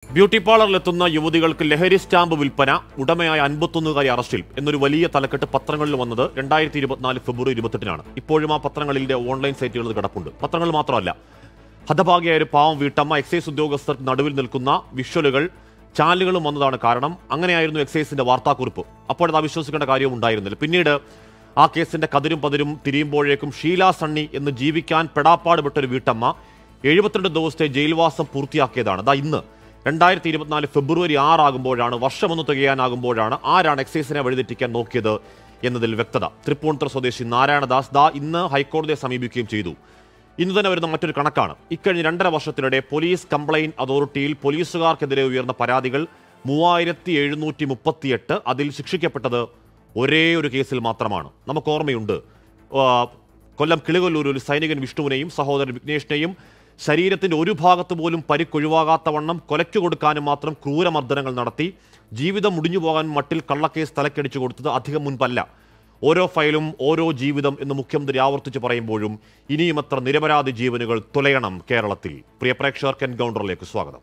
Beauty പാർലറിലെത്തുന്ന യുവതികൾക്ക് ലഹരി stamp വിൽപ്പന ഉടമയായ അൻപത്തൊന്നുകാരി അറസ്റ്റിൽ എന്നൊരു വലിയ തലക്കെട്ട് പത്രങ്ങളിൽ വന്നത് രണ്ടായിരത്തി ഇരുപത്തിനാല് ഫെബ്രുവരി ഇരുപത്തെട്ടിനാണ് ഇപ്പോഴും ആ പത്രങ്ങളിലെ ഓൺലൈൻ സൈറ്റുകളിൽ കിടപ്പുണ്ട് പത്രങ്ങൾ മാത്രമല്ല ഹതഭാഗിയായ ഒരു പാവം വീട്ടമ്മ എക്സൈസ് ഉദ്യോഗസ്ഥർ നടുവിൽ നിൽക്കുന്ന വിഷ്വലുകൾ ചാനലുകളും വന്നതാണ് കാരണം അങ്ങനെയായിരുന്നു എക്സൈസിന്റെ വാർത്താക്കുറിപ്പ് അപ്പോഴത് അവിശ്വസിക്കേണ്ട കാര്യവും ഉണ്ടായിരുന്നില്ല പിന്നീട് ആ കേസിന്റെ കതിരും പതിരും തിരിയുമ്പോഴേക്കും ഷീല സണ്ണി എന്ന് ജീവിക്കാൻ പെടാപ്പാട് പെട്ട ഒരു വീട്ടമ്മ എഴുപത്തിരണ്ട് ദിവസത്തെ ജയിൽവാസം പൂർത്തിയാക്കിയതാണ് ദാ ഇന്ന് രണ്ടായിരത്തി ഇരുപത്തിനാല് ഫെബ്രുവരി ആറാകുമ്പോഴാണ് വർഷമൊന്ന് തികയാനാകുമ്പോഴാണ് ആരാണ് എക്സൈസിനെ വഴിതെറ്റിക്കാൻ നോക്കിയത് എന്നതിൽ വ്യക്തത തൃപ്പൂണിത്തുറ സ്വദേശി നാരായണദാസ് ദാ ഇന്ന് ഹൈക്കോടതിയെ സമീപിക്കുകയും ചെയ്തു ഇന്ന് തന്നെ വരുന്ന മറ്റൊരു കണക്കാണ് ഇക്കഴിഞ്ഞ രണ്ടര വർഷത്തിനിടെ പോലീസ് കംപ്ലയിന്റ് അതോറിറ്റിയിൽ പോലീസുകാർക്കെതിരെ ഉയർന്ന പരാതികൾ മൂവായിരത്തി എഴുന്നൂറ്റി മുപ്പത്തിയെട്ട് അതിൽ ശിക്ഷിക്കപ്പെട്ടത് ഒരേ ഒരു കേസിൽ മാത്രമാണ് നമുക്ക് ഓർമ്മയുണ്ട് ആ, കൊല്ലം കിളികൊല്ലൂരിൽ ഒരു സൈനികൻ വിഷ്ണുവിനെയും സഹോദരൻ വിഘ്നേഷിനെയും ശരീരത്തിന്റെ ഒരു ഭാഗത്ത് പോലും പരിക്കൊഴിവാകാത്ത വണ്ണം കൊലയ്ക്ക് കൊടുക്കാനും മാത്രം ക്രൂരമർദ്ദനങ്ങൾ നടത്തി ജീവിതം മുടിഞ്ഞു പോകാൻ മട്ടിൽ കള്ളക്കേസ് തലക്കടിച്ചു കൊടുത്തത് അധികം മുൻപല്ല ഓരോ ഫയലും ഓരോ ജീവിതം എന്ന് മുഖ്യമന്ത്രി ആവർത്തിച്ച് പറയുമ്പോഴും ഇനിയും എത്ര നിരപരാധി ജീവനുകൾ തുലയണം കേരളത്തിൽ പ്രിയ പ്രേക്ഷകർക്ക് എൻകൗണ്ടറിലേക്ക് സ്വാഗതം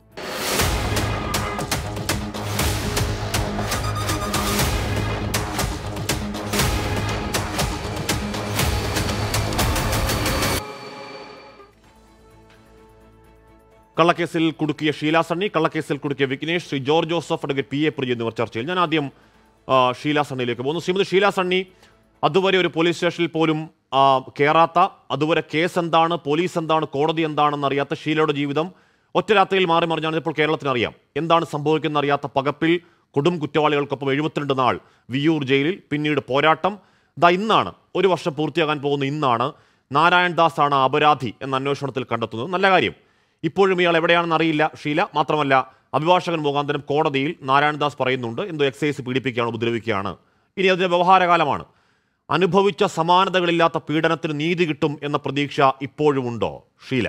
കള്ളക്കേസിൽ കുടുക്കിയ ഷീല സണ്ണി കള്ളക്കേസിൽ കുടുക്കിയ Vignesh Shri George Joseph advocate P A Priya എന്നിവർ ചർച്ചയിൽ ഞാൻ ആദ്യം ആ, ഷീല സണ്ണിയിലേക്ക് പോകുന്നു ശ്രീമതി ഷീല സണ്ണി അതുവരെ ഒരു പോലീസ് സ്റ്റേഷനിൽ പോലും ആ, കയറാത്ത അതുവരെ കേസ് എന്താണ് പോലീസ് എന്താണ് കോടതി എന്താണെന്ന് അറിയാത്ത ഷീലയുടെ ജീവിതം ഒറ്റ രാത്രിയിൽ മാറി മറിഞ്ഞാണ് ഇപ്പോൾ കേരളത്തിന് അറിയാം എന്താണ് സംഭവിക്കുന്ന അറിയാത്ത പകപ്പിൽ കൊടും കുറ്റവാളികൾക്കൊപ്പം എഴുപത്തിരണ്ട് നാൾ വിയൂർ ജയിലിൽ പിന്നീട് പോരാട്ടം ദാ ഇന്നാണ് ഒരു വർഷം പൂർത്തിയാകാൻ പോകുന്ന ഇന്നാണ് നാരായൺ ദാസ് ആണ് അപരാധി എന്ന അന്വേഷണത്തിൽ കണ്ടെത്തുന്നത് നല്ല കാര്യം ഇപ്പോഴും ഇയാൾ എവിടെയാണെന്ന് അറിയില്ല ഷീല മാത്രമല്ല അഭിഭാഷകൻ മുഖാന്തരം കോടതിയിൽ നാരായണദാസ് പറയുന്നുണ്ട് എന്തോ എക്സൈസ് പീഡിപ്പിക്കുകയാണ് ഉപദ്രവിക്കുകയാണ് ഇനി അതിന്റെ വ്യവഹാരകാലമാണ് അനുഭവിച്ച സമാനതകളില്ലാത്ത പീഡനത്തിന് നീതി കിട്ടും എന്ന പ്രതീക്ഷ ഇപ്പോഴും ഉണ്ടോ ഷീല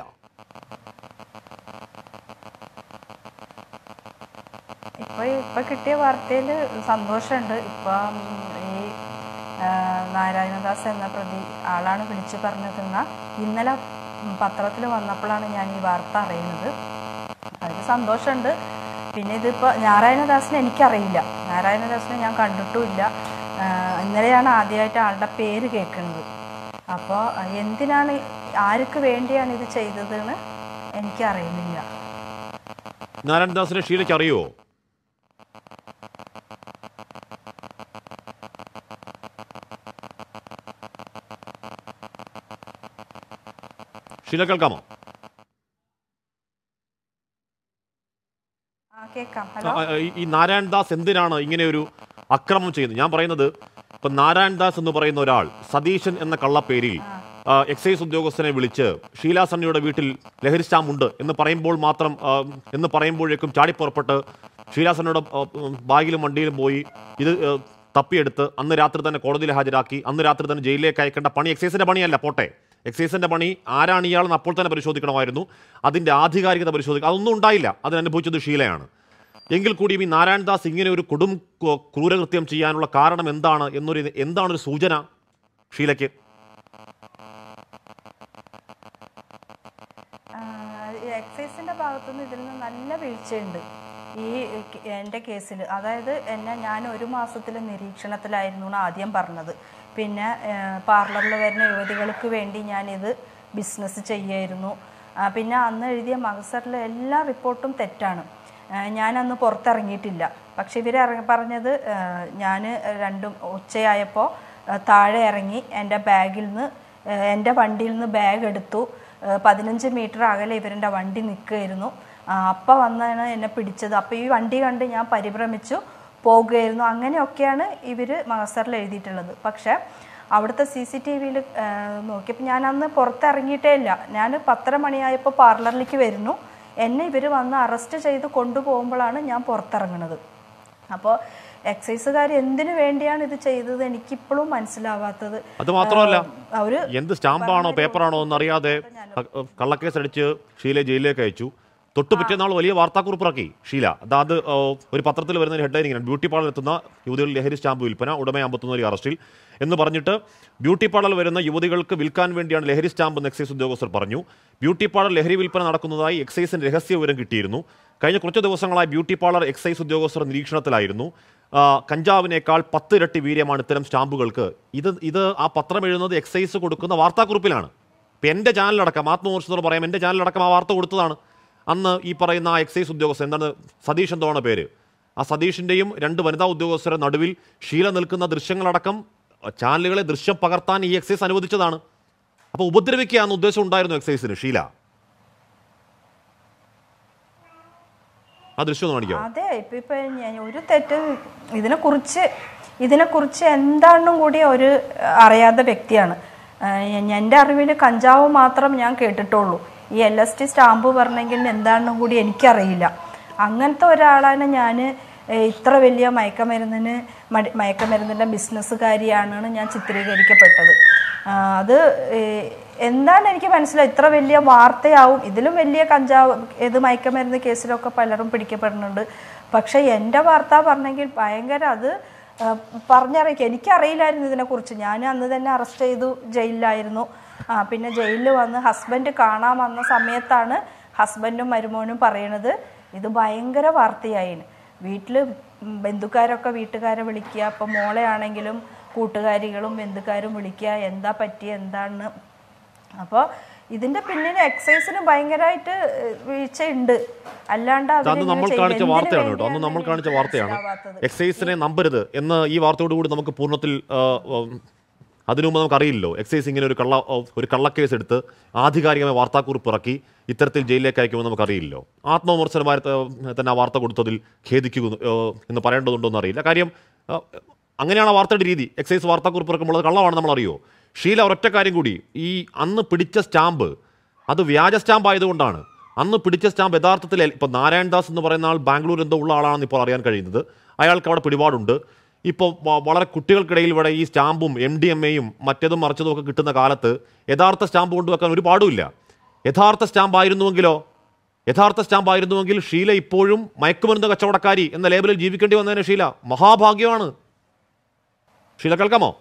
ഇപ്പൊ ഇപ്പൊ കിട്ടിയ വാർത്തയിൽ സന്തോഷമുണ്ട് ഇപ്പൊ ഈ ആ, നാരായണദാസ് എന്ന പ്രതി ആളാണ് വിളിച്ചു പറഞ്ഞതെന്ന ഇന്നലെ പത്രത്തിൽ വന്നപ്പോഴാണ് ഞാൻ ഈ വാർത്ത അറിയുന്നത് അതിൽ സന്തോഷമുണ്ട് പിന്നെ ഇതിപ്പോൾ നാരായണദാസിനെ എനിക്കറിയില്ല നാരായണദാസിനെ ഞാൻ കണ്ടിട്ടുമില്ല ആ, ഇന്നലെയാണ് ആദ്യമായിട്ട് ആളുടെ പേര് കേൾക്കുന്നത് അപ്പോൾ എന്തിനാണ് ആർക്ക് വേണ്ടിയാണ് ഇത് ചെയ്തതെന്ന് എനിക്കറിയുന്നില്ല നാരായണദാസിനെ ഷീലയ്ക്ക് അറിയുമോ ഷീല കേൾക്കാമോ ആ കേൾക്കാം ഹലോ ആ, ഈ- ഈ നാരായൺദാസ് എന്തിനാണ് ഇങ്ങനെ ഒരു അക്രമം ചെയ്യുന്നത് ഞാൻ പറയുന്നത് ഇപ്പൊ നാരായൺദാസ് എന്ന് പറയുന്ന ഒരാൾ സതീശൻ എന്ന കള്ളപ്പേരിൽ ആ, എക്സൈസ് ഉദ്യോഗസ്ഥനെ വിളിച്ച് ഷീല സണ്ണിയുടെ വീട്ടിൽ ലഹരി സ്റ്റാമ്പ് ഉണ്ട് എന്ന് പറയുമ്പോൾ മാത്രം ആ, എന്ന് പറയുമ്പോഴേക്കും ചാടിപ്പുറപ്പെട്ട് ഷീല സണ്ണിയുടെ ആ, ഉം, ബാഗിലും വണ്ടിയിലും പോയി ഇത് ആ, തപ്പിയെടുത്ത് അന്ന് രാത്രി തന്നെ കോടതിയിൽ ഹാജരാക്കി അന്ന് രാത്രി തന്നെ ജയിലിലേക്ക് അയക്കേണ്ട പണി എക്സൈസിന്റെ പണിയല്ല പോട്ടെ എക്സൈസിന്റെ പണി ആരാണ് ഇയാളെന്ന് അപ്പോൾ തന്നെ പരിശോധിക്കണമായിരുന്നു അതിന്റെ ആധികാരികത പരിശോധിക്കുക അതൊന്നും ഉണ്ടായില്ല അതിനനുഭവിച്ചത് ഷീലയാണ് എങ്കിൽ കൂടിയും ഈ നാരായൺദാസ് ഇങ്ങനെ ഒരു കൊടും ക്രൂ- ക്രൂരകൃത്യം ചെയ്യാനുള്ള കാരണം എന്താണ് എന്നൊരു എന്താണ് ഒരു സൂചന ഷീലയ്ക്ക് ആഹ് ഈ എക്സൈസിന്റെ ഭാഗത്തുനിന്ന് ഇതിൽ നിന്ന് നല്ല വീഴ്ചയുണ്ട് ഈ കെ- എൻ്റെ കേസിൽ അതായത് എന്നെ ഞാൻ ഒരു മാസത്തിൽ നിരീക്ഷണത്തിലായിരുന്നു എന്ന് ആദ്യം പറഞ്ഞത് പിന്നെ പാർലറിൽ വരുന്ന യുവതികൾക്ക് വേണ്ടി ഞാനിത് ബിസിനസ് ചെയ്യായിരുന്നു ആ, പിന്നെ അന്ന് എഴുതിയ മകസറിലെ എല്ലാ റിപ്പോർട്ടും തെറ്റാണ് ആ, ഞാനന്ന് പുറത്തിറങ്ങിയിട്ടില്ല പക്ഷെ ഇവർ പറഞ്ഞത് ഞാൻ രണ്ടും ഉച്ചയായപ്പോൾ ആ, താഴെ ഇറങ്ങി എൻ്റെ ബാഗിൽ നിന്ന് ആ, എൻ്റെ വണ്ടിയിൽ നിന്ന് ബാഗ് എടുത്തു ആ, പതിനഞ്ച് മീറ്റർ അകലെ ഇവരുടെ വണ്ടി നിൽക്കുകയായിരുന്നു അപ്പം വന്നാണ് എന്നെ പിടിച്ചത് അപ്പോൾ ഈ വണ്ടി കണ്ട് ഞാൻ പരിഭ്രമിച്ചു പോകുകയായിരുന്നു അങ്ങനെയൊക്കെയാണ് ഇവർ മകസറിൽ എഴുതിയിട്ടുള്ളത് പക്ഷേ അവിടുത്തെ സി സി ടി വിയിൽ നോക്കിയപ്പോൾ ഞാൻ അന്ന് പുറത്തിറങ്ങിയിട്ടേ ഇല്ല ഞാൻ പത്തര മണിയായപ്പോൾ പാർലറിലേക്ക് വരുന്നു എന്നെ ഇവർ വന്ന് അറസ്റ്റ് ചെയ്ത് കൊണ്ടുപോകുമ്പോഴാണ് ഞാൻ പുറത്തിറങ്ങുന്നത് അപ്പോൾ എക്സൈസുകാർ എന്തിനു വേണ്ടിയാണ് ഇത് ചെയ്തത് എനിക്കിപ്പോഴും മനസ്സിലാവാത്തത് അത് മാത്രമല്ല അവർ എന്ത് സ്റ്റാമ്പാണോ പേപ്പറാണോ എന്നറിയാതെ ക- കള്ളക്കേസ് അടിച്ച് ഷീലയെ ജയിലിലേക്ക് അയച്ചു തൊട്ടു പിറ്റേന്നാൾ വലിയ വാർത്താക്കുറിപ്പിറക്കി ഷീല അതായത് ആ, ഒരു പത്രത്തിൽ വരുന്ന ഹെഡ്ലൈൻ ഇങ്ങനെ ബ്യൂട്ടി പാർലർ എത്തുന്ന യുവതികൾ ലഹരി സ്റ്റാമ്പ് വിൽപ്പന ഉടമ അമ്പത്തൊന്നൊരു അറസ്റ്റിൽ എന്ന് പറഞ്ഞിട്ട് ബ്യൂട്ടി പാർലർ വരുന്ന യുവതികൾക്ക് വിൽക്കാൻ വേണ്ടിയാണ് ലഹരി സ്റ്റാമ്പ് എന്ന് എക്സൈസ് ഉദ്യോഗസ്ഥർ പറഞ്ഞു ബ്യൂട്ടി പാർലർ ലഹരി വിൽപ്പന നടക്കുന്നതായി എക്സൈസിന് രഹസ്യ വിവരം കിട്ടിയിരുന്നു കഴിഞ്ഞ കുറച്ച് ദിവസങ്ങളായി ബ്യൂട്ടി പാർലർ എക്സൈസ് ഉദ്യോഗസ്ഥർ നിരീക്ഷണത്തിലായിരുന്നു ആ, കഞ്ചാവിനേക്കാൾ പത്ത് ഇരട്ടി വീര്യമാണ് ഇത്തരം സ്റ്റാമ്പുകൾക്ക് ഇത് ഇത് ആ പത്രം എഴുതുന്നത് എക്സൈസ് കൊടുക്കുന്ന വാർത്താക്കുറിപ്പിലാണ് ഇപ്പം എൻ്റെ ചാനലടക്കം ആത്മവിമർശനത്തോട് പറയാം എൻ്റെ ചാനലടക്കം ആ വാർത്ത കൊടുത്തതാണ് അന്ന് ഈ പറയുന്ന ആ എക്സൈസ് ഉദ്യോഗസ്ഥൻ എന്താണ് സതീഷ് എന്തോണ പേര് ആ സതീഷിൻ്റെയും രണ്ട് വനിതാ ഉദ്യോഗസ്ഥരുടെ നടുവിൽ ഷീല നിൽക്കുന്ന ദൃശ്യങ്ങളടക്കം അഹ് ചാനലുകളെ ദൃശ്യം പകർത്താൻ ഈ എക്സൈസ് അനുവദിച്ചതാണ് അപ്പോൾ ഉപദ്രവിക്കുക എന്ന ഉദ്ദേശം ഉണ്ടായിരുന്നു എക്സൈസിന് ഷീല ആ ദൃശ്യം ഒന്ന് കാണിക്കാമോ അതെ ഇപ്പൊ ഇപ്പൊ ഞാൻ ഒരു തെറ്റ് ഇതിനെ കുറിച്ച് ഇതിനെ കുറിച്ച് എന്താണെന്നും കൂടി ഒരു അറിയാത്ത വ്യക്തിയാണ് ആഹ് എൻ്റെ അറിവിൽ കഞ്ചാവ് മാത്രം ഞാൻ കേട്ടിട്ടുള്ളൂ ഈ എൽ എസ് ടി സ്റ്റാമ്പ് പറഞ്ഞെങ്കിൽ എന്താണെന്നും കൂടി എനിക്കറിയില്ല അങ്ങനത്തെ ഒരാളാണ് ഞാൻ ഇത്ര വലിയ മയക്കമരുന്നിന് മടി- മയക്കമരുന്നിൻ്റെ ബിസിനസ്സുകാരിയാണെന്ന് ഞാൻ ചിത്രീകരിക്കപ്പെട്ടത് ആ, അത് ഏഹ്, എന്താണ് എനിക്ക് മനസ്സിലായി ഇത്ര വലിയ വാർത്തയാവും ഇതിലും വലിയ കഞ്ചാവ് ഇത് മയക്കമരുന്ന് കേസിലൊക്കെ പലരും പിടിക്കപ്പെടുന്നുണ്ട് പക്ഷെ എൻ്റെ വാർത്ത പറഞ്ഞെങ്കിൽ ഭയങ്കര അത് ആ, പറഞ്ഞറിയിക്കുക എനിക്കറിയില്ലായിരുന്നു ഇതിനെക്കുറിച്ച് ഞാൻ അന്ന് തന്നെ അറസ്റ്റ് ചെയ്തു ജയിലിലായിരുന്നു ആ പിന്നെ ജയിലിൽ വന്ന് ഹസ്ബൻഡ് കാണാൻ വന്ന സമയത്താണ് ഹസ്ബൻഡും മരുമോനും പറയണത് ഇത് ഭയങ്കര വാർത്തയായിന് വീട്ടിൽ ബന്ധുക്കാരൊക്കെ വീട്ടുകാരെ വിളിക്കുക അപ്പം മോളെ ആണെങ്കിലും കൂട്ടുകാരികളും ബന്ധുക്കാരും വിളിക്കുക എന്താ പറ്റിയ എന്താണെന്ന് അപ്പോൾ ഇതിന്റെ പിന്നിൽ എക്സൈസിന് ഭയങ്കരമായിട്ട് ഏഹ്, വീഴ്ചയുണ്ട് അല്ലാണ്ട് അന്ന് അവരിങ്ങനെ നമ്മൾ ചെയ്യില്ല. കാണിച്ച എന്തിനു വാർത്തയാണ് കേട്ടോ അന്ന് വേണ്ടിയാണ് നമ്മൾ കാണിച്ച എനിക്ക് വാർത്തയാണ് മനസ്സിലാവാത്തത്? എക്സൈസിനെ നമ്പരുത് എന്ന് ഈ വാർത്തയോടുകൂടി നമുക്ക് പൂർണ്ണത്തിൽ ആ, ഉം, അതിനു മുമ്പ് നമുക്ക് അറിയില്ലല്ലോ എക്സൈസ് ഇങ്ങനെ ഒരു കള്ള ഓ, ഒരു കള്ളക്കേസ് എടുത്ത് ആധികാരികമായ വാർത്താക്കുറിപ്പ് ഇറക്കി ഇത്തരത്തിൽ ജയിലിലേക്ക് അയക്കുമെന്ന് നമുക്കറിയില്ലല്ലോ ആത്മവിമർശനമായി ത- തന്നെ ആ വാർത്ത കൊടുത്തതിൽ ഖേദിക്കുന്നു ഏ, എന്ന് പറയേണ്ടതുണ്ടോ എന്ന് അറിയില്ല കാര്യം ആ, അങ്ങനെയാണ് ആ വാർത്തയുടെ രീതി എക്സൈസ് വാർത്താക്കുറിപ്പ് ഇറക്കുമ്പോൾ അത് കള്ളമാണ് നമ്മൾ അറിയോ ഷീല ഒരൊറ്റ കാര്യം കൂടി ഈ അന്ന് പിടിച്ച സ്റ്റാമ്പ് അത് വ്യാജ സ്റ്റാമ്പ് ആയതുകൊണ്ടാണ് അന്ന് പിടിച്ച സ്റ്റാമ്പ് യഥാർത്ഥത്തിൽ ഇപ്പോൾ നാരായൺ ദാസ് എന്ന് പറയുന്ന ആൾ ബാംഗ്ലൂർ എന്തോ ഉള്ള ആളാണെന്ന് ഇപ്പോൾ അറിയാൻ കഴിയുന്നത് അയാൾക്ക് അവിടെ പിടിപാടുണ്ട് ഇപ്പോൾ വ- വളരെ കുട്ടികൾക്കിടയിൽ ഇവിടെ ഈ സ്റ്റാമ്പും എം ഡി എം എയും മറ്റേതും മറിച്ചതും ഒക്കെ കിട്ടുന്ന കാലത്ത് യഥാർത്ഥ സ്റ്റാമ്പ് കൊണ്ടുവെക്കാൻ ഒരു പാടുമില്ല യഥാർത്ഥ സ്റ്റാമ്പ് ആയിരുന്നുവെങ്കിലോ യഥാർത്ഥ സ്റ്റാമ്പ് ആയിരുന്നുവെങ്കിൽ ഷീല ഇപ്പോഴും മയക്കുമരുന്ന് കച്ചവടക്കാരി എന്ന ലേബലിൽ ജീവിക്കേണ്ടി വന്നതിന് ഷീല മഹാഭാഗ്യമാണ് ഷീല കേൾക്കാമോ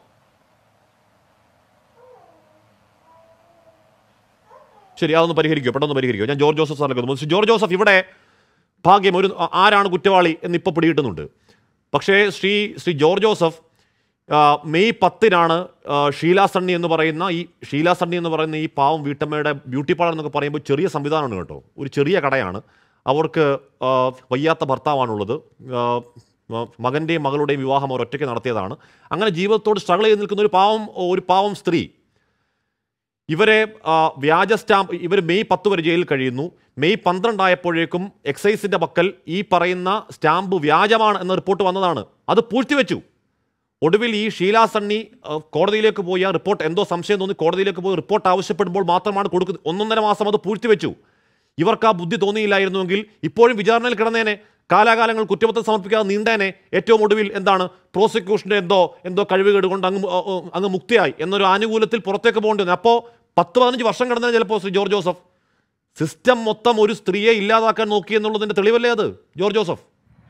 ശരി അതൊന്ന് പരിഹരിക്കോ പെട്ടെന്ന് പരിഹരിക്കോ ഞാൻ ജോർജ് ജോസഫ് സാറിലേക്ക് വന്നു. ജോർജ് ജോസഫ് ഇവിടെ ഭാഗ്യം ഒരു ആ- ആരാണ് കുറ്റവാളി എന്ന് ഇപ്പോൾ പിടികിട്ടുന്നുണ്ട് പക്ഷേ ശ്രീ ശ്രീ ജോർജ് ജോസഫ് ആ, മെയ് പത്തിനാണ് ആ, ഷീല സണ്ണി എന്ന് പറയുന്ന ഈ ഷീല സണ്ണി എന്ന് പറയുന്ന ഈ പാവം വീട്ടമ്മയുടെ ബ്യൂട്ടി പാർലർ എന്നൊക്കെ പറയുമ്പോൾ ചെറിയ സംവിധാനമാണ് കേട്ടോ ഒരു ചെറിയ കടയാണ് അവർക്ക് ആ, വയ്യാത്ത ഭർത്താവാണുള്ളത് ആ, ആ, മകൻ്റെയും മകളുടെയും വിവാഹം അവർ ഒറ്റയ്ക്ക് നടത്തിയതാണ് അങ്ങനെ ജീവിതത്തോട് സ്ട്രഗിൾ ചെയ്ത് നിൽക്കുന്ന ഒരു പാവം ഒരു പാവം സ്ത്രീ ഇവരെ ആ, വ്യാജ സ്റ്റാമ്പ് ഇവർ മെയ് പത്ത് വരെ ജയിലിൽ കഴിയുന്നു മെയ് പന്ത്രണ്ടായപ്പോഴേക്കും എക്സൈസിന്റെ പക്കൽ ഈ പറയുന്ന സ്റ്റാമ്പ് വ്യാജമാണ് എന്ന റിപ്പോർട്ട് വന്നതാണ് അത് പൂഴ്ത്തിവെച്ചു ഒടുവിൽ ഈ ഷീല സണ്ണി ആ, കോടതിയിലേക്ക് പോയി ആ റിപ്പോർട്ട് എന്തോ സംശയം തോന്നി കോടതിയിലേക്ക് പോയി റിപ്പോർട്ട് ആവശ്യപ്പെടുമ്പോൾ മാത്രമാണ് കൊടുക്കുന്നത് ഒന്നൊന്നര മാസം അത് പൂഴ്ത്തിവെച്ചു ഇവർക്ക് ആ ബുദ്ധി തോന്നിയില്ലായിരുന്നുവെങ്കിൽ ഇപ്പോഴും വിചാരണയിൽ കിടന്നേനെ കാലാകാലങ്ങൾ കുറ്റപത്രം സമർപ്പിക്കാതെ നീണ്ടേനെ ഏറ്റവും ഒടുവിൽ എന്താണ് പ്രോസിക്യൂഷന്റെ എന്തോ എന്തോ കഴിവുകേട് കൊണ്ട് അങ്ങ് മു- ഓ, അങ്ങ് മുക്തിയായി എന്നൊരു ആനുകൂല്യത്തിൽ പുറത്തേക്ക് പോകേണ്ടി വന്നു അപ്പോൾ പത്ത് പതിനഞ്ച് വർഷം കിടന്നേ ചിലപ്പോൾ ശ്രീ ജോർജ് ജോസഫ് സിസ്റ്റം മൊത്തം ഒരു സ്ത്രീയെ ഇല്ലാതാക്കാൻ നോക്കി എന്നുള്ളതിന്റെ തെളിവല്ലേ അത് ജോർജ് ജോസഫ്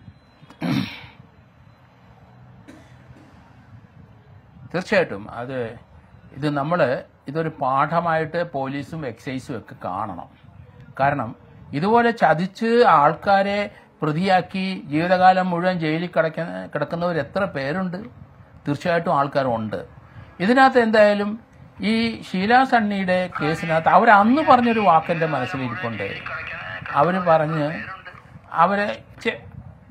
തീർച്ചയായിട്ടും അത് ഇത് നമ്മൾ ഇതൊരു പാഠമായിട്ട് പോലീസും എക്സൈസും ഒക്കെ കാണണം കാരണം ഇതുപോലെ ചതിച്ച് ആൾക്കാരെ പ്രതിയാക്കി ജീവിതകാലം മുഴുവൻ ജയിലിൽ കിടക്കുന്ന കിടക്കുന്നവർ എത്ര പേരുണ്ട് തീർച്ചയായിട്ടും ആൾക്കാരുണ്ട് ഇതിനകത്ത് എന്തായാലും ഈ ഷീല സണ്ണിയുടെ കേസിനകത്ത് അവർ അന്ന് പറഞ്ഞൊരു വാക്കെന്റെ മനസ്സിലിരിപ്പുണ്ട് അവർ പറഞ്ഞ് അവരെ ചെ-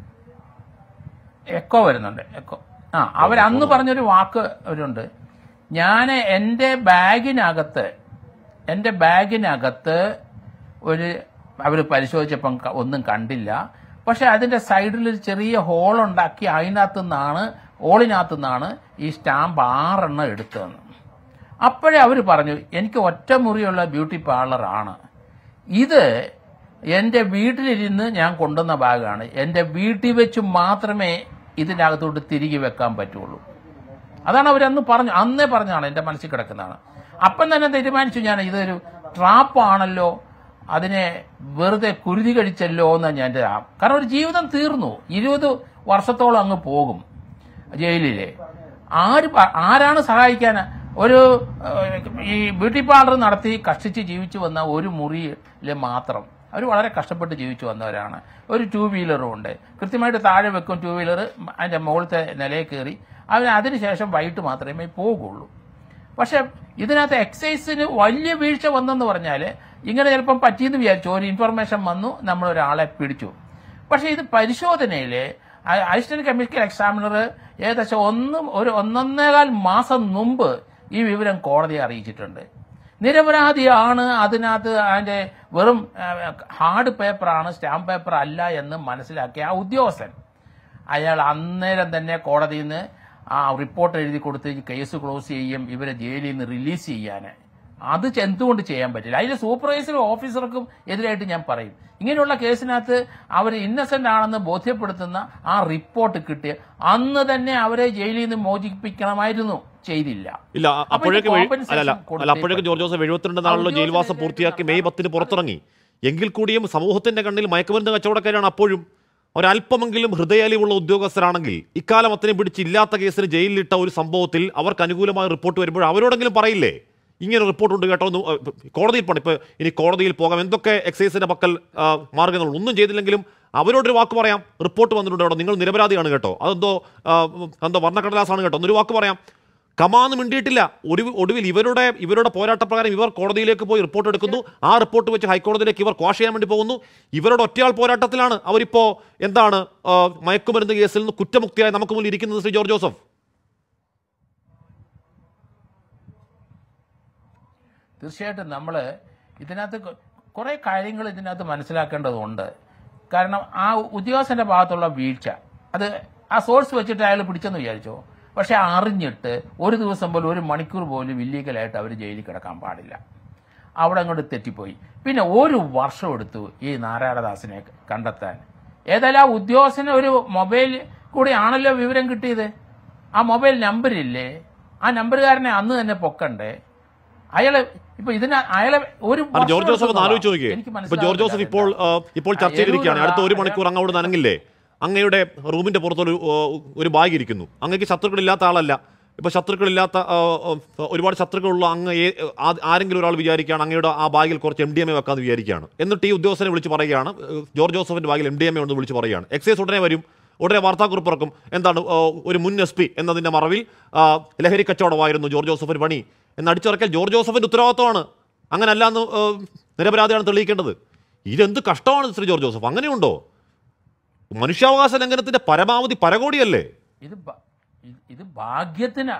എക്കോ വരുന്നുണ്ട് എക്കോ ആ അവരന്ന് പറഞ്ഞൊരു വാക്ക് അവരുണ്ട് ഞാൻ എൻ്റെ ബാഗിനകത്ത് എൻ്റെ ബാഗിനകത്ത് ഒരു അവർ പരിശോധിച്ചപ്പം ക- ഒന്നും കണ്ടില്ല പക്ഷെ അതിൻ്റെ സൈഡിൽ ഒരു ചെറിയ ഹോൾ ഉണ്ടാക്കി അതിനകത്തു നിന്നാണ് ഹോളിനകത്തു നിന്നാണ് ഈ സ്റ്റാമ്പ് ആറെണ്ണം എടുത്തതെന്ന് അപ്പോഴേ അവർ പറഞ്ഞു എനിക്ക് ഒറ്റ മുറിയുള്ള ബ്യൂട്ടി പാർലറാണ് ഇത് എൻ്റെ വീട്ടിലിരുന്ന് ഞാൻ കൊണ്ടുവന്ന ബാഗാണ് എൻ്റെ വീട്ടിൽ വെച്ച് മാത്രമേ ഇതിനകത്തോട്ട് തിരികെ വെക്കാൻ പറ്റുള്ളൂ അതാണ് അവരന്ന് പറഞ്ഞു അന്നേ പറഞ്ഞാണ് എൻ്റെ മനസ്സിൽ കിടക്കുന്നതാണ് അപ്പം തന്നെ തീരുമാനിച്ചു ഞാൻ ഇതൊരു ട്രാപ്പാണല്ലോ അതിനെ വെറുതെ കുരുതി കഴിച്ചല്ലോ എന്നാണ് ഞാൻ എൻ്റെ ആ- കാരണം ഒരു ജീവിതം തീർന്നു ഇരുപത് വർഷത്തോളം അങ്ങ് പോകും ജയിലിലെ ആര് പ- ആരാണ് സഹായിക്കാൻ ഒരു ഏഹ്, ഈ ബ്യൂട്ടി പാർലർ നടത്തി കഷ്ടിച്ച് ജീവിച്ചു വന്ന ഒരു മുറിയിൽ മാത്രം അവർ വളരെ കഷ്ടപ്പെട്ട് ജീവിച്ചു വന്നവരാണ് ഒരു ടൂ വീലറും ഉണ്ട് കൃത്യമായിട്ട് താഴെ വെക്കും ടൂ വീലർ അതിന്റെ മുകളിലത്തെ നിലയിൽ കയറി അവർ അതിനുശേഷം വൈകിട്ട് മാത്രമേ പോകുള്ളൂ പക്ഷെ ഇതിനകത്ത് എക്സൈസിന് വലിയ വീഴ്ച വന്നെന്ന് പറഞ്ഞാൽ ഇങ്ങനെ ചിലപ്പം പറ്റിയെന്ന് വിചാരിച്ചു ഒരു ഇൻഫർമേഷൻ വന്നു നമ്മൾ ഒരാളെ പിടിച്ചു പക്ഷെ ഇത് പരിശോധനയിൽ അസിസ്റ്റന്റ് കെമിക്കൽ എക്സാമിനർ ഏകദേശം ഒന്ന് ഒരു ഒന്നൊന്നേകാൽ മാസം മുമ്പ് ഈ വിവരം കോടതിയെ അറിയിച്ചിട്ടുണ്ട് നിരപരാധിയാണ് അതിനകത്ത് അതിന്റെ വെറും ഹാർഡ് പേപ്പറാണ് സ്റ്റാമ്പ് പേപ്പർ അല്ല എന്ന് മനസ്സിലാക്കിയ ആ ഉദ്യോഗസ്ഥൻ അയാൾ അന്നേരം തന്നെ കോടതിയിൽ നിന്ന് ആ റിപ്പോർട്ട് എഴുതി കൊടുത്ത് ഈ കേസ് ക്ലോസ് ചെയ്യും ഇവരെ ജയിലിൽ നിന്ന് റിലീസ് ചെയ്യാൻ അത് ചെ- എന്തുകൊണ്ട് ചെയ്യാൻ പറ്റില്ല അതിന്റെ സൂപ്പർവൈസറും ഓഫീസർക്കും എതിരായിട്ട് ഞാൻ പറയും ഇങ്ങനെയുള്ള കേസിനകത്ത് അവർ ഇന്നസെന്റ് ആണെന്ന് ബോധ്യപ്പെടുത്തുന്ന ആ റിപ്പോർട്ട് കിട്ടിയ അന്ന് തന്നെ അവരെ ജയിലിൽ നിന്ന് മോചിപ്പിക്കണമായിരുന്നു ചെയ്തില്ല ഇല്ല അ- അപ്പൊ അപ്പോഴേക്ക് ഇത് വെ- compensation അല്ല അല്ല കൊടുത്തേ അല്ല അപ്പോഴേക്ക് ജോർജ് ജോസഫ് എഴുപത്തിരണ്ട് നാളിലോ ജയിൽ വാസം ഉദ്യോഗസ്ഥരെ പൂർത്തിയാക്കി മെയ് പത്തിന് പുറത്തിറങ്ങി എങ്കിൽ കൂടിയും സമൂഹത്തിന്റെ കണ്ണിൽ മയക്കുമരുന്ന് കച്ചവടക്കാരാണ് അപ്പോഴും ഒരല്പമെങ്കിലും ഹൃദയാലിവുള്ള ഉദ്യോഗസ്ഥരാണെങ്കിൽ ഇക്കാലം അത്രയും പിടിച്ചില്ലാത്ത കേസിന് ജയിലിലിട്ട ഒരു സംഭവത്തിൽ അവർക്ക് അനുകൂലമായ റിപ്പോർട്ട് വരുമ്പോൾ അവരോടെങ്കിലും പറയില്ലേ ഇങ്ങനെ റിപ്പോർട്ട് ഉണ്ട് കേട്ടോ എന്ന് ഏഹ്, കോടതിയിൽ പോകണം ഇപ്പൊ ഇനി കോടതിയിൽ പോകാം എന്തൊക്കെ എക്സൈസിന്റെ പക്കൽ ആ, മാർഗ്ഗങ്ങൾ ഒന്നും ചെയ്തില്ലെങ്കിലും അവരോടൊരു വാക്ക് പറയാം റിപ്പോർട്ട് വന്നിട്ടുണ്ട് കേട്ടോ നിങ്ങൾ നിരപരാധിയാണ് കേട്ടോ അതെന്തോ ആ, എന്തോ വർണ്ണക്കടലാസാണ് കേട്ടോ എന്നൊരു വാക്ക് പറയാം കമാന്ന് മിണ്ടിയിട്ടില്ല ഒരു ഒടുവിൽ ഇവരുടെ ഇവരുടെ പോരാട്ടപ്രകാരം ഇവർ കോടതിയിലേക്ക് പോയി റിപ്പോർട്ട് എടുക്കുന്നു ആ റിപ്പോർട്ട് വെച്ച് ഹൈക്കോടതിയിലേക്ക് ഇവർ ക്വാഷ് ചെയ്യാൻ വേണ്ടി പോകുന്നു ഇവരുടെ ഒറ്റയാൾ പോരാട്ടത്തിലാണ് അവരിപ്പോ എന്താണ് ആ, മയക്കുമരുന്ന് കേസിൽ നിന്ന് കുറ്റമുക്തിയായി നമുക്ക് മുന്നിൽ ഇരിക്കുന്നത് ശ്രീ ജോർജ് ജോസഫ് തീർച്ചയായിട്ടും നമ്മൾ ഇതിനകത്ത് കൊ- കുറേ കാര്യങ്ങൾ ഇതിനകത്ത് മനസ്സിലാക്കേണ്ടതുണ്ട് കാരണം ആ ഉദ്യോഗസ്ഥന്റെ ഭാഗത്തുള്ള വീഴ്ച അത് ആ സോഴ്സ് വെച്ചിട്ട് അയാൾ പിടിച്ചെന്ന് വിചാരിച്ചോ പക്ഷെ അറിഞ്ഞിട്ട് ഒരു ദിവസം പോലും ഒരു മണിക്കൂർ പോലും ഇല്ലീഗലായിട്ട് അവർ ജയിലിൽ കിടക്കാൻ പാടില്ല അവിടെ അങ്ങോട്ട് തെറ്റിപ്പോയി പിന്നെ ഒരു വർഷം എടുത്തു ഈ നാരായണദാസിനെ കണ്ടെത്താൻ ഏതായാലും ആ ഉദ്യോഗസ്ഥന് ഒരു മൊബൈൽ കൂടി ആണല്ലോ വിവരം കിട്ടിയത് ആ മൊബൈൽ നമ്പറില്ലേ ആ നമ്പറുകാരനെ അന്ന് തന്നെ പൊക്കണ്ടേ അയാള് ഇപ്പൊ ഇതിന് അയാളെ ഒരു അല്ല വർഷം ജോർജ് ജോസഫ് ഒന്ന് ആലോചിച്ച് നോക്കിയേ എനിക്ക് ഇപ്പൊ ജോർജ് ജോസഫ് ഇപ്പോൾ ആ, ഇപ്പോൾ ആ, ചർച്ചയിലിരിക്കുകയാണ് അടുത്ത ഒരു എരൂരുള്ള മണിക്കൂർ അങ്ങ് അവിടെ നനങ്ങില്ലേ അങ്ങയുടെ റൂമിന്റെ പുറത്തൊരു ആ, ഒരു ബാഗ് ഇരിക്കുന്നു അങ്ങക്ക് ശത്രുക്കളില്ലാത്ത ആളല്ല ഇപ്പൊ ശത്രുക്കളില്ലാത്ത ആ, ആ, ഒരുപാട് ശത്രുക്കളുള്ള അങ്ങ് ഏ- ആ- ആരെങ്കിലും ഒരാൾ വിചാരിക്കുകയാണ് അങ്ങയുടെ ആ ബാഗിൽ കുറച്ച് എം ഡി എം എ വെക്കാന്ന് വിചാരിക്കുകയാണ് എന്നിട്ട് ഈ ഉദ്യോഗസ്ഥനെ വിളിച്ച് പറയുകയാണ് ഏഹ്, ജോർജ് ജോസഫിന്റെ ബാഗിൽ എം ഡി എം എ ഉണ്ടെന്ന് വിളിച്ച് പറയുകയാണ് എക്സൈസ് ഉടനെ വരും ഉടനെ വാർത്താക്കുറിപ്പ് ഇറക്കും എന്താണ് ആ, ഒരു മുൻ എസ് പി എന്നതിന്റെ മറവിൽ ആ, ലഹരി കച്ചവടമായിരുന്നു ജോർജ് ജോസഫിന് പണി എന്ന് അടിച്ചിറക്കൽ ജോർജ് ജോസഫിന്റെ ഉത്തരവാദിത്വമാണ് അങ്ങനല്ല എന്ന് ആ, നിരപരാധിയാണ് തെളിയിക്കേണ്ടത് ഇതെന്ത് കഷ്ടമാണ് ശ്രീ ജോർജ് ജോസഫ് അങ്ങനെയുണ്ടോ മനുഷ്യാവകാശ ലംഘനത്തിന്റെ പരമാവധി പരകോടിയല്ലേ ഇത് ഭ- ഇത് ഇത് ഭാഗ്യത്തിനാ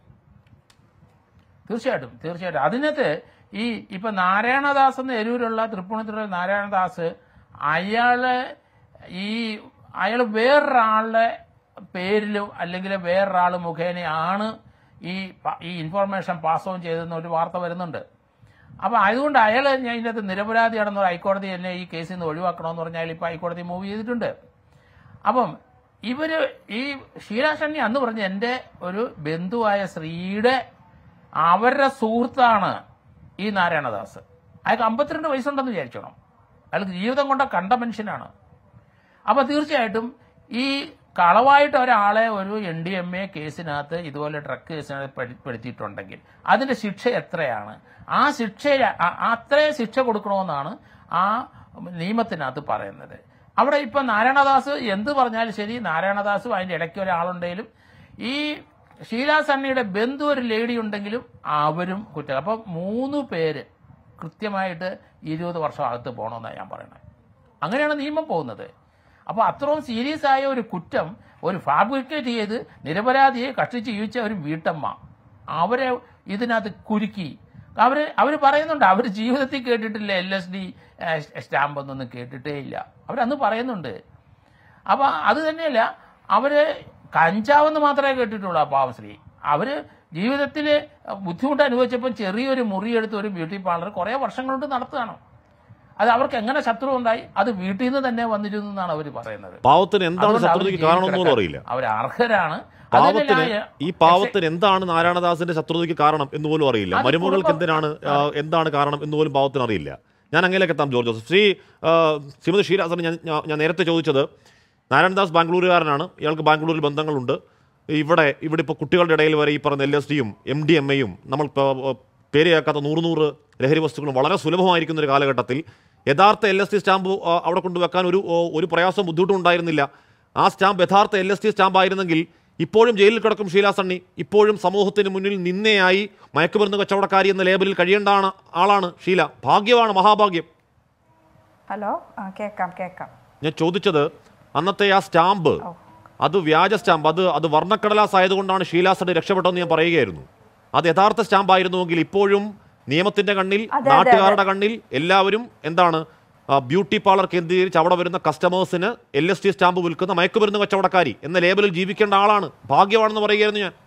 തീർച്ചയായിട്ടും തീർച്ചയായിട്ടും അതിനകത്ത് ഈ ഇപ്പൊ നാരായണദാസ് എന്ന എരൂരുള്ള തൃപ്പൂണിത്തുറ നാരായണദാസ് അയാള് ഈ അയാൾ വേറൊരാളുടെ പേരിലും അല്ലെങ്കിൽ വേറൊരാൾ മുഖേനയാണ് ഈ പ- ഈ ഇൻഫർമേഷൻ പാസ് ഓൺ ചെയ്തെന്ന് ഒരു വാർത്ത വരുന്നുണ്ട് അപ്പൊ അതുകൊണ്ട് അയാൾ ഞാൻ ഇതിനകത്ത് നിരപരാധിയാണെന്ന് ഹൈക്കോടതി എന്നെ ഈ കേസിൽ നിന്ന് ഒഴിവാക്കണമെന്ന് പറഞ്ഞാൽ ഇപ്പൊ ഹൈക്കോടതി മൂവ് ചെയ്തിട്ടുണ്ട് അപ്പം ഇവര് ഈ ഷീലാഷണ്ണി അന്ന് പറഞ്ഞ എന്റെ ഒരു ബന്ധുവായ ശ്രീയുടെ അവരുടെ സുഹൃത്താണ് ഈ നാരായണദാസ് അയാൾക്ക് അമ്പത്തിരണ്ട് വയസ്സുണ്ടെന്ന് വിചാരിച്ചോണം അയാൾക്ക് ജീവിതം കൊണ്ട കണ്ട മനുഷ്യനാണ് അപ്പൊ തീർച്ചയായിട്ടും ഈ കളവായിട്ട് ഒരാളെ ഒരു എൻ ഡി എം എ കേസിനകത്ത് ഇതുപോലെ ഡ്രഗ് കേസിനകത്ത് പെടു- പെടുത്തിയിട്ടുണ്ടെങ്കിൽ അതിന്റെ ശിക്ഷ എത്രയാണ് ആ ശിക്ഷ അത്രയും ശിക്ഷ കൊടുക്കണമെന്നാണ് ആ നിയമത്തിനകത്ത് പറയുന്നത് അവിടെ ഇപ്പൊ നാരായണദാസ് എന്ത് പറഞ്ഞാലും ശരി നാരായണദാസും അതിന്റെ ഇടയ്ക്ക് ഒരാളുണ്ടെങ്കിലും ഈ ഷീലാ സണ്ണിയുടെ ബന്ധു ഒരു ലേഡി ഉണ്ടെങ്കിലും അവരും കുറ്റം അപ്പൊ മൂന്ന് പേര് കൃത്യമായിട്ട് ഇരുപത് വർഷം അകത്ത് പോകണമെന്നാണ് ഞാൻ പറയുന്നത് അങ്ങനെയാണ് നിയമം പോകുന്നത് അപ്പോൾ അത്രയും സീരിയസ് ആയ ഒരു കുറ്റം ഒരു ഫാബ്രിക്കേറ്റ് ചെയ്ത് നിരപരാധിയെ കഷ്ടിച്ച് ജീവിച്ച ഒരു വീട്ടമ്മ അവരെ ഇതിനകത്ത് കുരുക്കി അവര് അവർ പറയുന്നുണ്ട് അവർ ജീവിതത്തിൽ കേട്ടിട്ടില്ല എൽ എസ് ഡി സ്റ്റാമ്പ് ഒന്നും കേട്ടിട്ടേ ഇല്ല അവരന്ന് പറയുന്നുണ്ട് അപ്പൊ അത് തന്നെയല്ല അവര് കഞ്ചാവെന്ന് മാത്രമേ കേട്ടിട്ടുള്ളൂ ആ പാവശ്രീ അവര് ജീവിതത്തിൽ ബുദ്ധിമുട്ട് അനുഭവിച്ചപ്പോൾ ചെറിയൊരു മുറിയെടുത്ത് ഒരു ബ്യൂട്ടി പാർലർ കുറെ വർഷങ്ങൾ കൊണ്ട് നടത്തുകയാണ് അത് അവർക്ക് എങ്ങനെ ശത്രു ഉണ്ടായി അത് വീട്ടിൽ നിന്ന് തന്നെ വന്നിരുന്നു എന്നാണ് അവർ പറയുന്നത് പാവത്തിന് എന്താണ് അതുകൊണ്ട് അവര് ശത്രുതയ്ക്ക് ജയിലിൽ കാരണം എന്നൊന്നും കിടക്കാൻ അറിയില്ല അവർ അർഹരാണ് പാവത്തിന് അതിനെല്ലാം ഈ പാവത്തിന് എന്താണ് നാരായണദാസിന്റെ ശത്രുതയ്ക്ക് കാരണം എന്ന് പോലും അറിയില്ല അത് മരുമകൾക്ക് കുടുംബം- എന്തിനാണ് ആ, എന്താണ് കാരണം എന്ന് പോലും പാവത്തിന് അറിയില്ല ഞാൻ അങ്ങനെയൊക്കെ എത്താം ജോർജ് ജോസഫ് ശ്രീ ആ, ശ്രീമതി ഷീരാസൻ ഞാൻ ഞാൻ- ഞാൻ നേരത്തെ ചോദിച്ചത് നാരായണദാസ് ബാംഗ്ലൂരുകാരനാണ് ഇയാൾക്ക് ബാംഗ്ലൂരിൽ ബന്ധങ്ങളുണ്ട് ഇവിടെ ഇവിടെ ഇപ്പോൾ കുട്ടികളുടെ ഇടയിൽ വരെ ഈ പറഞ്ഞ എൽ എസ് ഡിയും എം ഡി എം എയും നമ്മൾ ഇപ്പോൾ പേര് കേൾക്കാത്ത നൂറ് നൂറ് ലഹരി വസ്തുക്കളും വളരെ സുലഭമായിരിക്കുന്ന ഒരു കാലഘട്ടത്തിൽ യഥാർത്ഥ എൽ എസ് ഡി സ്റ്റാമ്പ് ആ, അവിടെ കൊണ്ടുവെക്കാൻ ഒരു ഓ, ഒരു പ്രയാസവും ബുദ്ധിമുട്ടും ഉണ്ടായിരുന്നില്ല ആ സ്റ്റാമ്പ് യഥാർത്ഥ എൽ എസ് ഡി സ്റ്റാമ്പ് ആയിരുന്നെങ്കിൽ ഇപ്പോഴും ജയിലിൽ കിടക്കും ഷീലാ സണ്ണി ഇപ്പോഴും സമൂഹത്തിന് മുന്നിൽ നിന്നയായി മയക്കുമരുന്ന് കച്ചവടക്കാരി എന്ന ലേബലിൽ കഴിയേണ്ട ആളാണ് ഷീല ഭാഗ്യമാണ് മഹാഭാഗ്യം ഹലോ ആ കേൾക്കാം കേൾക്കാം ഞാൻ ചോദിച്ചത് അന്നത്തെ ആ സ്റ്റാമ്പ് അത് വ്യാജ സ്റ്റാമ്പ് അത് അത് വർണ്ണക്കടലാസ് ആയതുകൊണ്ടാണ് ഷീലാസഡ് രക്ഷപ്പെട്ടതെന്ന് ഞാൻ പറയുകയായിരുന്നു അത് യഥാർത്ഥ സ്റ്റാമ്പ് ആയിരുന്നുവെങ്കിൽ ഇപ്പോഴും നിയമത്തിന്റെ കണ്ണിൽ അതെ, നാട്ടുകാരുടെ കണ്ണിൽ എല്ലാവരും എന്താണ് ആ, ബ്യൂട്ടി പാർലർ കേന്ദ്രീകരിച്ച് അവിടെ വരുന്ന കസ്റ്റമേഴ്സിന് എൽ എസ് ടി സ്റ്റാമ്പ് വിൽക്കുന്ന മയക്കുമരുന്ന് കച്ചവടക്കാരി എന്ന ലേബലിൽ ജീവിക്കേണ്ട ആളാണ് ഭാഗ്യമാണെന്ന് പറയുകയായിരുന്നു ഞാൻ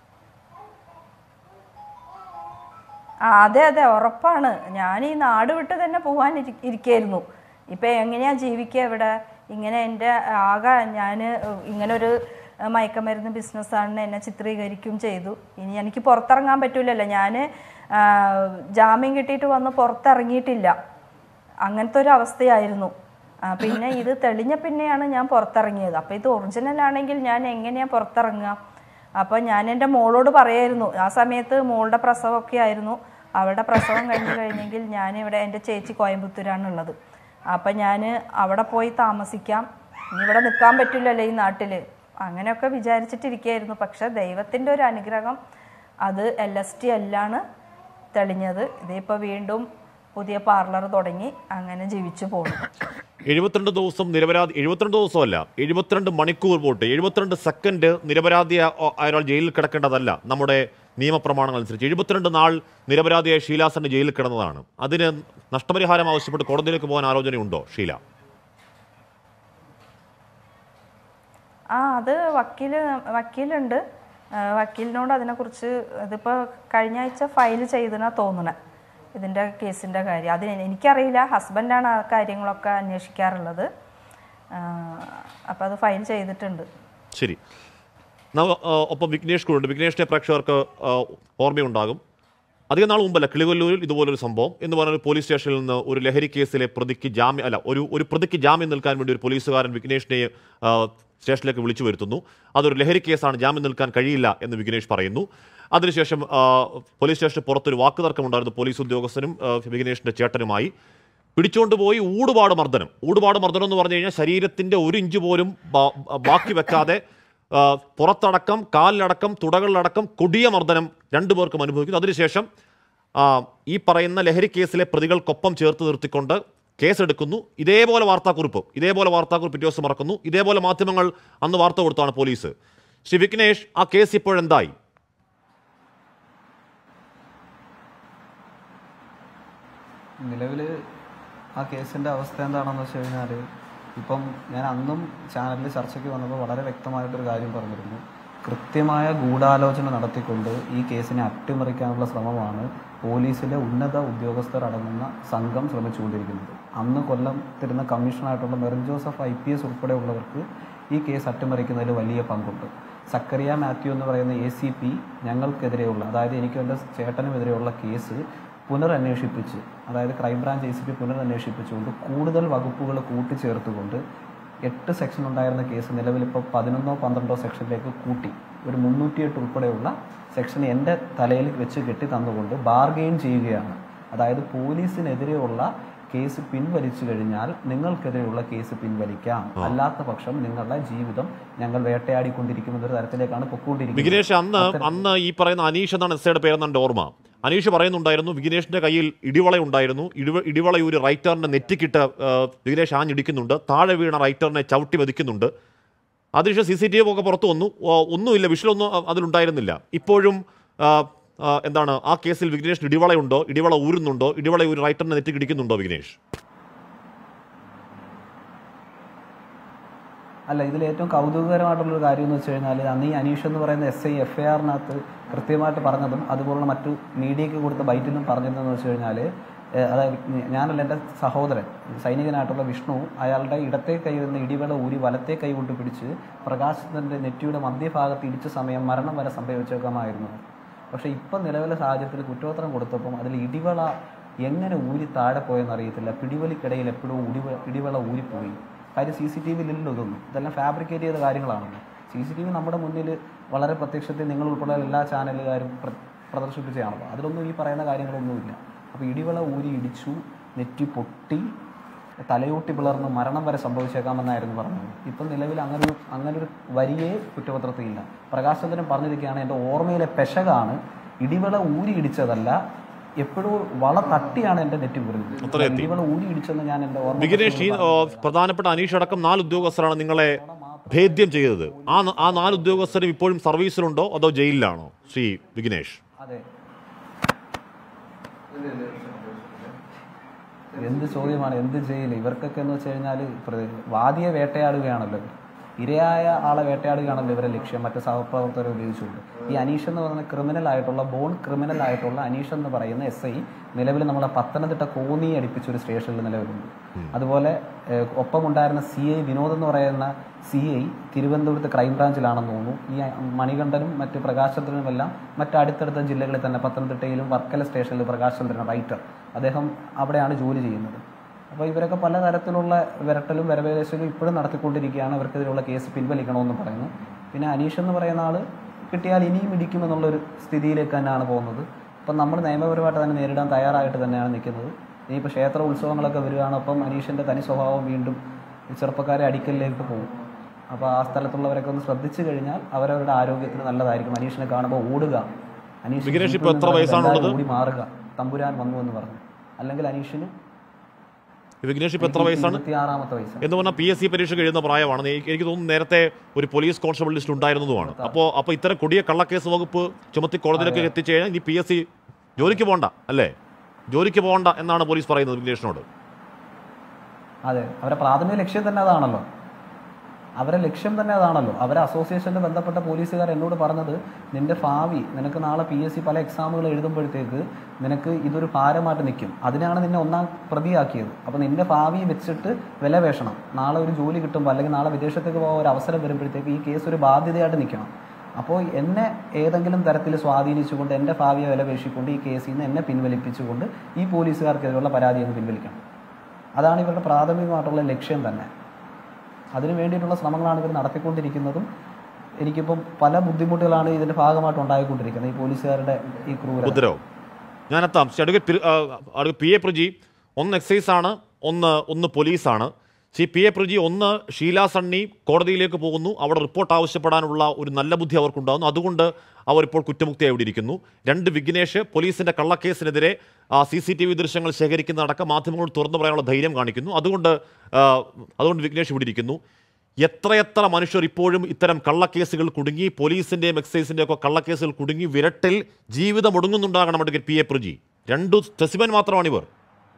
ആ അതെ അതെ ഉറപ്പാണ് ഞാൻ ഈ നാട് വിട്ട് തന്നെ പോകാൻ ഇരിക്കായിരുന്നു ഇപ്പം എങ്ങനെയാ ജീവിക്കുക ഇവിടെ ഇങ്ങനെ എൻ്റെ ആകെ ഞാൻ ഇങ്ങനെ ഒരു മയക്കമരുന്ന് ബിസിനസ്സാണെന്ന് എന്നെ ചിത്രീകരിക്കും ചെയ്തു ഇനി എനിക്ക് പുറത്തിറങ്ങാൻ പറ്റൂലല്ലോ ഞാൻ ജാമ്യം കിട്ടിയിട്ട് വന്ന് പുറത്തിറങ്ങിയിട്ടില്ല അങ്ങനത്തെ ഒരു അവസ്ഥയായിരുന്നു ആ, പിന്നെ ഇത് തെളിഞ്ഞ പിന്നെയാണ് ഞാൻ പുറത്തിറങ്ങിയത് അപ്പോൾ ഇത് ഒറിജിനൽ ആണെങ്കിൽ ഞാൻ എങ്ങനെയാണ് പുറത്തിറങ്ങുക അപ്പോൾ ഞാൻ എൻ്റെ മോളോട് പറയായിരുന്നു ആ സമയത്ത് മോളുടെ പ്രസവമൊക്കെ ആയിരുന്നു അവളുടെ പ്രസവം കഴിഞ്ഞ് കഴിഞ്ഞെങ്കിൽ ഞാൻ ഇവിടെ എൻ്റെ ചേച്ചി കോയമ്പത്തൂരാണുള്ളത് അപ്പം ഞാൻ അവിടെ പോയി താമസിക്കാം ഇനി ഇവിടെ നിൽക്കാൻ പറ്റില്ലല്ലോ ഈ നാട്ടിൽ അങ്ങനെയൊക്കെ വിചാരിച്ചിട്ടിരിക്കുകയായിരുന്നു പക്ഷെ ദൈവത്തിൻ്റെ ഒരു അനുഗ്രഹം അത് എൽ എസ് ടി അല്ലാണ് തെളിഞ്ഞത് ഇതിപ്പോൾ വീണ്ടും പുതിയ പാർലർ തുടങ്ങി അങ്ങനെ ജീവിച്ചു പോകുന്നു എഴുപത്തിരണ്ട് ദിവസം നിരപരാധി എഴുപത്തിരണ്ട് ദിവസമല്ല എഴുപത്തിരണ്ട് മണിക്കൂർ പോട്ട് എഴുപത്തിരണ്ട് സെക്കൻഡ് നിരപരാധി ഒരാൾ ജയിലിൽ കിടക്കേണ്ടതല്ല നമ്മുടെ നിയമപ്രമാണങ്ങൾ അനുസരിച്ച് എഴുപത്തിരണ്ട് നാൾ നിരപരാധിയായ ഷീലാസന്റെ ജയിലിൽ കിടന്നതാണ് അതിന് നഷ്ടപരിഹാരം ആവശ്യപ്പെട്ട് കോടതിയിലേക്ക് പോകാൻ ആലോചനയുണ്ടോ ഷീല ആ അത് വക്കീൽ വക്കീലുണ്ട് ആ, വക്കീലിനോട് അതിനെക്കുറിച്ച് ഇതിപ്പോൾ കഴിഞ്ഞ ആഴ്ച ഫയൽ ചെയ്തെന്നാ തോന്നണേ ഇതിൻ്റെ കേസിൻ്റെ കാര്യം അതിന് എനിക്കറിയില്ല ഹസ്ബൻഡാണ് ആ കാര്യങ്ങളൊക്കെ അന്വേഷിക്കാറുള്ളത് അപ്പോൾ അത് ഫയൽ ചെയ്തിട്ടുണ്ട് ശരി നവ- ആ, ഒപ്പം വിഘ്നേഷ് കൂടെ വിഘ്നേഷിനെ പ്രേക്ഷകർക്ക് ആ, ഓർമ്മയുണ്ടാകും അധികം നാൾ മുമ്പല്ല കിളികൊല്ലൂരിൽ ഇതുപോലൊരു സംഭവം എന്ന് പറഞ്ഞ ഒരു പോലീസ് സ്റ്റേഷനിൽ നിന്ന് ഒരു ലഹരി കേസിലെ പ്രതിക്ക് ജാമ്യം അല്ല ഒരു ഒരു പ്രതിക്ക് ജാമ്യം നിൽക്കാൻ വേണ്ടി ഒരു പോലീസുകാരൻ വിഘ്നേഷിനെ ആ, സ്റ്റേഷനിലേക്ക് വിളിച്ചു വരുത്തുന്നു അതൊരു ലഹരി കേസാണ് ജാമ്യം നിൽക്കാൻ കഴിയില്ല എന്ന് വിഘ്നേഷ് പറയുന്നു അതിനുശേഷം ആ, പോലീസ് സ്റ്റേഷന് പുറത്തൊരു വാക്കുതർക്കമുണ്ടായിരുന്നു പോലീസ് ഉദ്യോഗസ്ഥനും ആ, വിഘ്നേഷിന്റെ ചേട്ടനുമായി പിടിച്ചുകൊണ്ട് പോയി ഊടുപാട് മർദ്ദനം ഊടുപാട് മർദ്ദനം എന്ന് പറഞ്ഞു കഴിഞ്ഞാൽ ശരീരത്തിന്റെ ഒരു ഇഞ്ച് പോലും ബാ- ബാക്കി വെക്കാതെ ആ, പുറത്തടക്കം കാലിലടക്കം തുടകളിലടക്കം കൊടിയ മർദ്ദനം രണ്ടു പേർക്കും അനുഭവിക്കുന്നു അതിനുശേഷം ആ, ഈ പറയുന്ന ലഹരി കേസിലെ പ്രതികൾക്കൊപ്പം ചേർത്ത് നിർത്തിക്കൊണ്ട് കേസെടുക്കുന്നു ഇതേപോലെ വാർത്താക്കുറിപ്പ് ഇതേപോലെ വാർത്താക്കുറിപ്പ് പിറ്റേ ദിവസം മറക്കുന്നു ഇതേപോലെ മാധ്യമങ്ങൾ അന്ന് വാർത്ത കൊടുത്താണ് പോലീസ് ശ്രീ വിഘ്നേഷ് ആ കേസ് ഇപ്പോഴെന്തായി നിലവിൽ ആ കേസിൻ്റെ അവസ്ഥ എന്താണെന്ന് വെച്ച് കഴിഞ്ഞാൽ ഇപ്പം ഞാൻ അന്നും ചാനലിൽ ചർച്ചയ്ക്ക് വന്നപ്പോൾ വളരെ വ്യക്തമായിട്ടൊരു കാര്യം പറഞ്ഞിരുന്നു കൃത്യമായ ഗൂഢാലോചന നടത്തിക്കൊണ്ട് ഈ കേസിനെ അട്ടിമറിക്കാനുള്ള ശ്രമമാണ് പോലീസിലെ ഉന്നത ഉദ്യോഗസ്ഥർ അടങ്ങുന്ന സംഘം ശ്രമിച്ചുകൊണ്ടിരിക്കുന്നത് അന്ന് കൊല്ലത്തിരുന്ന കമ്മീഷണറായിട്ടുള്ള Merin Joseph I P S ഉൾപ്പെടെയുള്ളവർക്ക് ഈ കേസ് അട്ടിമറിക്കുന്നതിൽ വലിയ പങ്കുണ്ട് സക്കറിയ മാത്യു എന്ന് പറയുന്ന എ സി പി ഞങ്ങൾക്കെതിരെയുള്ള അതായത് എനിക്കും എൻ്റെ ചേട്ടനുമെതിരെയുള്ള കേസ് പുനരന്വേഷിപ്പിച്ച് അതായത് ക്രൈംബ്രാഞ്ച് എ സി പി പുനരന്വേഷിപ്പിച്ചുകൊണ്ട് കൂടുതൽ വകുപ്പുകൾ കൂട്ടിച്ചേർത്തുകൊണ്ട് എട്ട് സെക്ഷൻ ഉണ്ടായിരുന്ന കേസ് നിലവിലിപ്പോൾ പതിനൊന്നോ പന്ത്രണ്ടോ സെക്ഷനിലേക്ക് കൂട്ടി ഒരു മുന്നൂറ്റിയെട്ട് ഉൾപ്പെടെയുള്ള സെക്ഷൻ എൻ്റെ തലയിൽ വെച്ച് കെട്ടി തന്നുകൊണ്ട് ബാർഗെയിൻ ചെയ്യുകയാണ് അതായത് പോലീസിനെതിരെയുള്ള കേസ് പിൻവലിച്ചു കഴിഞ്ഞാൽ നിങ്ങൾക്കെതിരെയുള്ള കേസ് പിൻവലിക്കാം അല്ലാത്ത പക്ഷം നിങ്ങളുടെ ജീവിതം ഞങ്ങൾ വേട്ടയാടിക്കൊണ്ടിരിക്കുമെന്നൊരു തരത്തിലേക്കാണ് പൊക്കോണ്ടിരിക്കുന്നത് വിഘ്നേഷ് അന്ന് അന്ന് ഈ പറയുന്ന അനീഷ് എന്നാണ് എസ് ഐയുടെ പേരെന്നാണ് എൻ്റെ ഓർമ്മ അനീഷ് പറയുന്നുണ്ടായിരുന്നു വിഘ്നേഷിന്റെ കയ്യിൽ ഇടിവള ഉണ്ടായിരുന്നു ഇടിവ ഇടിവളയൂര് റൈറ്ററിന്റെ നെറ്റിക്കിട്ട് ആ, വിഘ്നേഷ് ആഞ്ഞിടിക്കുന്നുണ്ട് താഴെ വീണ റൈറ്ററിനെ ചവിട്ടി വധിക്കുന്നുണ്ട് അതിനുശേഷം സി സി ടി വി ഒക്കെ പുറത്തു വന്നു ഓ, ഒന്നുമില്ല വിഷയമൊന്നും അ- അതിലുണ്ടായിരുന്നില്ല ഇപ്പോഴും ആ, ആ, എന്താണ് ആ കേസിൽ വിഘ്നേഷിന് ഇടിവളയുണ്ടോ ഇടിവള ഊരുന്നുണ്ടോ ഇടിവള ഊരി റൈറ്ററിനെ നെറ്റിക്കിടിക്കുന്നുണ്ടോ വിഘ്നേഷ് അല്ല ഇതിൽ ഏറ്റവും കൗതുകകരമായിട്ടുള്ളൊരു കാര്യം എന്ന് വെച്ച് കഴിഞ്ഞാൽ അന്ന് ഈ അനീഷ് എന്ന് പറയുന്ന എസ് ഐ എഫ് ഐ ആറിനകത്ത് കൃത്യമായിട്ട് പറഞ്ഞതും അതുപോലുള്ള മറ്റു മീഡിയയ്ക്ക് കൊടുത്ത ബൈറ്റിലും പറഞ്ഞതെന്ന് വെച്ച് കഴിഞ്ഞാൽ അതായത് ഞാനല്ല എൻ്റെ സഹോദരൻ സൈനികനായിട്ടുള്ള വിഷ്ണു അയാളുടെ ഇടത്തെ കൈ നിന്ന് ഇടിവേള ഊരി വലത്തെ കൈ കൊണ്ട് പിടിച്ച് പ്രകാശത്തിൻ്റെ നെറ്റിയുടെ മധ്യഭാഗത്ത് ഇടിച്ച സമയം മരണം വരെ സംഭവിച്ചേക്കാമായിരുന്നു പക്ഷേ ഇപ്പം നിലവിലെ സാഹചര്യത്തിൽ കുറ്റപത്രം കൊടുത്തപ്പം അതിൽ ഇടിവള എങ്ങനെ ഊരി താഴെ പോയെന്ന് അറിയത്തില്ല പിടിവലിക്കിടയിൽ എപ്പോഴും ഇടിവ ഇടിവള ഊരിപ്പോയി കാര്യം സി സി ടി വിയിലില്ലല്ലോ ഇതൊന്നും ഇതെല്ലാം ഫാബ്രിക്കേറ്റ് ചെയ്ത കാര്യങ്ങളാണല്ലോ സി സി ടി വി നമ്മുടെ മുന്നിൽ വളരെ പ്രത്യക്ഷത്തിൽ നിങ്ങൾ ഉൾപ്പെടെ എല്ലാ ചാനലുകാരും പ്ര- പ്രദർശിപ്പിച്ചതാണല്ലോ അതിലൊന്നും ഈ പറയുന്ന കാര്യങ്ങളൊന്നുമില്ല അപ്പോൾ ഇടിവള ഊരി ഇടിച്ചു നെറ്റി പൊട്ടി തലയൂട്ടി പിളർന്ന് മരണം വരെ സംഭവിച്ചേക്കാമെന്നായിരുന്നു പറഞ്ഞത് ഇപ്പം നിലവിൽ അങ്ങനൊരു അങ്ങനൊരു വരിയേ കുറ്റപത്രത്തിലില്ല പ്രകാശചന്ദ്രൻ പറഞ്ഞിരിക്കുകയാണ് എൻ്റെ ഓർമ്മയിലെ പെശകാണ് ഇടിവള ഊരി ഇടിച്ചതല്ല എപ്പോഴും വള തട്ടിയാണ് എൻ്റെ നെറ്റി വീറുന്നത് അത്രയെത്തി. ഇടിവള ഊരി ഇടിച്ചെന്ന് ഞാൻ എൻ്റെ ഓർമ്മ വിഘ്നേഷ് ഈ ആ, പ്രധാനപ്പെട്ട അനീഷ് അടക്കം നാല് ഉദ്യോഗസ്ഥരാണ് നിങ്ങളെ ഭേദ്യം ചെയ്തത് ആ ന- ആ നാല് ഉദ്യോഗസ്ഥരും ഇപ്പോഴും സർവീസിലുണ്ടോ അതോ ജയിലിലാണോ ശ്രീ വിഘ്നേഷ് അതെ എന്ത് ചോദ്യമാണ് എന്ത് ജയിൽ ഇവർക്കൊക്കെ എന്ന് വെച്ച് കഴിഞ്ഞാൽ വാദിയെ വേട്ടയാടുകയാണല്ലോ ഇവർ. ഇരയായ ആളെ വേട്ടയാടുകയാണല്ലോ ഇവരെ ലക്ഷ്യം മറ്റ് സഹപ്രവർത്തകരെ ഉപയോഗിച്ചുകൊണ്ട് ഈ അനീഷ് എന്ന് പറയുന്ന ക്രിമിനൽ ആയിട്ടുള്ള ബോൺ ക്രിമിനൽ ആയിട്ടുള്ള അനീഷ് എന്ന് പറയുന്ന എസ് ഐ നിലവിൽ നമ്മളെ പത്തനംതിട്ട കോന്നി അടിപ്പിച്ച ഒരു സ്റ്റേഷനിൽ നിലവിലുണ്ട് അതുപോലെ ഏഹ്, ഒപ്പമുണ്ടായിരുന്ന സി ഐ വിനോദ് എന്ന് പറയുന്ന സി ഐ തിരുവനന്തപുരത്ത് ക്രൈംബ്രാഞ്ചിലാണെന്ന് തോന്നുന്നു ഈ മണികണ്ഠനും മറ്റ് പ്രകാശചന്ദ്രനും എല്ലാം മറ്റ് അടുത്തടുത്ത ജില്ലകളിൽ തന്നെ പത്തനംതിട്ടയിലും വർക്കല സ്റ്റേഷനിൽ പ്രകാശചന്ദ്രൻ റൈറ്റർ അദ്ദേഹം അവിടെയാണ് ജോലി ചെയ്യുന്നത് അപ്പോൾ ഇവരൊക്കെ പലതരത്തിലുള്ള വിരട്ടലും വരവേശലും ഇപ്പോഴും നടത്തിക്കൊണ്ടിരിക്കുകയാണ് അവർക്കെതിരെയുള്ള കേസ് പിൻവലിക്കണമെന്ന് പറയുന്നു പിന്നെ അനീഷ് എന്ന് പറയുന്ന ആൾ കിട്ടിയാൽ ഇനിയും ഇടിക്കുമെന്നുള്ളൊരു സ്ഥിതിയിലേക്ക് തന്നെയാണ് പോകുന്നത് അപ്പം നമ്മൾ നിയമപരമായിട്ട് തന്നെ നേരിടാൻ തയ്യാറായിട്ട് തന്നെയാണ് നിൽക്കുന്നത് ഇനിയിപ്പോൾ ക്ഷേത്ര ഉത്സവങ്ങളൊക്കെ വരികയാണ് അപ്പം അനീഷിൻ്റെ തനി സ്വഭാവം വീണ്ടും ഈ ചെറുപ്പക്കാരെ അടിക്കലിലേക്ക് പോകും അപ്പോൾ ആ സ്ഥലത്തുള്ളവരൊക്കെ ഒന്ന് ശ്രദ്ധിച്ചു കഴിഞ്ഞാൽ അവരവരുടെ ആരോഗ്യത്തിന് നല്ലതായിരിക്കും അനീഷിനെ കാണുമ്പോൾ ഓടുക അനീഷ് വിഘ്നേഷ് ഇപ്പോൾ എത്ര ജീപ്പിൽ നിന്ന് വയസ്സാണുള്ളത്? ഓടി മാറുക തമ്പുരാൻ വന്നു എന്ന് പറഞ്ഞു അല്ലെങ്കിൽ അനീഷിന് വിഘ്നേഷ് ഇപ്പൊ എത്ര വയസ്സാണ് ഇരുപത്തിയാറാമത്തെ വയസ്സ് എന്ന് പറഞ്ഞാൽ പി എസ് സി പരീക്ഷ കഴിയുന്ന പ്രായമാണ് എനിക്ക് എനിക്ക് തോന്നുന്നു നേരത്തെ ഒരു പോലീസ് കോൺസ്റ്റബിൾ ലിസ്റ്റ് ഉണ്ടായിരുന്നതുമാണ് അപ്പോൾ അപ്പോൾ ഇത്തരം കൊടിയ കള്ളക്കേസ് വകുപ്പ് ചുമത്തി കോടതിയിലേക്ക് എത്തിച്ചു കഴിഞ്ഞാൽ ഇനി പി എസ് സി ജോലിക്ക് പോകണ്ട അല്ലേ ജോലിക്ക് പോകണ്ട എന്നാണ് പോലീസ് പറയുന്നത് വിഘ്നേഷിനോട് അതെ അവരെ പ്രാഥമിക ലക്ഷ്യം തന്നെ അതാണല്ലോ അവരെ ലക്ഷ്യം തന്നെ അതാണല്ലോ അവരെ അസോസിയേഷനിൽ ബന്ധപ്പെട്ട പോലീസുകാർ എന്നോട് പറഞ്ഞത് നിന്റെ ഭാവി നിനക്ക് നാളെ പി എസ് സി പല എക്സാമുകൾ എഴുതുമ്പോഴത്തേക്ക് നിനക്ക് ഇതൊരു ഭാരമായിട്ട് നിൽക്കും അതിനാണ് നിന്നെ ഒന്നാം പ്രതിയാക്കിയത് അപ്പോൾ നിന്റെ ഭാവി വെച്ചിട്ട് വില വേഷണം നാളെ ഒരു ജോലി കിട്ടുമ്പോൾ അല്ലെങ്കിൽ നാളെ വിദേശത്തേക്ക് പോകാൻ ഒരു അവസരം വരുമ്പോഴത്തേക്ക് ഈ കേസ് ഒരു ബാധ്യതയായിട്ട് നിൽക്കണം അപ്പോൾ എന്നെ ഏതെങ്കിലും തരത്തിൽ സ്വാധീനിച്ചുകൊണ്ട് എൻ്റെ ഭാവിയെ വിലപേക്ഷിക്കൊണ്ട് ഈ കേസിൽ നിന്ന് എന്നെ പിൻവലിപ്പിച്ചുകൊണ്ട് ഈ പോലീസുകാർക്കെതിരെയുള്ള പരാതി അങ്ങ് പിൻവലിക്കണം അതാണ് ഇവരുടെ പ്രാഥമികമായിട്ടുള്ള ലക്ഷ്യം തന്നെ അതിനു വേണ്ടിയിട്ടുള്ള ശ്രമങ്ങളാണ് ഇവർ നടത്തിക്കൊണ്ടിരിക്കുന്നതും എനിക്കിപ്പം പല ബുദ്ധിമുട്ടുകളാണ് ഇതിന്റെ ഭാഗമായിട്ട് ഉണ്ടായിക്കൊണ്ടിരിക്കുന്നത് ഈ പോലീസുകാരുടെ ഈ ക്രൂരത ഉപദ്രവം ഞാനെത്താം ശ്രീ അഡ്വക്കേറ്റ് പി- ആ, അഡ്വക്കേറ്റ് പി എ പ്രജി ഒന്ന് എക്സൈസ് ആണ് ഒന്ന് ഒന്ന് പോലീസാണ് ശ്രീ പി എ പ്രജി ഒന്ന് ഷീല സണ്ണി കോടതിയിലേക്ക് പോകുന്നു അവിടെ റിപ്പോർട്ട് ആവശ്യപ്പെടാനുള്ള ഒരു നല്ല ബുദ്ധി അവർക്കുണ്ടാകുന്നു അതുകൊണ്ട് അവർ ഇപ്പോൾ കുറ്റമുക്തിയായി ഇവിടെ ഇരിക്കുന്നു രണ്ട് വിഘ്നേഷ് പോലീസിന്റെ കള്ളക്കേസിനെതിരെ സി സി ടി വി ദൃശ്യങ്ങൾ ശേഖരിക്കുന്നതടക്കം മാധ്യമങ്ങളോട് തുറന്നു പറയാനുള്ള ധൈര്യം കാണിക്കുന്നു അതുകൊണ്ട് ആ, അതുകൊണ്ട് വിഘ്നേഷ് ഇവിടെ ഇരിക്കുന്നു എത്രയെത്ര മനുഷ്യർ ഇപ്പോഴും ഇത്തരം കള്ളക്കേസുകൾ കുടുങ്ങി പോലീസിന്റെയും എക്സൈസിന്റെയും ഒക്കെ കള്ളക്കേസുകൾ കുടുങ്ങി വിരട്ടിൽ ജീവിതം ഒടുങ്ങുന്നുണ്ടാകണം അഡ്വക്കേറ്റ് പി എ പ്രജി രണ്ടു സ്പെസിമൻ മാത്രമാണ് ഇവർ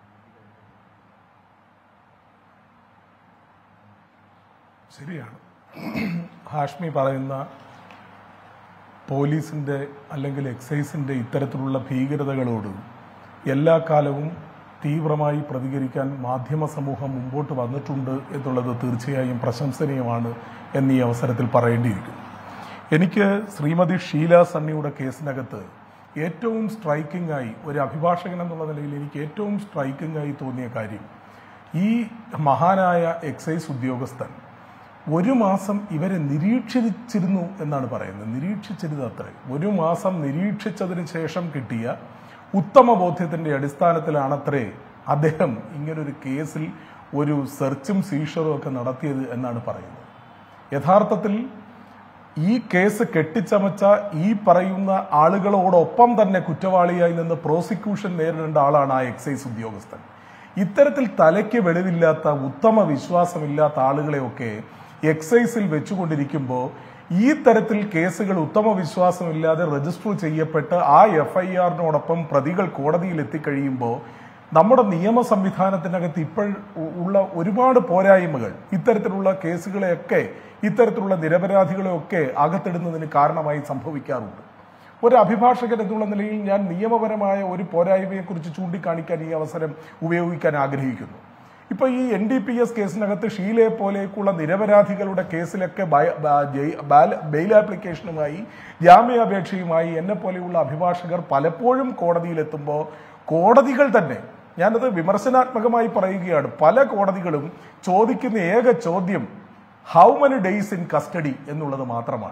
ശരിയാണ് ഹാഷ്മി പറയുന്ന പോലീസിൻ്റെ അല്ലെങ്കിൽ എക്സൈസിൻ്റെ ഇത്തരത്തിലുള്ള ഭീകരതകളോട് എല്ലാ കാലവും തീവ്രമായി പ്രതികരിക്കാൻ മാധ്യമ സമൂഹം മുമ്പോട്ട് വന്നിട്ടുണ്ട് എന്നുള്ളത് തീർച്ചയായും പ്രശംസനീയമാണ് എന്നീ അവസരത്തിൽ പറയേണ്ടിയിരിക്കുന്നു എനിക്ക് ശ്രീമതി ഷീല സണ്ണിയുടെ കേസിനകത്ത് ഏറ്റവും സ്ട്രൈക്കിംഗ് ആയി ഒരു അഭിഭാഷകൻ എന്നുള്ള നിലയിൽ എനിക്ക് ഏറ്റവും സ്ട്രൈക്കിംഗ് ആയി തോന്നിയ കാര്യം ഈ മഹാനായ എക്സൈസ് ഉദ്യോഗസ്ഥൻ ഒരു മാസം ഇവരെ നിരീക്ഷിച്ചിരുന്നു എന്നാണ് പറയുന്നത് നിരീക്ഷിച്ചിരുന്നു അത്രേ ഒരു മാസം നിരീക്ഷിച്ചതിന് ശേഷം കിട്ടിയ ഉത്തമ ബോധ്യത്തിന്റെ അടിസ്ഥാനത്തിലാണത്രേ അദ്ദേഹം ഇങ്ങനൊരു കേസിൽ ഒരു സെർച്ചും സീഷറും ഒക്കെ നടത്തിയത് എന്നാണ് പറയുന്നത് യഥാർത്ഥത്തിൽ ഈ കേസ് കെട്ടിച്ചമച്ച ഈ പറയുന്ന ആളുകളോടൊപ്പം തന്നെ കുറ്റവാളിയായി നിന്ന് പ്രോസിക്യൂഷൻ നേരിടേണ്ട ആളാണ് ആ എക്സൈസ് ഉദ്യോഗസ്ഥൻ ഇത്തരത്തിൽ തലയ്ക്ക് വെളിവില്ലാത്ത ഉത്തമ വിശ്വാസമില്ലാത്ത ആളുകളെയൊക്കെ എക്സൈസിൽ വെച്ചുകൊണ്ടിരിക്കുമ്പോൾ ഈ തരത്തിൽ കേസുകൾ ഉത്തമ വിശ്വാസമില്ലാതെ രജിസ്റ്റർ ചെയ്യപ്പെട്ട് ആ എഫ് ഐ ആറിനോടൊപ്പം പ്രതികൾ കോടതിയിൽ എത്തിക്കഴിയുമ്പോൾ നമ്മുടെ നിയമ സംവിധാനത്തിനകത്ത് ഇപ്പോൾ ഉള്ള ഒരുപാട് പോരായ്മകൾ ഇത്തരത്തിലുള്ള കേസുകളെയൊക്കെ ഇത്തരത്തിലുള്ള നിരപരാധികളെയൊക്കെ അകത്തിടുന്നതിന് കാരണമായി സംഭവിക്കാറുണ്ട് ഒരു അഭിഭാഷകൻ എന്നുള്ള നിലയിൽ ഞാൻ നിയമപരമായ ഒരു പോരായ്മയെക്കുറിച്ച് ചൂണ്ടിക്കാണിക്കാൻ ഈ അവസരം ഉപയോഗിക്കാൻ ആഗ്രഹിക്കുന്നു ഇപ്പൊ ഈ എൻ ഡി പി എസ് കേസിനകത്ത് ഷീലയെ പോലെയൊക്കെയുള്ള നിരപരാധികളുടെ കേസിലൊക്കെ ബയ- ബ- ജയി- ബാല- ബെയിൽ ആപ്ലിക്കേഷനുമായി ജാമ്യാപേക്ഷയുമായി എന്നെ പോലെയുള്ള അഭിഭാഷകർ പലപ്പോഴും കോടതിയിലെത്തുമ്പോൾ കോടതികൾ തന്നെ ഞാനത് വിമർശനാത്മകമായി പറയുകയാണ് പല കോടതികളും ചോദിക്കുന്ന ഏക ചോദ്യം how many days in custody എന്നുള്ളത് മാത്രമാണ്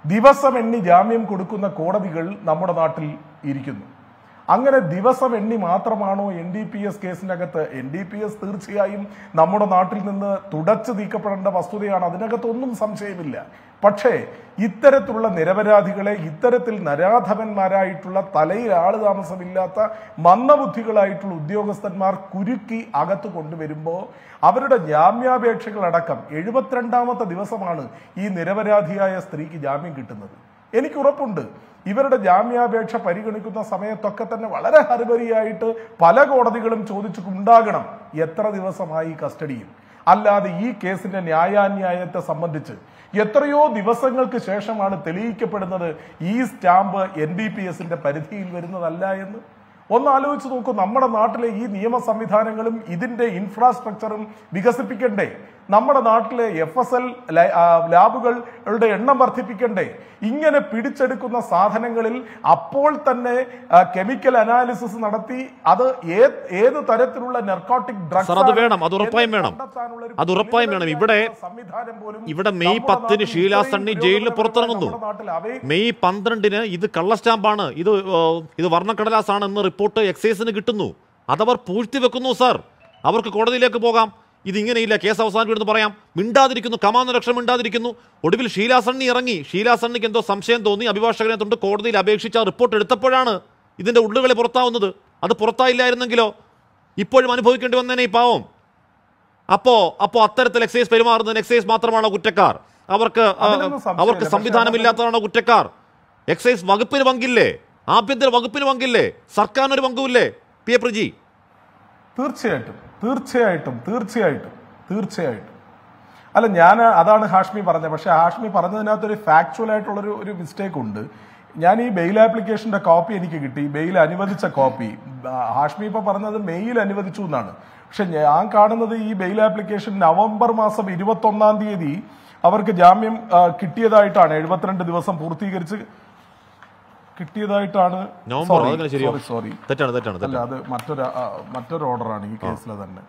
ദിവസം എണ്ണി ജാമ്യം കൊടുക്കുന്ന കോടതികൾ നമ്മുടെ നാട്ടിൽ ഇരിക്കുന്നു അങ്ങനെ ദിവസം എണ്ണി മാത്രമാണോ എൻ ഡി പി എസ് കേസിനകത്ത് എൻ ഡി പി എസ് തീർച്ചയായും നമ്മുടെ നാട്ടിൽ നിന്ന് തുടച്ചു നീക്കപ്പെടേണ്ട വസ്തുതയാണ് അതിനകത്തൊന്നും സംശയമില്ല പക്ഷേ ഇത്തരത്തിലുള്ള നിരപരാധികളെ ഇത്തരത്തിൽ നരാധവന്മാരായിട്ടുള്ള തലയിൽ ആള് താമസമില്ലാത്ത മന്ദബുദ്ധികളായിട്ടുള്ള ഉദ്യോഗസ്ഥന്മാർ കുരുക്കി അകത്ത് കൊണ്ടുവരുമ്പോൾ അവരുടെ ജാമ്യാപേക്ഷകളടക്കം എഴുപത്തിരണ്ടാമത്തെ ദിവസമാണ് ഈ നിരപരാധിയായ സ്ത്രീക്ക് ജാമ്യം കിട്ടുന്നത് എനിക്ക് ഉറപ്പുണ്ട് ഇവരുടെ ജാമ്യാപേക്ഷ പരിഗണിക്കുന്ന സമയത്തൊക്കെ തന്നെ വളരെ ഹരിബരിയായിട്ട് പല കോടതികളും ചോദിച്ചിട്ടുണ്ടാകണം എത്ര ദിവസമായി കസ്റ്റഡിയിൽ അല്ലാതെ ഈ കേസിന്റെ ന്യായാന്യായത്തെ സംബന്ധിച്ച് എത്രയോ ദിവസങ്ങൾക്ക് ശേഷമാണ് തെളിയിക്കപ്പെടുന്നത് ഈ സ്റ്റാമ്പ് എൻ ഡി പി എസിന്റെ പരിധിയിൽ വരുന്നതല്ല എന്ന് ഒന്ന് ആലോചിച്ച് നോക്കൂ നമ്മുടെ നാട്ടിലെ ഈ നിയമ സംവിധാനങ്ങളും ഇതിന്റെ ഇൻഫ്രാസ്ട്രക്ചറും വികസിപ്പിക്കണ്ടേ നമ്മുടെ നാട്ടിലെ എഫ് എസ് എൽ ലാബുകളുടെ എണ്ണം വർദ്ധിപ്പിക്കണ്ടേ ഇങ്ങനെ പിടിച്ചെടുക്കുന്ന സാധനങ്ങളിൽ അപ്പോൾ തന്നെ കെമിക്കൽ അനാലിസിസ് നടത്തി അത് ഏത് ഏത് തരത്തിലുള്ള നെർക്കോട്ടിക് സർ, അത് വേണം. അത് ഉറപ്പായും വേണം. അത് ഉറപ്പായും വേണം. ഇവിടെ- സംവിധാനം പോലും ഇവിടെ മെയ് നമ്മുടെ പത്തിന് നാട്ടിൽ ഷീലാ ഇത്രയും സണ്ണി ജയിലിൽ പുരോഗമനപരമായ പുറത്തിറങ്ങുന്നു നമ്മുടെ നാട്ടിൽ അവയെ മെയ് പന്ത്രണ്ടിന് ഇത് കള്ള സ്റ്റാമ്പാണ് ഇത് ഏഹ്, ഇത് വർണ്ണക്കടലാസാണ് എന്ന് റിപ്പോർട്ട് എക്സൈസിന് കിട്ടുന്നു അതവർ പൂഴ്ത്തി വെക്കുന്നു സാർ അവർക്ക് കോടതിയിലേക്ക് പോകാം ഇതിങ്ങനെയില്ല കേസ് അവസാനിപ്പിക്കുന്നു പറയാം മിണ്ടാതിരിക്കുന്നു കമാന്ന രക്ഷ മിണ്ടാതിരിക്കുന്നു ഒടുവിൽ ഷീലാ സണ്ണി ഇറങ്ങി ഷീലാ സണ്ണിക്ക് എന്തോ സംശയം തോന്നി അഭിഭാഷകനെ തൊട്ട് കോടതിയിൽ അപേക്ഷിച്ച ആ റിപ്പോർട്ട് എടുത്തപ്പോഴാണ് ഇതിന്റെ ഉള്ളുകളെ പുറത്താവുന്നത് അത് പുറത്തായില്ലായിരുന്നെങ്കിലോ ഇപ്പോഴും അനുഭവിക്കേണ്ടി വന്നേനെ ഈ പാവം അപ്പോ അപ്പോ അത്തരത്തിൽ എക്സൈസ് പെരുമാറുന്നതിന് എക്സൈസ് മാത്രമാണോ കുറ്റക്കാർ അവർക്ക് ആ, അതിലൊന്നും സംശയമില്ല. അവർക്ക് പക്ഷേ സംവിധാനമില്ലാത്തതാണോ കുറ്റക്കാർ എക്സൈസ് വകുപ്പിന് പങ്കില്ലേ ആഭ്യന്തര വകുപ്പിന് പങ്കില്ലേ സർക്കാരിന് ഒരു പങ്കുമില്ലേ പി എ പ്രജി തീർച്ചയായിട്ടും തീർച്ചയായിട്ടും തീർച്ചയായിട്ടും തീർച്ചയായിട്ടും അല്ല ഞാൻ അതാണ് ഹാഷ്മി പറഞ്ഞത് പക്ഷെ ഹാഷ്മി പറഞ്ഞതിനകത്തൊരു ഫാക്ച്വൽ ആയിട്ടുള്ളൊരു ഒരു മിസ്റ്റേക്ക് ഉണ്ട് ഞാൻ ഈ ബെയിൽ ആപ്ലിക്കേഷന്റെ കോപ്പി എനിക്ക് കിട്ടി ബെയിൽ അനുവദിച്ച കോപ്പി ആ, ഹാഷ്മി ഇപ്പൊ പറഞ്ഞത് മെയിൽ അനുവദിച്ചു എന്നാണ് പക്ഷെ ഞാൻ കാണുന്നത് ഈ ബെയിൽ ആപ്ലിക്കേഷൻ നവംബർ മാസം ഇരുപത്തി ഒന്നാം തീയതി അവർക്ക് ജാമ്യം ആ, കിട്ടിയതായിട്ടാണ് എഴുപത്തിരണ്ട് ദിവസം പൂർത്തീകരിച്ച് കിട്ടിയതായിട്ടാണ് നവംബർ അതങ്ങനെ ശരിയോ സോറി സോറി തെറ്റാണ് തെറ്റാണ് അല്ല തെറ്റാണ് അത് മറ്റൊരു ആ, മറ്റൊരു ഓർഡറാണ് ഈ കേസിലെ തന്നെ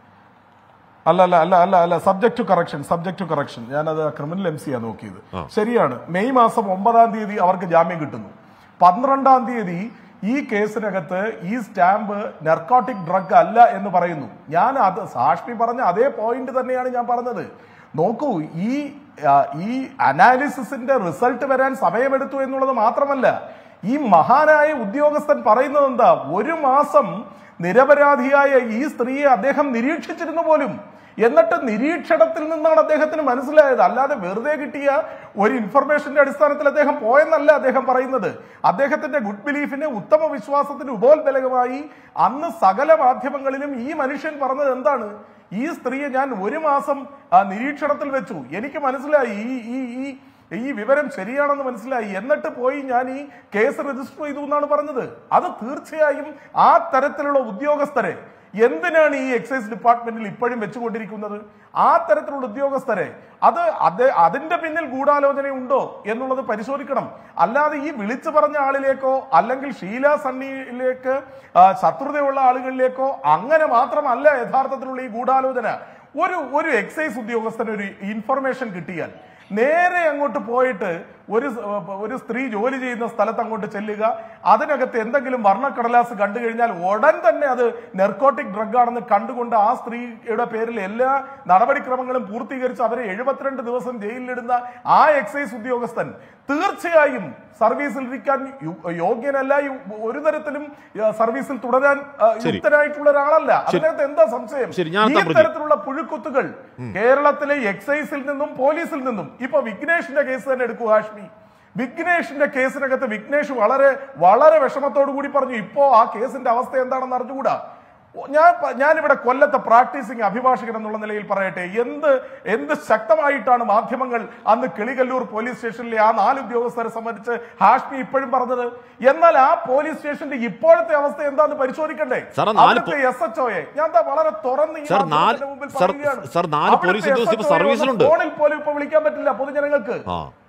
അല്ല അല്ല അല്ല അല്ല അല്ല subject to correction subject to correction ഞാനത് ക്രിമിനൽ എം സിയാണ് നോക്കിയത് ശരിയാണ് മെയ് മാസം ഒമ്പതാം തീയതി അവർക്ക് ജാമ്യം കിട്ടുന്നു പന്ത്രണ്ടാം തീയതി ഈ കേസിനകത്ത് ഈ സ്റ്റാമ്പ് നെർക്കോട്ടിക് ഡ്രഗ് അല്ല എന്ന് പറയുന്നു ഞാൻ അത് സാഷ്മി പറഞ്ഞ അതേ പോയിന്റ് തന്നെയാണ് ഞാൻ പറഞ്ഞത് നോക്കൂ ഈ ആ, ഈ അനാലിസിസിന്റെ റിസൾട്ട് വരാൻ സമയമെടുത്തു എന്നുള്ളത് മാത്രമല്ല ഈ മഹാനായ ഉദ്യോഗസ്ഥൻ പറയുന്നത് എന്താ ഒരു മാസം നിരപരാധിയായ ഈ സ്ത്രീയെ അദ്ദേഹം നിരീക്ഷിച്ചിരുന്നു പോലും എന്നിട്ട് നിരീക്ഷണത്തിൽ നിന്നാണ് അദ്ദേഹത്തിന് മനസ്സിലായത് അല്ലാതെ വെറുതെ കിട്ടിയ ഒരു ഇൻഫർമേഷന്റെ അടിസ്ഥാനത്തിൽ അദ്ദേഹം പോയെന്നല്ല അദ്ദേഹം പറയുന്നത് അദ്ദേഹത്തിന്റെ ഗുഡ് ബിലീഫിന് ഉത്തമ വിശ്വാസത്തിന് ഉപോത്ബലകമായി അന്ന് സകല മാധ്യമങ്ങളിലും ഈ മനുഷ്യൻ പറഞ്ഞത് എന്താണ് ഈ സ്ത്രീയെ ഞാൻ ഒരു മാസം ആ, നിരീക്ഷണത്തിൽ വെച്ചു എനിക്ക് മനസ്സിലായി ഈ ഈ ഈ ഈ വിവരം ശരിയാണെന്ന് മനസ്സിലായി എന്നിട്ട് പോയി ഞാൻ ഈ കേസ് രജിസ്റ്റർ ചെയ്തു എന്നാണ് പറഞ്ഞത് അത് തീർച്ചയായും ആ തരത്തിലുള്ള ഉദ്യോഗസ്ഥരെ എന്തിനാണ് ഈ എക്സൈസ് ഡിപ്പാർട്ട്മെന്റിൽ ഇപ്പോഴും വെച്ചുകൊണ്ടിരിക്കുന്നത് ആ തരത്തിലുള്ള ഉദ്യോഗസ്ഥരെ അത് അത് അതിന്റെ പിന്നിൽ ഗൂഢാലോചനയുണ്ടോ എന്നുള്ളത് പരിശോധിക്കണം അല്ലാതെ ഈ വിളിച്ചു പറഞ്ഞ ആളിലേക്കോ അല്ലെങ്കിൽ ഷീല സണ്ണിയിലേക്ക് ആ, ശത്രുതയുള്ള ആളുകളിലേക്കോ അങ്ങനെ മാത്രമല്ല യഥാർത്ഥത്തിലുള്ള ഈ ഗൂഢാലോചന ഒരു ഒരു എക്സൈസ് ഉദ്യോഗസ്ഥന് ഒരു ഇൻഫർമേഷൻ കിട്ടിയാൽ നേരെ അങ്ങോട്ട് പോയിട്ട് ഒരു സ്- ഒരു സ്ത്രീ ജോലി ചെയ്യുന്ന സ്ഥലത്ത് അങ്ങോട്ട് ചെല്ലുക അതിനകത്ത് എന്തെങ്കിലും വർണ്ണക്കടലാസ് കണ്ടു കഴിഞ്ഞാൽ ഉടൻ തന്നെ അത് നെർക്കോട്ടിക് ഡ്രഗ് ആണെന്ന് കണ്ടുകൊണ്ട് ആ സ്ത്രീയുടെ പേരിൽ എല്ലാ നടപടിക്രമങ്ങളും പൂർത്തീകരിച്ച് അവരെ എഴുപത്തിരണ്ട് ദിവസം ജയിലിലിടുന്ന ആ എക്സൈസ് ഉദ്യോഗസ്ഥൻ തീർച്ചയായും സർവീസിൽ ഇരിക്കാൻ യോ- യോഗ്യനല്ല യു- ഒരു തരത്തിലും ആ, സർവീസിൽ തുടരാൻ ആ, ശരി. യുക്തനായിട്ടുള്ള ഒരാളല്ല അതിനകത്ത് എന്താ സംശയം ശരി, ഞാൻ ഈ എത്താൻ പ്രതി. തരത്തിലുള്ള പുഴുക്കുത്തുകൾ കേരളത്തിലെ എക്സൈസിൽ നിന്നും പോലീസിൽ നിന്നും ഇപ്പൊ വിഘ്നേഷിന്റെ കേസ് തന്നെ എടുക്കൂ ഹാഷ്മി വിഘ്നേഷിന്റെ കേസിനകത്ത് വിഘ്നേഷ് വളരെ വളരെ വിഷമത്തോടു കൂടി പറഞ്ഞു ഇപ്പോ ആ കേസിന്റെ അവസ്ഥ എന്താണെന്ന് അറിഞ്ഞുകൂടാ ഓ, ഞാൻ പ- ഞാനിവിടെ കൊല്ലത്തെ പ്രാക്ടീസിങ് അഭിഭാഷകൻ എന്നുള്ള നിലയിൽ പറയട്ടെ എന്ത് എന്ത് ശക്തമായിട്ടാണ് മാധ്യമങ്ങൾ അന്ന് കിളികല്ലൂർ പോലീസ് സ്റ്റേഷനിലെ ആ നാല് ഉദ്യോഗസ്ഥരെ സംബന്ധിച്ച് ഹാഷ്മി ഇപ്പോഴും പറഞ്ഞത് എന്നാൽ ആ പോലീസ് സ്റ്റേഷന്റെ ഇപ്പോഴത്തെ അവസ്ഥ എന്താന്ന് പരിശോധിക്കണ്ടേ സാർ, ആ നാല് അവിടുത്തെ എസ് എച്ച് ഒയെ ഞാൻ ദാ വളരെ തുറന്ന് ഈ സാർ, മാധ്യമത്തിന്റെ നാല്- മുമ്പിൽ സാർ, പറയുകയാണ്. സാർ, നാല് അവിടുത്തെ പോലീസ് ഉദ്യോഗസ്ഥർ ഇപ്പോ SHO യെ ഒന്ന് സർവീസിലുണ്ട്. ഫോണിൽ പോലും ഇപ്പൊ വിളിക്കാൻ പറ്റില്ല പൊതുജനങ്ങൾക്ക് ആ.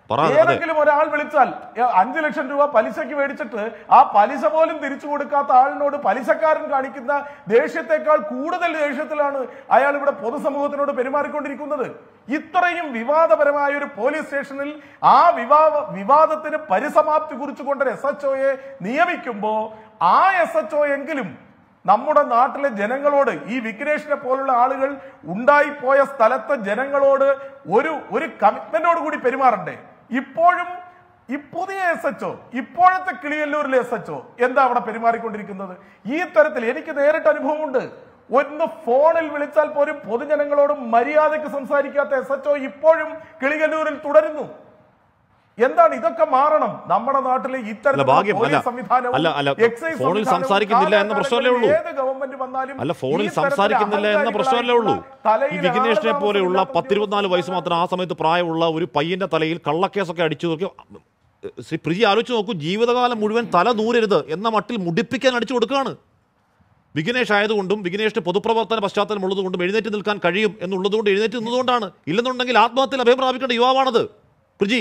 പറ, അതെ. ഏതെങ്കിലും ഒരാൾ വിളിച്ചാൽ ഏ, അഞ്ചു ലക്ഷം രൂപ പലിശയ്ക്ക് മേടിച്ചിട്ട് ആ പലിശ പോലും തിരിച്ചു കൊടുക്കാത്ത ആളിനോട് പലിശക്കാരൻ കാണിക്കുന്ന ദേഷ്യത്തെക്കാൾ കൂടുതൽ ദേഷ്യത്തിലാണ് അയാൾ ഇവിടെ പൊതുസമൂഹത്തിനോട് പെരുമാറിക്കൊണ്ടിരിക്കുന്നത് ഇത്രയും വിവാദപരമായ ഒരു പോലീസ് സ്റ്റേഷനിൽ ആ വിവാദ വിവാദത്തിന് പരിസമാപ്തി കുറിച്ചുകൊണ്ട് ഒരു എസ് എച്ച് ഒയെ നിയമിക്കുമ്പോ ആ എസ് എച്ച് ഒ എങ്കിലും നമ്മുടെ നാട്ടിലെ ജനങ്ങളോട് ഈ വിഘ്നേഷിനെ പോലുള്ള ആളുകൾ ഉണ്ടായിപ്പോയ സ്ഥലത്തെ ജനങ്ങളോട് ഒരു ഒരു കമ്മിറ്റ്മെന്റോട് കൂടി പെരുമാറണ്ടേ ഇപ്പോഴും ഈ പുതിയ എസ് എച്ച് ഇപ്പോഴത്തെ കിളിയല്ലൂരിലെ എസ് എച്ച് എന്താ അവിടെ പെരുമാറിക്കൊണ്ടിരിക്കുന്നത് ഈ തരത്തിൽ എനിക്ക് നേരിട്ട് അനുഭവമുണ്ട് ഒന്ന് ഫോണിൽ വിളിച്ചാൽ പോലും പൊതുജനങ്ങളോട് മര്യാദയ്ക്ക് സംസാരിക്കാത്ത എസ് എച്ച് ഇപ്പോഴും കിളികല്ലൂരിൽ തുടരുന്നു എന്താണ് ഇതൊക്കെ മാറണം നമ്മുടെ നാട്ടിലെ അല്ല, ഇത്തരത്തിലുള്ള ഭാഗ്യം. പോലീസ് അല്ല, സംവിധാനവും അല്ല, അല്ല, എക്സൈസ് ഫോണിൽ സംവിധാനവും സംസാരിക്കുന്നില്ല എന്ന പ്രശ്നമല്ലേ ഉള്ളൂ. ഏത് ഗവൺമെന്റ് വന്നാലും അല്ല ഫോണിൽ ഈ തരത്തിൽ സംസാരിക്കുന്നില്ല എന്ന പ്രശ്നമല്ലേ ഉള്ളൂ ഈ തലയിൽ വിഘ്നേഷിനെ ആള് പോലെയുള്ള താമസമില്ലാത്ത പത്തിരുപത്തിനാല് വയസ്സ് മാത്രം ആ സമയത്ത് പ്രായമുള്ള ഒരു പയ്യന്റെ തലയിൽ കള്ളക്കേസൊക്കെ അടിച്ചു നോക്കി ശ്രീ പ്രിജി ആലോചിച്ച് നോക്കൂ ജീവിതകാലം മുഴുവൻ തല നൂരരുത് എന്ന മട്ടിൽ മുടിപ്പിക്കാൻ അടിച്ചു കൊടുക്കുകയാണ് വിഘ്നേഷ് ആയതുകൊണ്ടും വിഘ്നേഷിന് പൊതുപ്രവർത്തന പശ്ചാത്തലം ഉള്ളതുകൊണ്ടും എഴുന്നേറ്റ് നിൽക്കാൻ കഴിയും എന്നുള്ളതുകൊണ്ട് എഴുന്നേറ്റ് നിന്നതുകൊണ്ടാണ് ഇല്ലെന്നുണ്ടെങ്കിൽ ആത്മഹത്യയിൽ അഭയം പ്രാപിക്കേണ്ട യുവാവാണത് പ്രിജി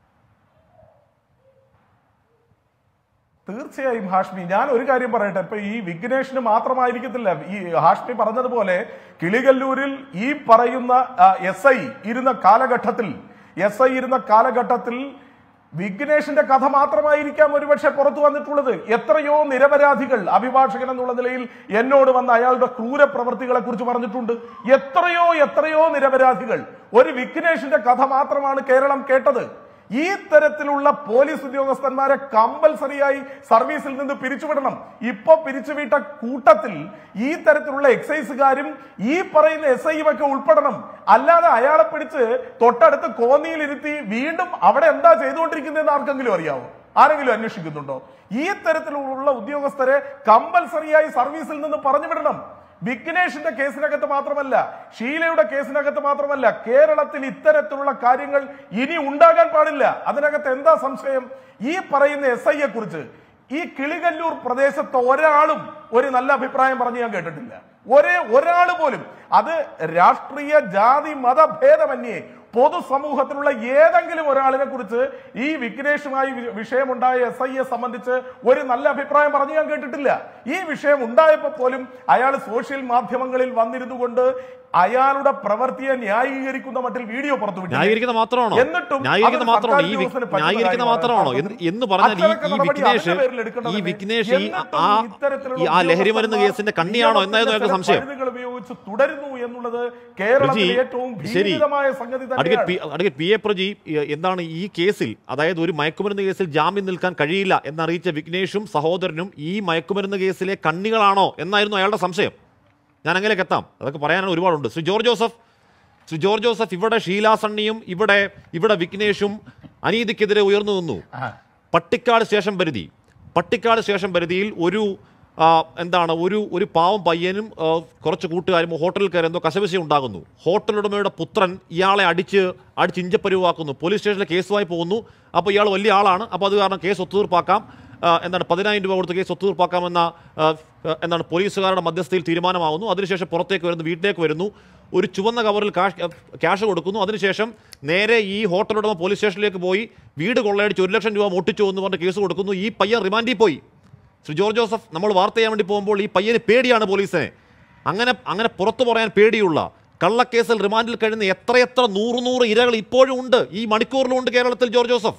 തീർച്ചയായും ഹാഷ്മി ഞാൻ ഒരു കാര്യം പറയട്ടെ ഇപ്പൊ ഈ വിഘ്നേഷിന് മാത്രമായിരിക്കത്തില്ല ഈ ഹാഷ്മി പറഞ്ഞതുപോലെ കിളികല്ലൂരിൽ ഈ പറയുന്ന എസ് ഐ ഇരുന്ന കാലഘട്ടത്തിൽ എസ് ഐ ഇരുന്ന കാലഘട്ടത്തിൽ വിഘ്നേഷിന്റെ കഥ മാത്രമായിരിക്കാം ഒരുപക്ഷെ പുറത്തു വന്നിട്ടുള്ളത് എത്രയോ നിരപരാധികൾ അഭിഭാഷകൻ എന്നുള്ള നിലയിൽ എന്നോട് വന്ന അയാളുടെ ക്രൂര പ്രവൃത്തികളെ കുറിച്ച് പറഞ്ഞിട്ടുണ്ട് എത്രയോ എത്രയോ നിരപരാധികൾ ഒരു വിഘ്നേഷിന്റെ കഥ മാത്രമാണ് കേരളം കേട്ടത് ഈ തരത്തിലുള്ള പോലീസ് ഉദ്യോഗസ്ഥന്മാരെ കമ്പൽസറിയായി സർവീസിൽ നിന്ന് പിരിച്ചുവിടണം ഇപ്പൊ പിരിച്ചുവിട്ട കൂട്ടത്തിൽ ഈ തരത്തിലുള്ള എക്സൈസുകാരും ഈ പറയുന്ന എസ് ഐയും ഒക്കെ ഉൾപ്പെടണം അല്ലാതെ അയാളെ പിടിച്ച് തൊട്ടടുത്ത് കോന്നിയിലിരുത്തി വീണ്ടും അവിടെ എന്താ ചെയ്തുകൊണ്ടിരിക്കുന്നതെന്ന് ആർക്കെങ്കിലും അറിയാവോ ആരെങ്കിലും അന്വേഷിക്കുന്നുണ്ടോ ഈ തരത്തിലുള്ള ഉദ്യോഗസ്ഥരെ കമ്പൽസറിയായി സർവീസിൽ നിന്ന് പറഞ്ഞു വിടണം വിഘ്നേഷിന്റെ കേസിനകത്ത് മാത്രമല്ല ഷീലയുടെ കേസിനകത്ത് മാത്രമല്ല കേരളത്തിൽ ഇത്തരത്തിലുള്ള കാര്യങ്ങൾ ഇനി ഉണ്ടാകാൻ പാടില്ല അതിനകത്ത് എന്താ സംശയം ഈ പറയുന്ന എസ് ഐയെ കുറിച്ച് ഈ കിളികല്ലൂർ പ്രദേശത്ത് ഒരാളും ഒരു നല്ല അഭിപ്രായം പറഞ്ഞു ഞാൻ കേട്ടിട്ടില്ല ഒരേ ഒരാൾ പോലും അത് രാഷ്ട്രീയ ജാതി മതഭേദമന്യേ പൊതുസമൂഹത്തിലുള്ള ഏതെങ്കിലും ഒരാളിനെ കുറിച്ച് ഈ വിഘ്നേഷുമായി വി- വിഷയമുണ്ടായ എസ് ഐയെ സംബന്ധിച്ച് ഒരു നല്ല അഭിപ്രായം പറഞ്ഞു ഞാൻ കേട്ടിട്ടില്ല ഈ വിഷയം ഉണ്ടായപ്പോൾ പോലും അയാൾ സോഷ്യൽ മാധ്യമങ്ങളിൽ വന്നിരുന്നു കൊണ്ട് അയാളുടെ പ്രവൃത്തിയെ ന്യായീകരിക്കുന്ന മട്ടിൽ വീഡിയോ പുറത്തുവിട്ടു ന്യായീകരിക്കുന്ന മാത്രമാണോ എന്നിട്ടും ന്യായീകരിക്കുന്ന അത് മാത്രമാണോ ഈ സർക്കാർ വി- ഉദ്യോഗസ്ഥന് പറ്റുന്ന ന്യായീകരിക്കുന്ന കാര്യമാണ്. മാത്രമാണോ എന്ന് എന്ന് പറഞ്ഞാൽ ഈ അച്ചടക്ക ഈ നടപടി വിഘ്നേഷ് അതിന്റെ പേരിൽ എടുക്കേണ്ടതല്ലേ? ഈ വിഘ്നേഷ് ഈ എന്നിട്ടും ആ ഇത്തരത്തിലുള്ള ഈ ആ ലഹരി മരുന്ന് കേസിന്റെ കണ്ണിയാണോ എന്നായിരുന്നു നിയമത്തിന്റെ ഞങ്ങൾക്ക് സംശയം ചില പരിധികൾ ഉപയോഗിച്ച് തുടരുന്നു എന്നുള്ളത് കേരളത്തിലെ പ്രജി, ഏറ്റവും ശരി. ഭീതിതമായ സംഗതി അഡ്വക്കേറ്റ് തന്നെയാണ് P advocate P A Praji എ, എന്താണ് ഈ കേസിൽ അതായത് ഒരു മയക്കുമരുന്ന് കേസിൽ ജാമ്യം നിൽക്കാൻ കഴിയില്ല എന്നറിയിച്ച വിഘ്നേഷും സഹോദരനും ഈ മയക്കുമരുന്ന് കേസിലെ കണ്ണികളാണോ എന്നായിരുന്നു അയാളുടെ സംശയം ഞാൻ അങ്ങനെയൊക്കെ എത്താം അതൊക്കെ പറയാനാണ് ഒരുപാടുണ്ട് Shri George Joseph Shri George Joseph ഇവിടെ ഷീലാ സണ്ണിയും ഇവിടെ ഇവിടെ വിഘ്നേഷും അനീതിക്കെതിരെ ഉയർന്നു നിന്നു പട്ടിക്കാട് സ്റ്റേഷൻ പരിധി പട്ടിക്കാട് സ്റ്റേഷൻ പരിധിയിൽ ഒരു ആ, എന്താണ് ഒരു ഒരു പാവം പയ്യനും ആ, കുറച്ച് കൂട്ടുകാരും ഹോട്ടലിൽ കയറി എന്തോ കശവിശ ഉണ്ടാകുന്നു ഹോട്ടൽ ഉടമയുടെ പുത്രൻ ഇയാളെ അടിച്ച് അടിച്ച് ഇഞ്ചപ്പരുവാക്കുന്നു പോലീസ് സ്റ്റേഷനിൽ കേസുമായി പോകുന്നു അപ്പോൾ ഇയാൾ വലിയ ആളാണ് അപ്പോൾ അത് കാരണം കേസ് ഒത്തുതീർപ്പാക്കാം ആ, എന്താണ് പതിനായിരം രൂപ കൊടുത്ത് കേസ് ഒത്തുതീർപ്പാക്കാമെന്ന ആ, എന്താണ് പോലീസുകാരുടെ മധ്യസ്ഥയിൽ തീരുമാനമാകുന്നു അതിനുശേഷം പുറത്തേക്ക് വരുന്നു വീട്ടിലേക്ക് വരുന്നു ഒരു ചുവന്ന കവറിൽ കാഷ് ക്യാഷ് കൊടുക്കുന്നു അതിനുശേഷം നേരെ ഈ ഹോട്ടൽ ഉടമ പോലീസ് സ്റ്റേഷനിലേക്ക് പോയി വീട് കൊള്ളയടിച്ച് ഒരു ലക്ഷം രൂപ മോട്ടിച്ചു എന്ന് പറഞ്ഞ് കേസ് കൊടുക്കുന്നു ഈ പയ്യൻ റിമാൻഡിൽ പോയി ശ്രീ ജോർജ് ജോസഫ് നമ്മൾ വാർത്ത ചെയ്യാൻ വേണ്ടി പോകുമ്പോൾ ഈ പയ്യന് പേടിയാണ് പോലീസിനെ അങ്ങനെ അങ്ങനെ പുറത്തു പറയാൻ പേടിയുള്ള കള്ളക്കേസിൽ റിമാൻഡിൽ കഴിയുന്ന എത്രയെത്ര നൂറ് നൂറ് ഇരകൾ ഇപ്പോഴും ഉണ്ട് ഈ മണിക്കൂറിലും ഉണ്ട് കേരളത്തിൽ ജോർജ് ജോസഫ്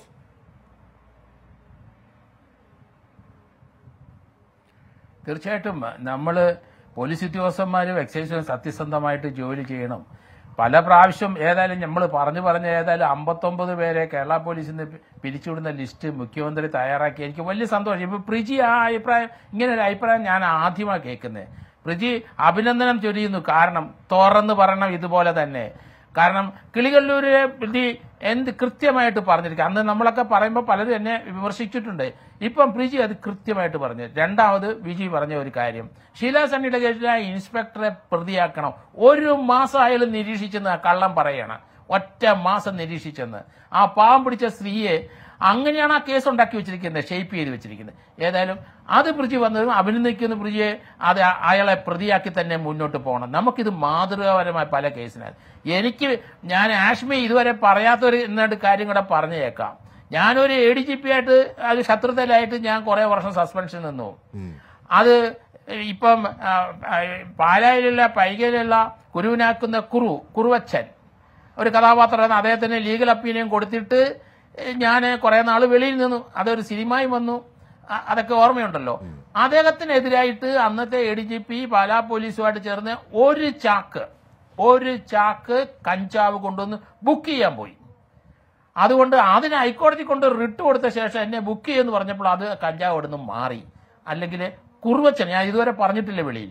തീർച്ചയായിട്ടും നമ്മൾ പോലീസ് ഉദ്യോഗസ്ഥന്മാരും എക്സൈസും സത്യസന്ധമായിട്ട് ജോലി ചെയ്യണം പല പ്രാവശ്യം ഏതായാലും നമ്മൾ പറഞ്ഞു പറഞ്ഞ ഏതായാലും അമ്പത്തൊമ്പത് പേരെ കേരള പോലീസിൽ നിന്ന് പിരിച്ചുവിടുന്ന ലിസ്റ്റ് മുഖ്യമന്ത്രി തയ്യാറാക്കി എനിക്ക് വലിയ സന്തോഷം ഇപ്പൊ പ്രിജി ആ അഭിപ്രായം ഇങ്ങനെ ഒരു അഭിപ്രായം ഞാൻ ആദ്യമാണ് കേൾക്കുന്നത് പ്രിജി അഭിനന്ദനം ചൊരിയുന്നു കാരണം തുറന്ന് പറയണം ഇതുപോലെ തന്നെ കാരണം കിളികല്ലൂരിനെ പറ്റി എന്ത് കൃത്യമായിട്ട് പറഞ്ഞിരിക്കുക അന്ന് നമ്മളൊക്കെ പറയുമ്പോൾ പലരും എന്നെ വിമർശിച്ചിട്ടുണ്ട് ഇപ്പം പ്രിജി അത് കൃത്യമായിട്ട് പറഞ്ഞു രണ്ടാമത് വിജി പറഞ്ഞ ഒരു കാര്യം ഷീലാ സണ്ണിയുടെ കേസിലെ ഇൻസ്പെക്ടറെ പ്രതിയാക്കണം ഒരു മാസമായാലും നിരീക്ഷിച്ചെന്ന് ആ കള്ളം പറയണം ഒറ്റ മാസം നിരീക്ഷിച്ചെന്ന് ആ പാവം പിടിച്ച സ്ത്രീയെ അങ്ങനെയാണ് ആ കേസ് ഉണ്ടാക്കി വെച്ചിരിക്കുന്നത് ഷേപ്പ് ചെയ്ത് വെച്ചിരിക്കുന്നത് ഏതായാലും അത് പ്രതി വന്നതും അഭിനന്ദിക്കുന്ന പ്രതിയെ അത് അയാളെ പ്രതിയാക്കി തന്നെ മുന്നോട്ട് പോകണം നമുക്കിത് മാതൃകാപരമായ പല കേസിനാണ് എനിക്ക് ഞാൻ ആഷ്മി ഇതുവരെ പറയാത്തൊരു എന്നിട്ട് കാര്യം കൂടെ പറഞ്ഞേക്കാം ഞാനൊരു എ ഡി ജി പി ആയിട്ട് അത് ശത്രുതയിലായിട്ട് ഞാൻ കുറെ വർഷം സസ്പെൻഷൻ നിന്നു അത് ഇപ്പം ആ, ആ, പാലായിലുള്ള പൈകയിലുള്ള കുരുവിനാക്കുന്ന കുറു കുറുവച്ചൻ ഒരു കഥാപാത്രമാണ് അദ്ദേഹത്തിന് ലീഗൽ ഒപ്പീനിയൻ കൊടുത്തിട്ട് ഞാൻ കുറെ നാൾ വെളിയിൽ നിന്നു അതൊരു സിനിമയും വന്നു അ- അതൊക്കെ ഓർമ്മയുണ്ടല്ലോ അദ്ദേഹത്തിനെതിരായിട്ട് അന്നത്തെ A D G P Pala പോലീസുമായിട്ട് ചേർന്ന് ഒരു ചാക്ക് ഒരു ചാക്ക് കഞ്ചാവ് കൊണ്ടുവന്ന് ബുക്ക് ചെയ്യാൻ പോയി അതുകൊണ്ട് അതിന് ഹൈക്കോടതി കൊണ്ട് റിട്ട് കൊടുത്ത ശേഷം എന്നെ ബുക്ക് ചെയ്യുമെന്ന് പറഞ്ഞപ്പോൾ അത് കഞ്ചാവ് അവിടുന്ന് മാറി അല്ലെങ്കിൽ കുറുവച്ചൻ ഞാൻ ഇതുവരെ പറഞ്ഞിട്ടില്ല വെളിയിൽ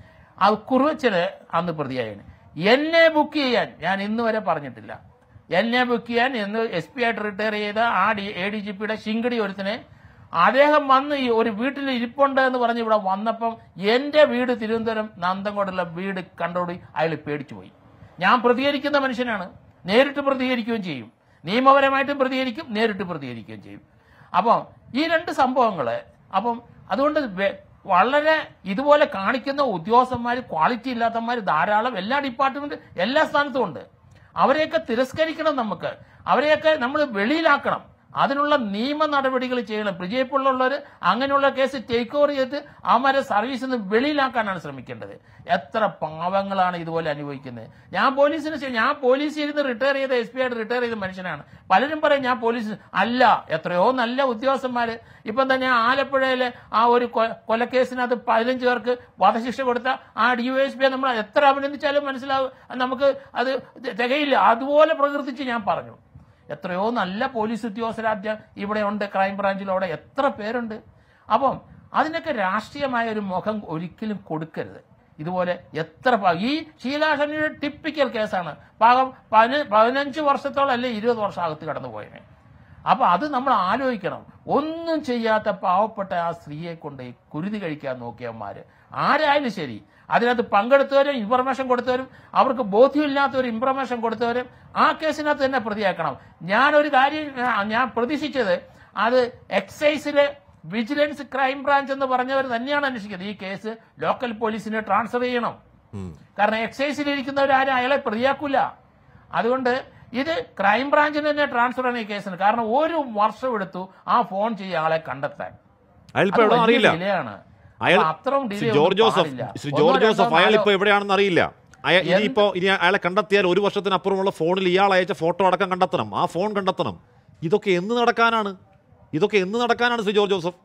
ആ കുറുവച്ചന് അന്ന് പ്രതിയായാണ് എന്നെ ബുക്ക് ചെയ്യാൻ ഞാൻ ഇന്ന് വരെ പറഞ്ഞിട്ടില്ല എന്നെ ബുക്ക് ചെയ്യാൻ എന്ന് എസ് പി ആയിട്ട് റിട്ടയർ ചെയ്ത ആ ഡി എ ഡി ജി പിയുടെ ശിങ്കടി ഒരുത്തിനെ അദ്ദേഹം വന്ന് ഈ ഒരു വീട്ടിൽ ഇരിപ്പുണ്ട് എന്ന് പറഞ്ഞ് ഇവിടെ വന്നപ്പം എന്റെ വീട് തിരുവനന്തപുരം നന്തങ്കോടുള്ള വീട് കണ്ടോടി അയാൾ പേടിച്ചു പോയി ഞാൻ പ്രതികരിക്കുന്ന മനുഷ്യനാണ് നേരിട്ട് പ്രതികരിക്കുകയും ചെയ്യും നിയമപരമായിട്ടും പ്രതികരിക്കും നേരിട്ട് പ്രതികരിക്കുകയും ചെയ്യും അപ്പം ഈ രണ്ട് സംഭവങ്ങള് അപ്പം അതുകൊണ്ട് വെ- വളരെ ഇതുപോലെ കാണിക്കുന്ന ഉദ്യോഗസ്ഥന്മാർ ക്വാളിറ്റി ഇല്ലാത്തമാർ ധാരാളം എല്ലാ ഡിപ്പാർട്ട്മെന്റ് എല്ലാ സ്ഥാനത്തും ഉണ്ട് അവരെയൊക്കെ തിരസ്കരിക്കണം നമുക്ക് അവരെയൊക്കെ നമ്മൾ വെളിയിലാക്കണം അതിനുള്ള നിയമ നടപടികൾ ചെയ്യണം പ്രിജയപ്പുള്ളവർ അങ്ങനെയുള്ള കേസ് ടേക്ക് ഓവർ ചെയ്ത് അവന്മാരെ സർവീസിൽ നിന്ന് വെളിയിലാക്കാനാണ് ശ്രമിക്കേണ്ടത് എത്ര പാവങ്ങളാണ് ഇതുപോലെ അനുഭവിക്കുന്നത് ഞാൻ പോലീസിന് ശേ- ഞാൻ പോലീസിൽ ഇരുന്ന് റിട്ടയർ ചെയ്ത എസ് പി ആയിട്ട് റിട്ടയർ ചെയ്ത മനുഷ്യനാണ് പലരും പറയും ഞാൻ പോലീസ് അല്ല എത്രയോ നല്ല ഉദ്യോഗസ്ഥന്മാര് ഇപ്പം തന്നെ ആലപ്പുഴയിലെ ആ ഒരു കൊ- കൊലക്കേസിനകത്ത് പതിനഞ്ച് പേർക്ക് വധശിക്ഷ കൊടുത്ത ആ ഡി വൈ എസ് പിയെ നമ്മൾ എത്ര അഭിനന്ദിച്ചാലും മനസ്സിലാവും നമുക്ക് അത് തികയില്ല അതുപോലെ പ്രകീർത്തിച്ച് ഞാൻ പറഞ്ഞു എത്രയോ നല്ല പോലീസ് ഉദ്യോഗസ്ഥരാദ്യം ഇവിടെ ഉണ്ട് ക്രൈം ബ്രാഞ്ചിലവിടെ എത്ര പേരുണ്ട് അപ്പം അതിനൊക്കെ രാഷ്ട്രീയമായ ഒരു മുഖം ഒരിക്കലും കൊടുക്കരുത് ഇതുപോലെ എത്ര പ- ഈ ഷീലാഷണിയുടെ ടിപ്പിക്കൽ കേസാണ് പാകം പതിന- പതിനഞ്ച് വർഷത്തോളം അല്ലെ ഇരുപത് വർഷം അകത്ത് കടന്നു പോയനെ അപ്പൊ അത് നമ്മൾ ആലോചിക്കണം ഒന്നും ചെയ്യാത്ത പാവപ്പെട്ട ആ സ്ത്രീയെ കൊണ്ട് ഈ കുരുതി കഴിക്കാൻ നോക്കിയവന്മാര് ആരായാലും ശരി അതിനകത്ത് പങ്കെടുത്തവരും ഇൻഫർമേഷൻ കൊടുത്തവരും അവർക്ക് ബോധ്യമില്ലാത്തവരും ഇൻഫർമേഷൻ കൊടുത്തവരും ആ കേസിനകത്ത് തന്നെ പ്രതിയാക്കണം ഞാനൊരു കാര്യം ആ, ഞാൻ പ്രതീക്ഷിച്ചത് അത് എക്സൈസിലെ വിജിലൻസ് ക്രൈം ബ്രാഞ്ച് എന്ന് പറഞ്ഞവർ തന്നെയാണ് അന്വേഷിക്കുന്നത് ഈ കേസ് ലോക്കൽ പോലീസിന് ട്രാൻസ്ഫർ ചെയ്യണം കാരണം എക്സൈസിൽ ഇരിക്കുന്നവരാരും അയാളെ പ്രതിയാക്കൂല അതുകൊണ്ട് ഇത് ക്രൈം ബ്രാഞ്ചിന് തന്നെ ട്രാൻസ്ഫർ ആണ് ഈ കേസിന് കാരണം ഒരു വർഷം എടുത്തു ആ ഫോൺ ചെയ്യ ആളെ കണ്ടെത്താൻ അയാൾ ഇപ്പൊ അത് എവിടെ വലിയ അറിയില്ല ഡിലേയാണ്. അയാൾ അപ്പൊ അത്രയും ശ്രീ ഡിലേ ജോർജ് ഒന്നും ജോസഫ് പാടില്ല. ശ്രീ ഒന്നോ ജോർജ് ജോസഫ് രണ്ടോ അയാൾ നാലോ- ഇപ്പൊ എവിടെയാണെന്ന് അറിയില്ല അയ- എന്ത്? ഇനിയിപ്പോ ഇനി അയാളെ കണ്ടെത്തിയാൽ ഒരു വർഷത്തിനപ്പുറമുള്ള ഫോണിൽ ഇയാൾ അയച്ച ഫോട്ടോ അടക്കം കണ്ടെത്തണം ആ ഫോൺ കണ്ടെത്തണം ഇതൊക്കെ എന്ന് നടക്കാനാണ് ഇതൊക്കെ എന്ന് നടക്കാനാണ് ശ്രീ ജോർജ് ജോസഫ്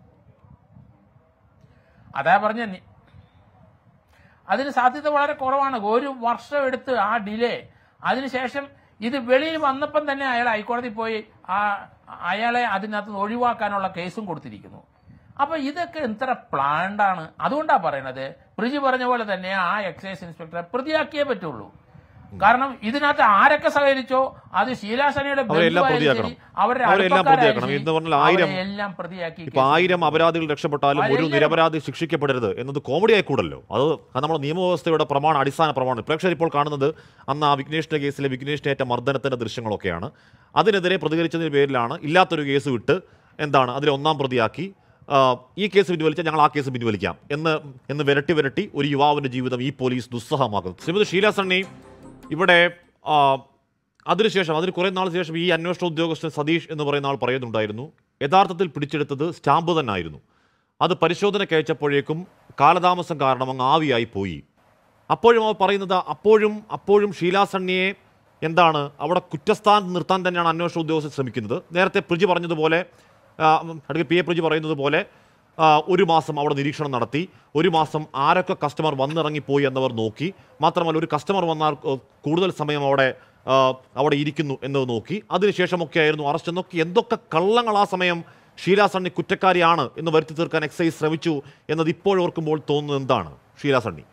അതാ പറഞ്ഞ നി- അതിന് സാധ്യത വളരെ കുറവാണ് ഒരു വർഷം എടുത്ത് ആ ഡിലേ അതിനുശേഷം ഇത് വെളിയിൽ വന്നപ്പം തന്നെ അയാൾ ഹൈക്കോടതി പോയി ആ അയാളെ അതിനകത്ത് നിന്ന് ഒഴിവാക്കാനുള്ള കേസും കൊടുത്തിരിക്കുന്നു അപ്പൊ ഇതൊക്കെ എത്ര പ്ലാൻഡ് ആണ് അതുകൊണ്ടാ പറയണത് പ്രിജി പറഞ്ഞ പോലെ തന്നെ ആ എക്സൈസ് ഇൻസ്പെക്ടറെ പ്രതിയാക്കിയേ പറ്റുള്ളൂ കാരണം ഇതിനകത്ത് ആരൊക്കെ സഹകരിച്ചോ അത് ശീലാസനയുടെ അവരെല്ലാം ബന്ധുവായാലും പ്രതിയാക്കണം. ശരി, അവരുടെ അവരെല്ലാം അടുപ്പക്കാരായാലും പ്രതിയാക്കണം. ശരി, എന്ന് പറഞ്ഞാൽ ആയിരം- അവരെ എല്ലാം പ്രതിയാക്കി ഇപ്പൊ ആയിരം അപരാധികൾ രക്ഷപ്പെട്ടാലും ഒരു അവരെല്ലാം- നിരപരാധി ശിക്ഷിക്കപ്പെടരുത് എന്നത് കോമഡി ആയിക്കൂടല്ലോ അത് അത് നമ്മുടെ നിയമവ്യവസ്ഥയുടെ പ്രമാണം അടിസ്ഥാന പ്രമാണം പ്രേക്ഷകർ ഇപ്പോൾ കാണുന്നത് അന്ന് ആ വിഘ്നേഷിന്റെ കേസിലെ വിഘ്നേഷിനേറ്റ മർദ്ദനത്തിന്റെ ദൃശ്യങ്ങളൊക്കെയാണ് അതിനെതിരെ പ്രതികരിച്ചതിന് പേരിലാണ് ഇല്ലാത്തൊരു കേസ് വിട്ട് എന്താണ് അതിലെ ഒന്നാം പ്രതിയാക്കി ആ, ഈ കേസ് പിൻവലിച്ചാൽ ഞങ്ങൾ ആ കേസ് പിൻവലിക്കാം എന്ന് എന്ന് വിരട്ടി വിരട്ടി ഒരു യുവാവിന്റെ ജീവിതം ഈ പോലീസ് ദുസ്സഹമാക്കുന്നു ശ്രീമതി ഷീല സണ്ണി ഇവിടെ ആ, അതിനുശേഷം അതിന് കുറേ നാൾ ശേഷം ഈ അന്വേഷണ ഉദ്യോഗസ്ഥൻ സതീഷ് എന്ന് പറയുന്ന ആൾ പറയുന്നുണ്ടായിരുന്നു യഥാർത്ഥത്തിൽ പിടിച്ചെടുത്തത് സ്റ്റാമ്പ് തന്നെ ആയിരുന്നു അത് പരിശോധനയ്ക്ക് അയച്ചപ്പോഴേക്കും കാലതാമസം കാരണം അങ്ങ് ആവിയായി പോയി അപ്പോഴും അവർ പറയുന്നത് അപ്പോഴും അപ്പോഴും ഷീലാ സണ്ണിയെ എന്താണ് അവിടെ കുറ്റസ്ഥാനത്ത് നിർത്താൻ തന്നെയാണ് അന്വേഷണ ഉദ്യോഗസ്ഥർ ശ്രമിക്കുന്നത് നേരത്തെ പ്രിജി പറഞ്ഞതുപോലെ ആ, അടുത്ത പി എ പ്രിജി പറയുന്നത് പോലെ ആ, ഒരു മാസം അവിടെ നിരീക്ഷണം നടത്തി ഒരു മാസം ആരൊക്കെ കസ്റ്റമർ വന്നിറങ്ങിപ്പോയി എന്നവർ നോക്കി മാത്രമല്ല ഒരു കസ്റ്റമർ വന്നാൽ ഏഹ്, കൂടുതൽ സമയം അവിടെ ആ, അവിടെ ഇരിക്കുന്നു എന്നത് നോക്കി അതിനുശേഷമൊക്കെ ആയിരുന്നു അറസ്റ്റ് എന്നൊക്കെ എന്തൊക്കെ കള്ളങ്ങൾ ആ സമയം ഷീലാ സണ്ണി കുറ്റക്കാരിയാണ് എന്ന് വരുത്തി തീർക്കാൻ എക്സൈസ് ശ്രമിച്ചു എന്നത് ഇപ്പോഴോർക്കുമ്പോൾ തോന്നുന്നത് എന്താണ് ഷീലാ സണ്ണി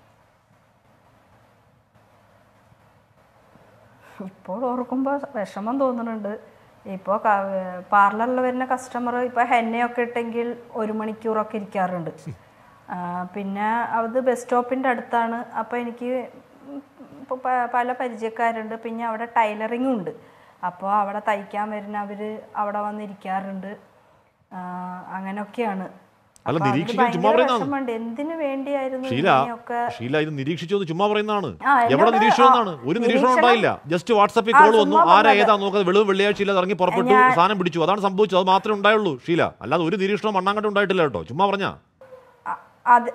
ഇപ്പോൾ ഓർക്കുമ്പോൾ വിഷമം തോന്നുന്നുണ്ട് ഇപ്പോൾ പാർലറിൽ വരുന്ന കസ്റ്റമർ ഇപ്പോൾ ഹെന്നയൊക്കെ ഇട്ടെങ്കിൽ ഒരു മണിക്കൂറൊക്കെ ഇരിക്കാറുണ്ട് ആ, പിന്നെ അത് ബസ് സ്റ്റോപ്പിൻ്റെ അടുത്താണ് അപ്പോൾ എനിക്ക് പ- പ- പല പരിചയക്കാരുണ്ട് പിന്നെ അവിടെ ടൈലറിങ്ങും ഉണ്ട് അപ്പോൾ അവിടെ തയ്ക്കാൻ വരുന്നവർ അവിടെ വന്നിരിക്കാറുണ്ട് ആ, അങ്ങനെയൊക്കെയാണ് അല്ല, അപ്പൊ അതില് നിരീക്ഷിക്കാൻ ചുമ്മാ ഭയങ്കര പറയുന്നതാണ്. വിഷമമുണ്ട് എന്തിനു വേണ്ടിയായിരുന്നു ഷീല ഇങ്ങനെയൊക്കെ ഷീല ഇത് നിരീക്ഷിച്ചത് ചുമ്മാ പറയുന്നതാണ് ആ, എന്നോട് എവിടെ നിരീക്ഷണം ആ, എന്നാണ് ഒരു നിരീക്ഷണം നിരീക്ഷണം- ഉണ്ടായില്ല ജസ്റ്റ് വാട്സാപ്പിൽ ആ, കോൾ വന്നു ചുമ്മാ ആരാ പറഞ്ഞത്. ഏതാ നോക്കാതെ വെളിവ് വെള്ളിയാഴ്ച ഇല്ലാതെ ഇറങ്ങി പുറപ്പെട്ടു ഞാൻ- സാധനം പിടിച്ചു അതാണ് സംഭവിച്ചത് അത് മാത്രമേ ഉണ്ടായുള്ളൂ ഷീല അല്ലാതെ ഒരു നിരീക്ഷണം മണ്ണാങ്കട്ട ഉണ്ടായിട്ടില്ല കേട്ടോ ചുമ്മാ പറഞ്ഞാ അ- അത്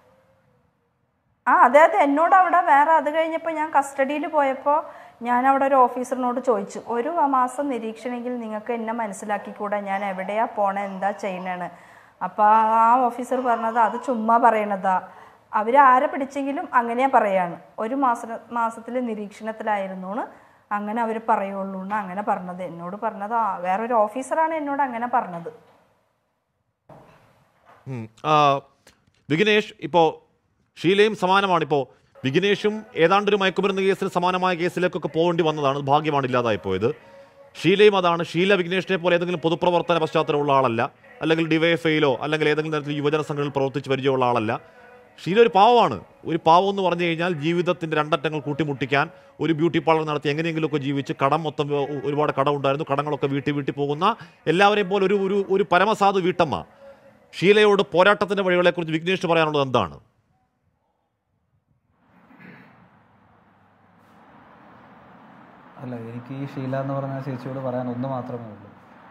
ആ അതെ അതെ എന്നോട് അവിടെ വേറെ അത് കഴിഞ്ഞപ്പോൾ ഞാൻ കസ്റ്റഡിയിൽ പോയപ്പോൾ ഞാൻ അവിടെ ഒരു ഓഫീസറിനോട് ചോദിച്ചു ഒരു മാസം നിരീക്ഷണമെങ്കിൽ നിങ്ങൾക്ക് എന്നെ മനസ്സിലാക്കിക്കൂടെ ഞാൻ എവിടെയാ പോണേ എന്താ ചെയ്യണേന്ന് അപ്പോൾ ആ ഓഫീസർ പറഞ്ഞത് അത് ചുമ്മാ പറയണതാ അവർ ആരെ പിടിച്ചെങ്കിലും അങ്ങനെ പറയാണ് ഒരു മാസ മാസത്തിൽ നിരീക്ഷണത്തിലായിരുന്നു അങ്ങനെ അവർ പറയുള്ളൂ എന്ന് അങ്ങനെ പറഞ്ഞത് എന്നോട് പറഞ്ഞത് ആ വേറൊരു ഓഫീസറാണ് എന്നോട് അങ്ങനെ പറഞ്ഞത് ഉം. ആ, വിഘ്നേഷ് ഇപ്പോൾ ഷീലയും സമാനമാണ് ഇപ്പോൾ വിഘ്നേഷും ഏതാണ്ട് ഒരു മയക്കുമരുന്ന് കേസിന് സമാനമായ കേസിലേക്കൊക്കെ പോകേണ്ടി വന്നതാണ് അത് ഭാഗ്യമാണ് ഇല്ലാതായി പോയത് ഷീലയും അതാണ് ഷീല വിഘ്നേഷിനെ പോലെ ഏതെങ്കിലും പൊതുപ്രവർത്തന പശ്ചാത്തലമുള്ള ആളല്ല അല്ലെങ്കിൽ ഡിവൈഎഫ്ഐയിലോ അല്ലെങ്കിൽ ഏതെങ്കിലും തരത്തിൽ യുവജന സംഘടനയിൽ പ്രവർത്തിച്ച് പരിചയമുള്ള ആളല്ല ഷീല ഒരു പാവമാണ് ഒരു പാവം എന്ന് പറഞ്ഞു കഴിഞ്ഞാൽ ജീവിതത്തിന്റെ രണ്ടറ്റങ്ങൾ കൂട്ടിമുട്ടിക്കാൻ ഒരു ബ്യൂട്ടി പാർലർ നടത്തി എങ്ങനെയെങ്കിലുമൊക്കെ ജീവിച്ച് കടം മൊത്തം ഒ- ഒരുപാട് കടം ഉണ്ടായിരുന്നു കടങ്ങളൊക്കെ വീട്ടി വീട്ടി പോകുന്ന എല്ലാവരെയും പോലെ ഒരു ഒരു ഒരു പരമസാധു വീട്ടമ്മ ഷീലയോട് പോരാട്ടത്തിന്റെ വഴികളെക്കുറിച്ച് വിഘ്നേഷ് പറയാനുള്ളത് എന്താണ് അല്ല എനിക്ക് ഈ ഷീല എന്ന് പറഞ്ഞ ചേച്ചിയോട് പറയാൻ ഒന്ന് മാത്രമേ ഉള്ളൂ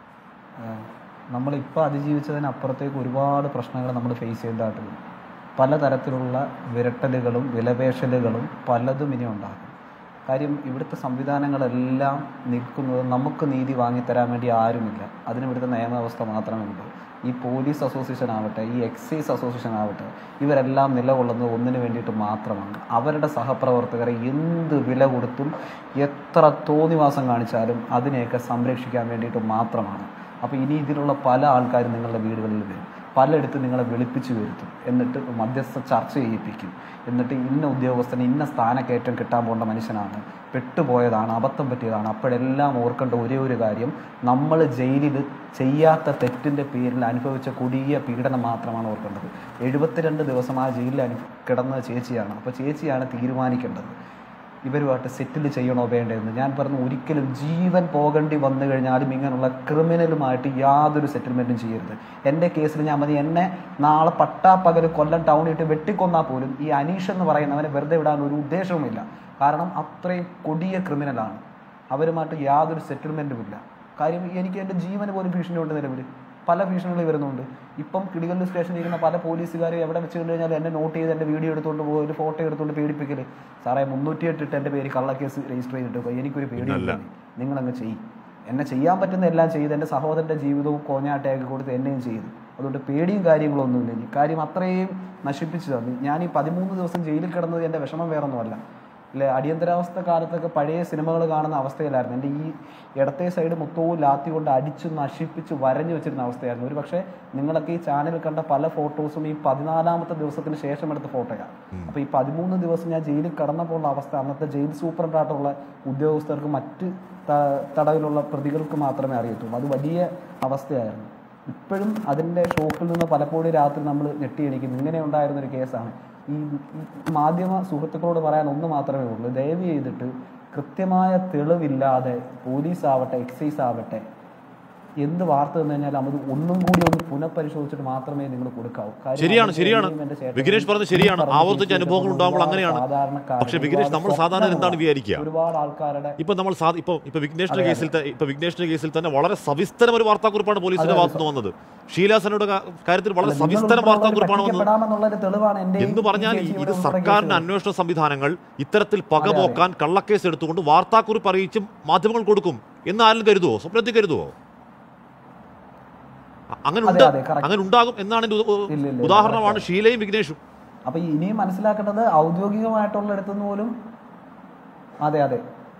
നമ്മളിപ്പോൾ അതിജീവിച്ചതിനപ്പുറത്തേക്ക് ഒരുപാട് പ്രശ്നങ്ങൾ നമ്മൾ ഫേസ് ചെയ്തതായിട്ടുണ്ട് പലതരത്തിലുള്ള വിരട്ടലുകളും വിലപേശലുകളും പലതും ഇനി ഉണ്ടാകും കാര്യം ഇവിടുത്തെ സംവിധാനങ്ങളെല്ലാം നിൽക്കുന്നത് നമുക്ക് നീതി വാങ്ങിത്തരാൻ വേണ്ടി ആരുമില്ല അതിന് ഇവിടുത്തെ നിയമവ്യവസ്ഥ മാത്രമേ ഉള്ളൂ ഈ പോലീസ് അസോസിയേഷൻ ആവട്ടെ ഈ എക്സൈസ് അസോസിയേഷൻ ആവട്ടെ ഇവരെല്ലാം നിലകൊള്ളുന്നത് ഒന്നിനു വേണ്ടിയിട്ട് മാത്രമാണ് അവരുടെ സഹപ്രവർത്തകരെ എന്ത് വില കൊടുത്തും എത്ര തോന്നിവാസം കാണിച്ചാലും അതിനെയൊക്കെ സംരക്ഷിക്കാൻ വേണ്ടിയിട്ട് മാത്രമാണ് അപ്പോൾ ഇനി ഇതിലുള്ള പല ആൾക്കാരും നിങ്ങളുടെ വീടുകളിൽ വരും പലയിടത്തും നിങ്ങളെ വിളിപ്പിച്ചു വരുത്തും എന്നിട്ട് മധ്യസ്ഥ ചർച്ച ചെയ്യിപ്പിക്കും എന്നിട്ട് ഇന്ന ഉദ്യോഗസ്ഥന് ഇന്ന സ്ഥാനക്കയറ്റം കിട്ടാൻ പോകേണ്ട മനുഷ്യനാണ് പെട്ടുപോയതാണ് അബദ്ധം പറ്റിയതാണ് അപ്പോഴെല്ലാം ഓർക്കേണ്ട ഒരേ ഒരു കാര്യം നമ്മൾ ജയിലിൽ ചെയ്യാത്ത തെറ്റിൻ്റെ പേരിൽ അനുഭവിച്ച കൊടിയ പീഡനം മാത്രമാണ് ഓർക്കേണ്ടത് എഴുപത്തിരണ്ട് ദിവസം ആ ജയിലിൽ അനു കിടന്ന ചേച്ചിയാണ് അപ്പോൾ ചേച്ചിയാണ് തീരുമാനിക്കേണ്ടത് ഇവരുമായിട്ട് സെറ്റിൽ ചെയ്യണോ വേണ്ടതെന്ന് ഞാൻ പറഞ്ഞു ഒരിക്കലും ജീവൻ പോകേണ്ടി വന്നു കഴിഞ്ഞാലും ഇങ്ങനെയുള്ള ക്രിമിനലുമായിട്ട് യാതൊരു സെറ്റിൽമെൻറ്റും ചെയ്യരുത് എൻ്റെ കേസിൽ ഞാൻ മതി എന്നെ നാളെ പട്ടാപ്പകൽ കൊല്ലം ടൗണിട്ട് വെട്ടിക്കൊന്നാൽ പോലും ഈ അനീഷ് എന്ന് പറയുന്നവനെ വെറുതെ വിടാൻ ഒരു ഉദ്ദേശവുമില്ല കാരണം അത്രയും കൊടിയ ക്രിമിനലാണ് അവരുമായിട്ട് യാതൊരു സെറ്റിൽമെൻറ്റും ഇല്ല കാര്യം എനിക്ക് എൻ്റെ ജീവന് പോലും ഭീഷണിയുണ്ട് നിലവിൽ പല ഭീഷണികൾ വരുന്നുണ്ട് ഇപ്പം കിടികല്ലൂർ സ്റ്റേഷനിൽ ഇരിക്കുന്ന പല പോലീസുകാരും എവിടെ വെച്ച് കണ്ടു കഴിഞ്ഞാൽ എന്നെ നോട്ട് ചെയ്ത് എൻ്റെ വീഡിയോ എടുത്തുകൊണ്ട് പോകും ഒരു ഫോട്ടോ എടുത്തുകൊണ്ട് പേടിപ്പിക്കൽ സാറേ മുന്നൂറ്റി എട്ട് ഇട്ട് എൻ്റെ പേര് കള്ളക്കേസ് രജിസ്റ്റർ ചെയ്തിട്ട് പോയി. എനിക്കൊരു പേടിയില്ല നിങ്ങളങ്ങ് ചെയ്യും എന്നെ ചെയ്യാൻ പറ്റുന്ന എല്ലാം ചെയ്ത് എൻ്റെ സഹോദരൻ്റെ ജീവിതവും കോഞ്ഞാട്ടയൊക്കെ കൊടുത്ത് എന്നെയും ചെയ്തു അതുകൊണ്ട് പേടിയും കാര്യങ്ങളൊന്നുമില്ല ഇനി കാര്യം അത്രയും നശിപ്പിച്ചു തന്നു ഞാൻ ഈ പതിമൂന്ന് ദിവസം ജയിലിൽ കിടന്നത് എൻ്റെ വിഷമം വേറൊന്നുമല്ല അല്ലെ അടിയന്തരാവസ്ഥ കാലത്തൊക്കെ പഴയ സിനിമകൾ കാണുന്ന അവസ്ഥയിലായിരുന്നു എൻ്റെ ഈ ഇടത്തെ സൈഡ് മൊത്തവും ലാത്തി കൊണ്ട് അടിച്ചു നശിപ്പിച്ച് വരഞ്ഞു വെച്ചിരുന്ന അവസ്ഥയായിരുന്നു ഒരു പക്ഷേ നിങ്ങളൊക്കെ ഈ ചാനലിൽ കണ്ട പല ഫോട്ടോസും ഈ പതിനാലാമത്തെ ദിവസത്തിന് ശേഷം എടുത്ത ഫോട്ടോയാണ് അപ്പോൾ ഈ പതിമൂന്ന് ദിവസം ഞാൻ ജയിലിൽ കടന്നപ്പോൾ ഉള്ള അവസ്ഥ അന്നത്തെ ജയിൽ സൂപ്രണ്ടായിട്ടുള്ള ഉദ്യോഗസ്ഥർക്ക് മറ്റ് ത- തടവിലുള്ള പ്രതികൾക്ക് മാത്രമേ അറിയത്തുള്ളൂ അത് വലിയ അവസ്ഥയായിരുന്നു ഇപ്പോഴും അതിൻ്റെ ഷോക്കിൽ നിന്ന് പലപ്പോഴും രാത്രി നമ്മൾ ഞെട്ടി എണീക്കുന്നു ഇങ്ങനെ ഉണ്ടായിരുന്ന ഒരു കേസാണ് ഈ ഈ മാധ്യമ സുഹൃത്തുക്കളോട് പറയാൻ ഒന്ന് മാത്രമേ ഉള്ളൂ ദയവ് ചെയ്തിട്ട് കൃത്യമായ തെളിവില്ലാതെ പോലീസ് ആവട്ടെ എക്സൈസ് ആവട്ടെ എന്ത് വാർത്ത തന്നു കഴിഞ്ഞാൽ അത് ഒന്നും കൂടി ഒന്ന് പുനഃപരിശോധിച്ചിട്ട് മാത്രമേ നിങ്ങൾ കൊടുക്കാവൂ കാര്യം ശരിയാണ് അതിന് ശരിയാണ് എന്നെയും എൻ്റെ ചേട്ടനെയും വിഘ്നേഷ് പറഞ്ഞത് ശരിയാണ് ഈ പറഞ്ഞ ആവർത്തിച്ച കേസിൽ അനുഭവങ്ങൾ ഉണ്ടാകുമ്പോൾ ഒരുപാട് അങ്ങനെയാണ് സാധാരണക്കാർ, പക്ഷേ വിഘ്നേഷ് നമ്മൾ ഒരുപാട് സാധാരണ എന്താണ് സ്വപ്നമുള്ള വിചാരിക്കുക ഒരുപാട് ആൾക്കാരുടെ ഇപ്പൊ നമ്മൾ സാ- ഇപ്പൊ ഇപ്പൊ വിഘ്നേഷിന്റെ കേസിൽ ത- ഇപ്പൊ വിഘ്നേഷിന്റെ കേസിൽ തന്നെ വളരെ സവിസ്തരം ഒരു വാർത്താക്കുറിപ്പാണ് പോലീസിന്റെ ഭാഗത്ത് നിന്ന് വന്നത് ഷീലാസനയുടെ കാ- കാര്യത്തിൽ വളരെ നിങ്ങൾ സവിസ്തരം ഉൾപ്പെടെയുള്ളവർ വാർത്താക്കുറിപ്പാണ് വന്നത് പറ്റിക്കപ്പെടാമെന്നുള്ളൊരു തെളിവാണ് എൻ്റെ ഈ- എന്ന് പറഞ്ഞാൽ ഈ ചേച്ചി ഇത് ഇവിടെ ഉൾപ്പെടെ സർക്കാരിന്റെ കേസ് അന്വേഷണ സംവിധാനങ്ങൾ ഇത്തരത്തിൽ പകപോക്കാൻ കള്ളക്കേസ് എടുത്തുകൊണ്ട് വാർത്താക്കുറിപ്പ് അറിയിച്ചും മാധ്യമങ്ങൾ കൊടുക്കും എന്ന് ആരും കരുതുവോ സ്വപ്നത്തിൽ കരുതുവോ അ- അങ്ങനെ അതെ, ഉണ്ട് അതെ, correct. അങ്ങനെ ഉണ്ടാകും എന്നാണ് എൻ്റെ ഉ- ഇല്ല, ഇല്ല, ഉദാഹരണമാണ് ഷീലയും വിഘ്നേഷും അപ്പൊ ഇനിയും മനസ്സിലാക്കേണ്ടത് ഔദ്യോഗികമായിട്ടുള്ള ഇടത്തുനിന്ന് പോലും അതെ അതെ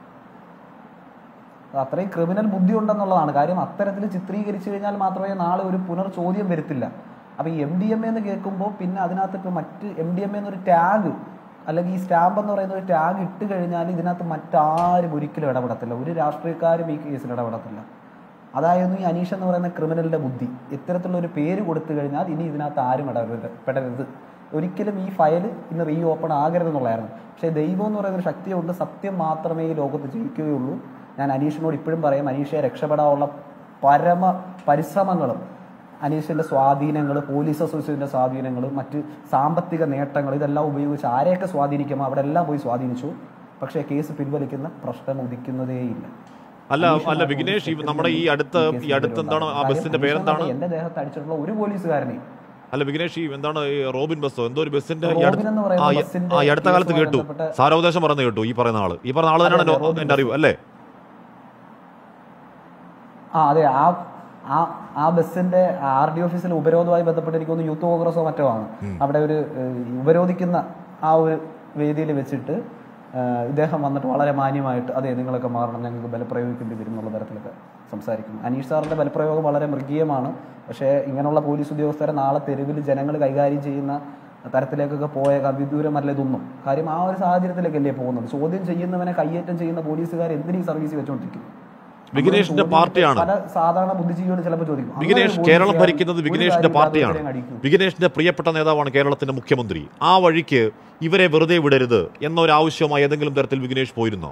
അത്രയും ക്രിമിനൽ ബുദ്ധി ഉണ്ടെന്നുള്ളതാണ് കാര്യം അത്തരത്തിൽ ചിത്രീകരിച്ചു കഴിഞ്ഞാൽ മാത്രമേ നാളെ ഒരു പുനർ ചോദ്യം വരുത്തില്ല അപ്പൊ ഈ എം ഡി എം എന്ന് കേൾക്കുമ്പോൾ പിന്നെ അതിനകത്ത് ഇപ്പൊ മറ്റ് എം ഡി എം എന്നൊരു ടാഗ് അല്ലെങ്കിൽ ഈ സ്റ്റാമ്പ് എന്ന് പറയുന്ന ഒരു ടാഗ് ഇട്ട് കഴിഞ്ഞാൽ ഇതിനകത്ത് മറ്റാരും ഒരിക്കലും ഇടപെടത്തില്ല ഒരു രാഷ്ട്രീയക്കാരും ഈ കേസിൽ ഇടപെടത്തില്ല അതായിരുന്നു ഈ അനീഷ് എന്ന് പറയുന്ന ക്രിമിനലിന്റെ ബുദ്ധി ഇത്തരത്തിലുള്ള ഒരു പേര് കൊടുത്തു കഴിഞ്ഞാൽ ഇനി ഇതിനകത്ത് ആരും ഇടപെടരുത് പെടരുത് ഒരിക്കലും ഈ ഫയൽ ഇന്ന് റീ ഓപ്പൺ ആകരുതെന്നുള്ളതായിരുന്നു പക്ഷേ ദൈവം എന്ന് പറയുന്ന ഒരു ശക്തിയുണ്ട് സത്യം മാത്രമേ ഈ ലോകത്ത് ജയിക്കുകയുള്ളൂ ഞാൻ അനീഷിനോട് ഇപ്പോഴും പറയും അനീഷയെ രക്ഷപ്പെടാനുള്ള പരമ പരിശ്രമങ്ങളും അനീഷിന്റെ സ്വാധീനങ്ങൾ പോലീസ് അസോസിയേഷന്റെ സ്വാധീനങ്ങൾ മറ്റ് സാമ്പത്തിക നേട്ടങ്ങൾ ഇതെല്ലാം ഉപയോഗിച്ച് ആരെയൊക്കെ സ്വാധീനിക്കുമോ അവിടെ എല്ലാം പോയി സ്വാധീനിച്ചു പക്ഷേ കേസ് പിൻവലിക്കുന്ന പ്രശ്നം ഉദിക്കുന്നതേയില്ല അല്ല അനീഷ് അല്ല മാത്രം വിഘ്നേഷ് ഈ ഒരു നമ്മുടെ ഈ അടുത്ത കേസിൽ ഈ അടുത്ത് എന്താണ് ആ കാര്യം ബസ്സിന്റെ അനീഷ് പേരെന്താണ് എന്നല്ല, എന്റെ ദേഹത്ത് അടിച്ചിട്ടുള്ള ഒരു പോലീസുകാരനെയും അല്ല വിഘ്നേഷ് ഈ എന്താണ് ഈ റോബിൻ ബസ്സോ എന്തോ ഒരു ബസ്സിന്റെ ഈ റോബിൻ അടുത്ത- എന്ന് പറയുന്ന ആ, ഈ- ബസ്സിന്റെ ആ ഈ അടുത്ത കാലത്ത് കേസുമായി കേട്ടു ബന്ധപ്പെട്ട- സാരോപദേശം പറഞ്ഞു കേട്ടു ഈ പറയുന്ന ആള് ഈ പറയുന്ന ആള് തന്നെയാണ് അതെ, എന്റെ- റോബിൻ എന്റെ അറിവ് അല്ലേ ആ അതെ ആ ആ ആ ബസ്സിന്റെ ആർ ഡി ഓഫീസിൽ ഉപരോധവുമായി ബന്ധപ്പെട്ട് എനിക്ക് തോന്നുന്നു യൂത്ത് കോൺഗ്രസോ മറ്റോ ആണ് അവിടെ ഒരു ഏഹ്, ഉപരോധിക്കുന്ന ആ ഒരു വേദിയിൽ വെച്ചിട്ട് ഏഹ്, ഇദ്ദേഹം വന്നിട്ട് വളരെ മാന്യമായിട്ട് അതെ നിങ്ങളൊക്കെ മാറണം ഞങ്ങൾക്ക് ബലപ്രയോഗിക്കേണ്ടി വരും എന്നുള്ള തരത്തിലൊക്കെ സംസാരിക്കും അനീഷ് സാറിന്റെ ബലപ്രയോഗം വളരെ മൃഗീയമാണ് പക്ഷേ ഇങ്ങനെയുള്ള പോലീസ് ഉദ്യോഗസ്ഥരെ നാളെ തെരുവിൽ ജനങ്ങൾ കൈകാര്യം ചെയ്യുന്ന തരത്തിലേക്കൊക്കെ പോയേക്കാം വിദൂരമല്ല ഇതൊന്നും കാര്യം ആ ഒരു സാഹചര്യത്തിലേക്കല്ലേ പോകുന്നത് ചോദ്യം ചെയ്യുന്നവനെ കയ്യേറ്റം ചെയ്യുന്ന പോലീസുകാർ എന്തിനീ സർവീസ് വെച്ചുകൊണ്ടിരിക്കുന്നു വിഘ്നേഷിന്റെ ചോദ്യം പാർട്ടിയാണ് പല സാധാരണ ബുദ്ധിജീവികൾ ചിലപ്പോൾ ചോദിക്കും അങ്ങനെ വിഘ്നേഷ് ഒരു കേരളം പോലീസുകാരൻ ഭരിക്കുന്നത് ഒരു വിഘ്നേഷിന്റെ കാര്യമില്ലാതെ പാർട്ടിയാണ് ഒരുത്തരെയും അടിക്കും. വിഘ്നേഷിന്റെ പ്രിയപ്പെട്ട നേതാവാണ് കേരളത്തിന്റെ മുഖ്യമന്ത്രി ആ വഴിക്ക് ഇവരെ വെറുതെ വിടരുത് എന്നൊരാവശ്യമായി ഏതെങ്കിലും തരത്തിൽ വിഘ്നേഷ് പോയിരുന്നോ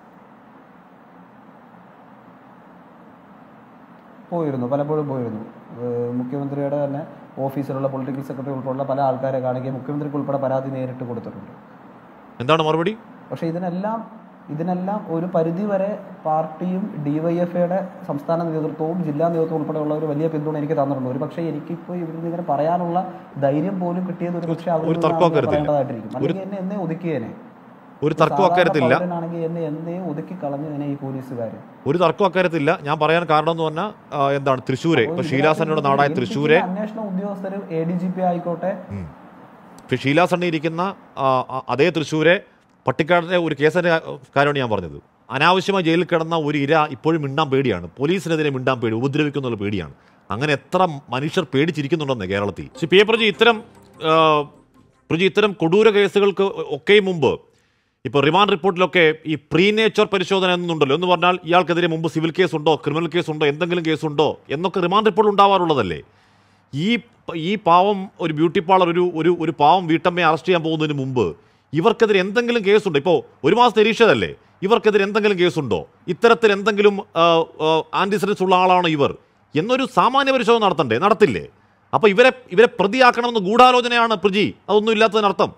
പോയിരുന്നു പലപ്പോഴും പോയിരുന്നു ഏഹ് മുഖ്യമന്ത്രിയുടെ തന്നെ ഓഫീസിലുള്ള പൊളിറ്റിക്കൽ സെക്രട്ടറി ഉൾപ്പെടെയുള്ള പല ആൾക്കാരെ കാണുകയും മുഖ്യമന്ത്രിക്ക് ഉൾപ്പെടെ പരാതി നേരിട്ട് കൊടുത്തിട്ടുണ്ട് എന്താണ് മറുപടി പക്ഷേ ഇതിനെല്ലാം ഇതിനെല്ലാം ഒരു പരിധി വരെ പാർട്ടിയും ഡിവൈഎഫ്ഐയുടെ സംസ്ഥാന നേതൃത്വവും ജില്ലാ നേതൃത്വവും ഉൾപ്പെടെയുള്ള ഒരു വലിയ പിന്തുണ എനിക്ക് തന്നിട്ടുണ്ട് ഒരു പക്ഷേ എനിക്കിപ്പോൾ ഇവരിൽ ഇങ്ങനെ പറയാനുള്ള ധൈര്യം പോലും കിട്ടിയത് ഒരു പക്ഷേ ഒരു തർക്കവും കരുതില്ല. പറയേണ്ടതായിട്ടിരിക്കും അല്ലെങ്കിൽ എന്നെ എന്നേ ഒതുക്കിയേനെ ഒരു തർക്കം അക്കാര്യത്തില്ല ആണെങ്കിൽ എന്നെ എന്നേ ഒതുക്കി കളഞ്ഞതിനെ ഈ പോലീസുകാർ ഒരു തർക്കം അക്കാര്യത്തില്ല ഞാൻ പറയാൻ കാരണം എന്ന് പറഞ്ഞാൽ ആ, എന്താണ് തൃശ്ശൂരെ ഇപ്പൊ ഷീലാസന്നയുടെ നാടായ തൃശ്ശൂരെ അന്വേഷണ ഉദ്യോഗസ്ഥർ എ ഡി ജി പി ആയിക്കോട്ടെ ഇപ്പൊ ഷീലാസണ്ണി ഇരിക്കുന്ന ആ, ആ, അതേ തൃശ്ശൂരെ പട്ടിക്കാടിന്റെ ഒരു കേസിന്റെ കാര്യമാണ് ഞാൻ പറഞ്ഞത് അനാവശ്യമായി ജയിലിൽ കിടന്ന ഒരു ഇര ഇപ്പോഴും മിണ്ടാൻ പേടിയാണ് പോലീസിനെതിരെ മിണ്ടാൻ പേടി ഉപദ്രവിക്കുന്നുള്ള പേടിയാണ് അങ്ങനെ എത്ര മനുഷ്യർ പേടിച്ചിരിക്കുന്നുണ്ടെന്ന് കേരളത്തിൽ പക്ഷേ പി എ പ്രജി ഇത്തരം ആ, പ്രജി ഇത്തരം കൊടൂര കേസുകൾക്ക് ഒക്കെയും മുമ്പ് ഇപ്പോൾ റിമാൻഡ് റിപ്പോർട്ടിലൊക്കെ ഈ പ്രീ നേച്ചർ പരിശോധന എന്നുണ്ടല്ലോ എന്ന് പറഞ്ഞാൽ ഇയാൾക്കെതിരെ മുമ്പ് സിവിൽ കേസ് ഉണ്ടോ ക്രിമിനൽ കേസ് ഉണ്ടോ എന്തെങ്കിലും കേസ് ഉണ്ടോ എന്നൊക്കെ റിമാൻഡ് റിപ്പോർട്ട് ഉണ്ടാവാറുള്ളതല്ലേ ഈ ഈ പാവം ഒരു ബ്യൂട്ടി പാർലർ ഒരു ഒരു ഒരു പാവം വീട്ടമ്മയെ അറസ്റ്റ് ചെയ്യാൻ പോകുന്നതിന് മുമ്പ് ഇവർക്കെതിരെ എന്തെങ്കിലും കേസുണ്ടോ ഇപ്പോൾ ഒരു മാസം നിരീക്ഷതല്ലേ ഇവർക്കെതിരെ എന്തെങ്കിലും കേസുണ്ടോ ഇത്തരത്തിൽ എന്തെങ്കിലും ആൻറ്റിസിഡൻസ് ഉള്ള ആളാണോ ഇവർ എന്നൊരു സാമാന്യ പരിശോധന നടത്തണ്ടേ നടത്തില്ലേ അപ്പോൾ ഇവരെ ഇവരെ പ്രതിയാക്കണമെന്ന് ഗൂഢാലോചനയാണ് പ്രജി അതൊന്നും ഇല്ലാത്തതിനർത്ഥം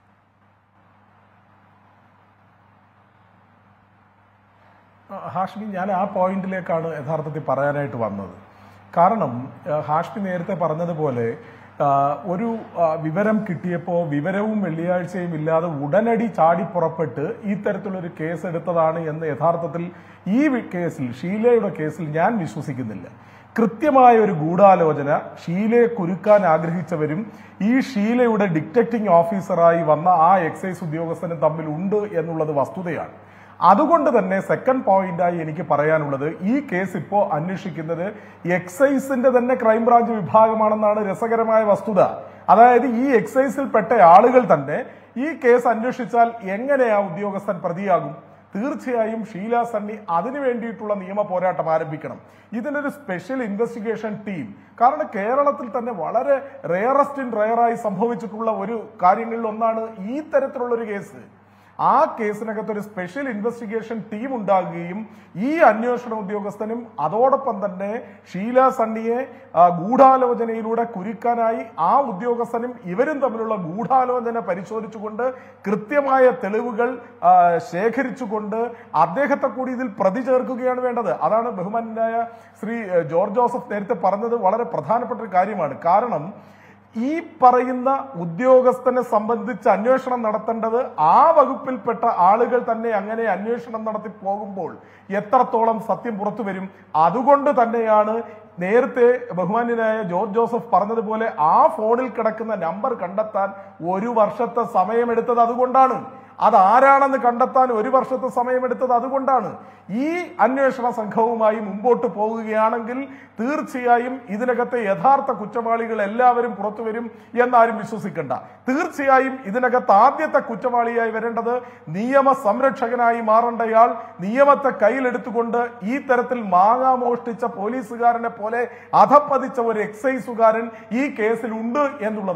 ഹാഷ്മി ഞാൻ ആ പോയിന്റിലേക്കാണ് യഥാർത്ഥത്തിൽ പറയാനായിട്ട് വന്നത് കാരണം ആ, ഹാഷ്മി നേരത്തെ പറഞ്ഞതുപോലെ ആ, ഒരു ആ, വിവരം കിട്ടിയപ്പോൾ വിവരവും വെള്ളിയാഴ്ചയും ഇല്ലാതെ ഉടനടി ചാടി പുറപ്പെട്ട് ഈ തരത്തിലൊരു കേസ് എടുത്തതാണ് എന്ന് യഥാർത്ഥത്തിൽ ഈ വി- കേസിൽ ഷീലയുടെ കേസിൽ ഞാൻ വിശ്വസിക്കുന്നില്ല കൃത്യമായ ഒരു ഗൂഢാലോചന ഷീലയെ കുരുക്കാൻ ആഗ്രഹിച്ചവരും ഈ ഷീലയുടെ ഡിറ്റക്ടിംഗ് ഓഫീസറായി വന്ന ആ എക്സൈസ് ഉദ്യോഗസ്ഥനും തമ്മിൽ ഉണ്ട് എന്നുള്ളത് വസ്തുതയാണ് അതുകൊണ്ട് തന്നെ സെക്കൻഡ് പോയിന്റായി എനിക്ക് പറയാനുള്ളത് ഈ കേസ് ഇപ്പോൾ അന്വേഷിക്കുന്നത് എക്സൈസിന്റെ തന്നെ ക്രൈംബ്രാഞ്ച് വിഭാഗമാണെന്നാണ് രസകരമായ വസ്തുത അതായത് ഈ എക്സൈസിൽപ്പെട്ട ആളുകൾ തന്നെ ഈ കേസ് അന്വേഷിച്ചാൽ എങ്ങനെ ആ ഉദ്യോഗസ്ഥൻ പ്രതിയാകും തീർച്ചയായും ഷീല സണ്ണി അതിനു വേണ്ടിയിട്ടുള്ള നിയമ പോരാട്ടം ആരംഭിക്കണം ഇതിനൊരു സ്പെഷ്യൽ ഇൻവെസ്റ്റിഗേഷൻ ടീം കാരണം കേരളത്തിൽ തന്നെ വളരെ റെയറസ്റ്റ് ഇൻ റെയറായി സംഭവിച്ചിട്ടുള്ള ഒരു കാര്യങ്ങളിൽ ഒന്നാണ് ഈ തരത്തിലുള്ള ഒരു കേസ് ആ കേസിനകത്ത് ഒരു സ്പെഷ്യൽ ഇൻവെസ്റ്റിഗേഷൻ ടീം ഉണ്ടാകുകയും ഈ അന്വേഷണ ഉദ്യോഗസ്ഥനും അതോടൊപ്പം തന്നെ ഷീല സണ്ണിയെ ആ, ഗൂഢാലോചനയിലൂടെ കുരുക്കാനായി ആ ഉദ്യോഗസ്ഥനും ഇവരും തമ്മിലുള്ള ഗൂഢാലോചന പരിശോധിച്ചുകൊണ്ട് കൃത്യമായ തെളിവുകൾ ആ, ശേഖരിച്ചുകൊണ്ട് അദ്ദേഹത്തെ കൂടി ഇതിൽ പ്രതി ചേർക്കുകയാണ് വേണ്ടത് അതാണ് ബഹുമാനായ ശ്രീ ഏഹ്, ജോർജ് ജോസഫ് നേരത്തെ പറഞ്ഞത് വളരെ പ്രധാനപ്പെട്ട ഒരു കാര്യമാണ് കാരണം ഈ പറയുന്ന ഉദ്യോഗസ്ഥനെ സംബന്ധിച്ച് അന്വേഷണം നടത്തേണ്ടത് ആ വകുപ്പിൽപ്പെട്ട ആളുകൾ തന്നെ അങ്ങനെ അന്വേഷണം നടത്തി പോകുമ്പോൾ എത്രത്തോളം സത്യം പുറത്തു വരും അതുകൊണ്ട് തന്നെയാണ് നേരത്തെ ബഹുമാന്യനായ ജോർജ് ജോസഫ് പറഞ്ഞതുപോലെ ആ ഫോണിൽ കിടക്കുന്ന നമ്പർ കണ്ടെത്താൻ ഒരു വർഷത്തെ സമയമെടുത്തത് അതുകൊണ്ടാണ് അതാരാണെന്ന് കണ്ടെത്താൻ ഒരു വർഷത്തെ സമയമെടുത്തത് അതുകൊണ്ടാണ് ഈ അന്വേഷണ സംഘവുമായി മുമ്പോട്ട് പോകുകയാണെങ്കിൽ തീർച്ചയായും ഇതിനകത്തെ യഥാർത്ഥ കുറ്റവാളികൾ എല്ലാവരും പുറത്തു വരും എന്നാരും വിശ്വസിക്കണ്ട തീർച്ചയായും ഇതിനകത്ത് ആദ്യത്തെ കുറ്റവാളിയായി വരേണ്ടത് നിയമ സംരക്ഷകനായി മാറേണ്ടയാൾ നിയമത്തെ കയ്യിലെടുത്തുകൊണ്ട് ഈ തരത്തിൽ മാങ്ങാ മോഷ്ടിച്ച പോലീസുകാരനെ പോലെ അധപ്പതിച്ച ഒരു എക്സൈസുകാരൻ ഈ കേസിൽ ഉണ്ട് എന്നുള്ളതാണ്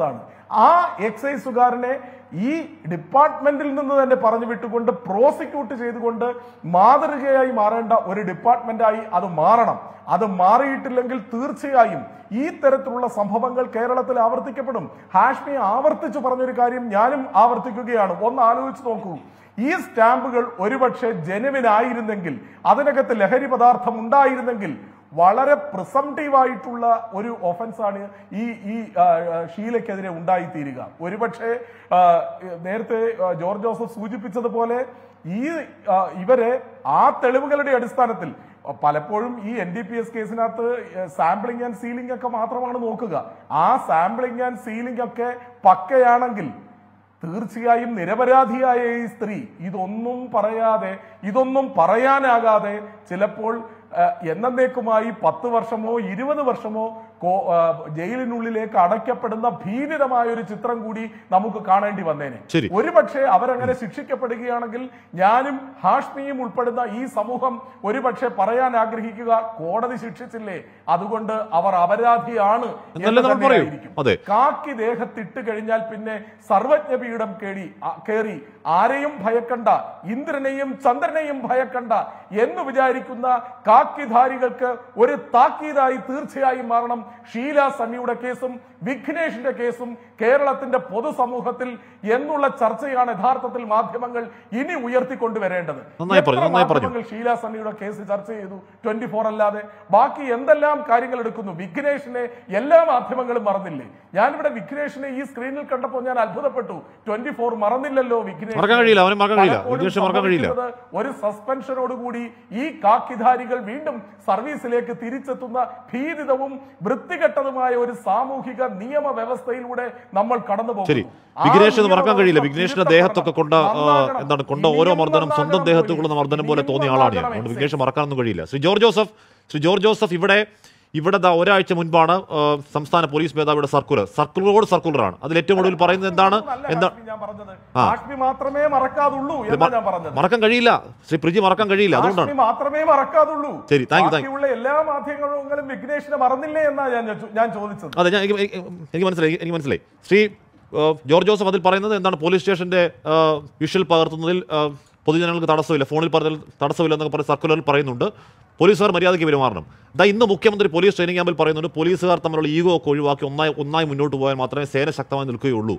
ആ എക്സൈസുകാരനെ ഈ ഡിപ്പാർട്ട്മെന്റിൽ നിന്ന് തന്നെ പറഞ്ഞു വിട്ടുകൊണ്ട് പ്രോസിക്യൂട്ട് ചെയ്തുകൊണ്ട് മാതൃകയായി മാറേണ്ട ഒരു ഡിപ്പാർട്ട്മെന്റായി അത് മാറണം അത് മാറിയിട്ടില്ലെങ്കിൽ തീർച്ചയായും ഈ തരത്തിലുള്ള സംഭവങ്ങൾ കേരളത്തിൽ ആവർത്തിക്കപ്പെടും ഹാഷ്മി ആവർത്തിച്ചു പറഞ്ഞൊരു കാര്യം ഞാനും ആവർത്തിക്കുകയാണ് ഒന്ന് ആലോചിച്ച് നോക്കൂ ഈ സ്റ്റാമ്പുകൾ ഒരുപക്ഷെ ജെനുവിൻ ആയിരുന്നെങ്കിൽ അതിനകത്ത് ലഹരി പദാർത്ഥം ഉണ്ടായിരുന്നെങ്കിൽ വളരെ പ്രിസംറ്റീവായിട്ടുള്ള ഒരു ഒഫൻസാണ് ഈ ഈ ആ, ആ, ഷീലയ്ക്കെതിരെ ഉണ്ടായിത്തീരുക ഒരുപക്ഷെ ആ, നേരത്തെ ആ, ജോർജ് ജോസഫ് സൂചിപ്പിച്ചതുപോലെ ഈ ആ, ഇവരെ ആ തെളിവുകളുടെ അടിസ്ഥാനത്തിൽ പലപ്പോഴും ഈ എൻ ഡി പി എസ് കേസിനകത്ത് സാമ്പിളിംഗ് ആൻഡ് സീലിംഗ് ഒക്കെ മാത്രമാണ് നോക്കുക ആ സാമ്പിളിംഗ് ആൻഡ് സീലിംഗ് ഒക്കെ പക്കയാണെങ്കിൽ തീർച്ചയായും നിരപരാധിയായ ഈ സ്ത്രീ ഇതൊന്നും പറയാതെ ഇതൊന്നും പറയാനാകാതെ ചിലപ്പോൾ ആ, എന്നേക്കുമായി പത്ത് വർഷമോ ഇരുപത് വർഷമോ കോ- ആ, ജയിലിനുള്ളിലേക്ക് അടയ്ക്കപ്പെടുന്ന ഭീതിതമായ ഒരു ചിത്രം കൂടി നമുക്ക് കാണേണ്ടി വന്നേനെ ശരി. ഒരുപക്ഷെ അവരങ്ങനെ ശിക്ഷിക്കപ്പെടുകയാണെങ്കിൽ ഞാനും ഹാഷ്മിയും ഉൾപ്പെടുന്ന ഈ സമൂഹം ഒരുപക്ഷെ പറയാൻ ആഗ്രഹിക്കുക കോടതി ശിക്ഷിച്ചില്ലേ അതുകൊണ്ട് അവർ അപരാധിയാണ് എന്ന് എന്നല്ലേ നമ്മൾ പറയൂ? തന്നെയായിരിക്കും. അതെ. കാക്കി ദേഹത്തിട്ട് കഴിഞ്ഞാൽ പിന്നെ സർവജ്ഞപീഠം കേടി ആ- കേറി ആരെയും ഭയക്കണ്ട ഇന്ദ്രനെയും ചന്ദ്രനെയും ഭയക്കണ്ട എന്ന് വിചാരിക്കുന്ന കാക്കിധാരികൾക്ക് ഒരു താക്കീതായി തീർച്ചയായും മാറണം ഷീല സണ്ണിയുടെ കേസും വിഘ്നേഷിന്റെ കേസും കേരളത്തിന്റെ പൊതുസമൂഹത്തിൽ എന്നുള്ള ചർച്ചയാണ് യഥാർത്ഥത്തിൽ മാധ്യമങ്ങൾ ഇനി ഉയർത്തിക്കൊണ്ടുവരേണ്ടത് നന്നായി പറഞ്ഞു, എത്ര നന്നായി പറഞ്ഞു. മാധ്യമങ്ങൾ ഷീല സണ്ണിയുടെ കേസ് ചർച്ച ചെയ്തു ട്വന്റി ഫോർ അല്ലാതെ ബാക്കി എന്തെല്ലാം കാര്യങ്ങൾ എടുക്കുന്നു വിഘ്നേഷിനെ എല്ലാ മാധ്യമങ്ങളും മറന്നില്ലേ ഞാനിവിടെ വിഘ്നേഷിനെ ഈ സ്ക്രീനിൽ കണ്ടപ്പോൾ ഞാൻ അത്ഭുതപ്പെട്ടു ട്വന്റി ഫോർ മറന്നില്ലല്ലോ വിഘ്നേഷ് മറക്കാൻ കഴിയില്ല, അവനെ മറക്കാൻ കഴിയില്ല. പലപ്പോഴും വിഘ്നേഷിനെ മറക്കാൻ കഴിയില്ല. സംഭവിക്കുന്നത് ഒരു സസ്പെൻഷനോടുകൂടി ഈ കാക്കിധാരികൾ വീണ്ടും സർവീസിലേക്ക് തിരിച്ചെത്തുന്ന ഭീതിതവും വൃത്തികെട്ടതുമായ ഒരു സാമൂഹിക നിയമ വ്യവസ്ഥയിലൂടെ നമ്മൾ കടന്നു ശരി പോകുന്നു ആ വിഘ്നേഷ് എന്ന് മറക്കാൻ കഴിയില്ല നിയമവ്യവസ്ഥ വിഘ്നേഷിന്റെ ദേഹത്തൊക്കെ കൊണ്ട ആ, നന്നാകണം. എന്താണ് കൊണ്ട ഇനിയും ഓരോ മർദ്ദനം സ്വന്തം നന്നാകണം ദേഹത്ത് പോലീസ്. കൊള്ളുന്ന മർദ്ദനം പോലെ ഇനിയും തോന്നിയ ആളാണ് ഞാൻ നന്നാകണം അതുകൊണ്ട് എക്സൈസ്. വിഘ്നേഷ് മറക്കാനൊന്നും കഴിയില്ല Shri George Joseph Shri George Joseph ഇവിടെ ഇവിടെ ദാ ഒരാഴ്ച മുൻപാണ് ആ, സംസ്ഥാന പോലീസ് മേധാവിയുടെ സർക്കുലർ സർക്കുലറോട് സർക്കുലറാണ് അതിൽ ഏറ്റവും ഒടുവിൽ പറയുന്നത് എന്താണ് അല്ല എന്താ ഹാഷ്മി ഞാൻ പറഞ്ഞത് ആ. ഹാഷ്മി മാത്രമേ മറക്കാതുള്ളൂ എന്നാ ഞാൻ പറഞ്ഞത് മറക്കാൻ കഴിയില്ല ശ്രീ പ്രിജി മറക്കാൻ കഴിയില്ല അതുകൊണ്ടാണ് ഹാഷ്മി മാത്രമേ മറക്കാതുള്ളൂ ശരി, thank you, thank you. ബാക്കിയുള്ള എല്ലാ മാധ്യമങ്ങളും വിഘ്നേഷിനെ മറന്നില്ലേ എന്നാ ഞാൻ ചോ- ഞാൻ ചോദിച്ചത് അതെ ഞാൻ എനിക്ക് എനിക്ക് എനിക്ക് മനസ്സിലായി എനിക്ക് മനസ്സിലായി ശ്രീ ആ, ജോർജ് ജോസഫ് അതിൽ പറയുന്നത് എന്താണ് പോലീസ് സ്റ്റേഷന്റെ ആ, വിഷ്വൽ പകർത്തുന്നതിൽ ആ, പൊതുജനങ്ങൾക്ക് തടസ്സമില്ല ഫോണിൽ പറഞ്ഞാൽ തടസ്സമില്ല എന്നൊക്കെ പറഞ്ഞ് സർക്കുലറിൽ പറയുന്നുണ്ട് പോലീസുകാർ മര്യാദയ്ക്ക് പെരുമാറണം ദാ ഇന്ന് മുഖ്യമന്ത്രി പോലീസ് ട്രെയിനിങ് ക്യാമ്പിൽ പറയുന്നുണ്ട് പോലീസുകാർ തമ്മിലുള്ള ഈഗോ ഒക്കെ ഒഴിവാക്കി ഒന്നായി ഒന്നായി മുന്നോട്ട് പോയാൽ മാത്രമേ സേന ശക്തമായി നിൽക്കുകയുള്ളൂ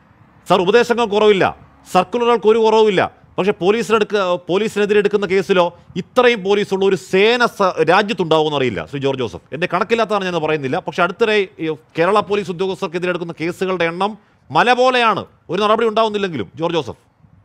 സാർ ഉപദേശങ്ങൾ കുറവില്ല സർക്കുലറുകൾക്ക് ഒരു കുറവുമില്ല പക്ഷേ പോലീസിനെടുക്ക പോലീസിനെതിരെ എടുക്കുന്ന കേസിലോ ഇത്രയും പോലീസുള്ള ഒരു സേന സ- രാജ്യത്തുണ്ടാവുമെന്ന് അറിയില്ല ശ്രീ ജോർജ് ജോസഫ് എൻ്റെ കണക്കില്ലാത്തതാണ് ഞാൻ പറയുന്നില്ല പക്ഷേ അടുത്തിടെ ഈ കേരള പോലീസ് ഉദ്യോഗസ്ഥർക്കെതിരെ എടുക്കുന്ന കേസുകളുടെ എണ്ണം മല പോലെയാണ് ഒരു നടപടി ഉണ്ടാവുന്നില്ലെങ്കിലും ജോർജ് ജോസഫ്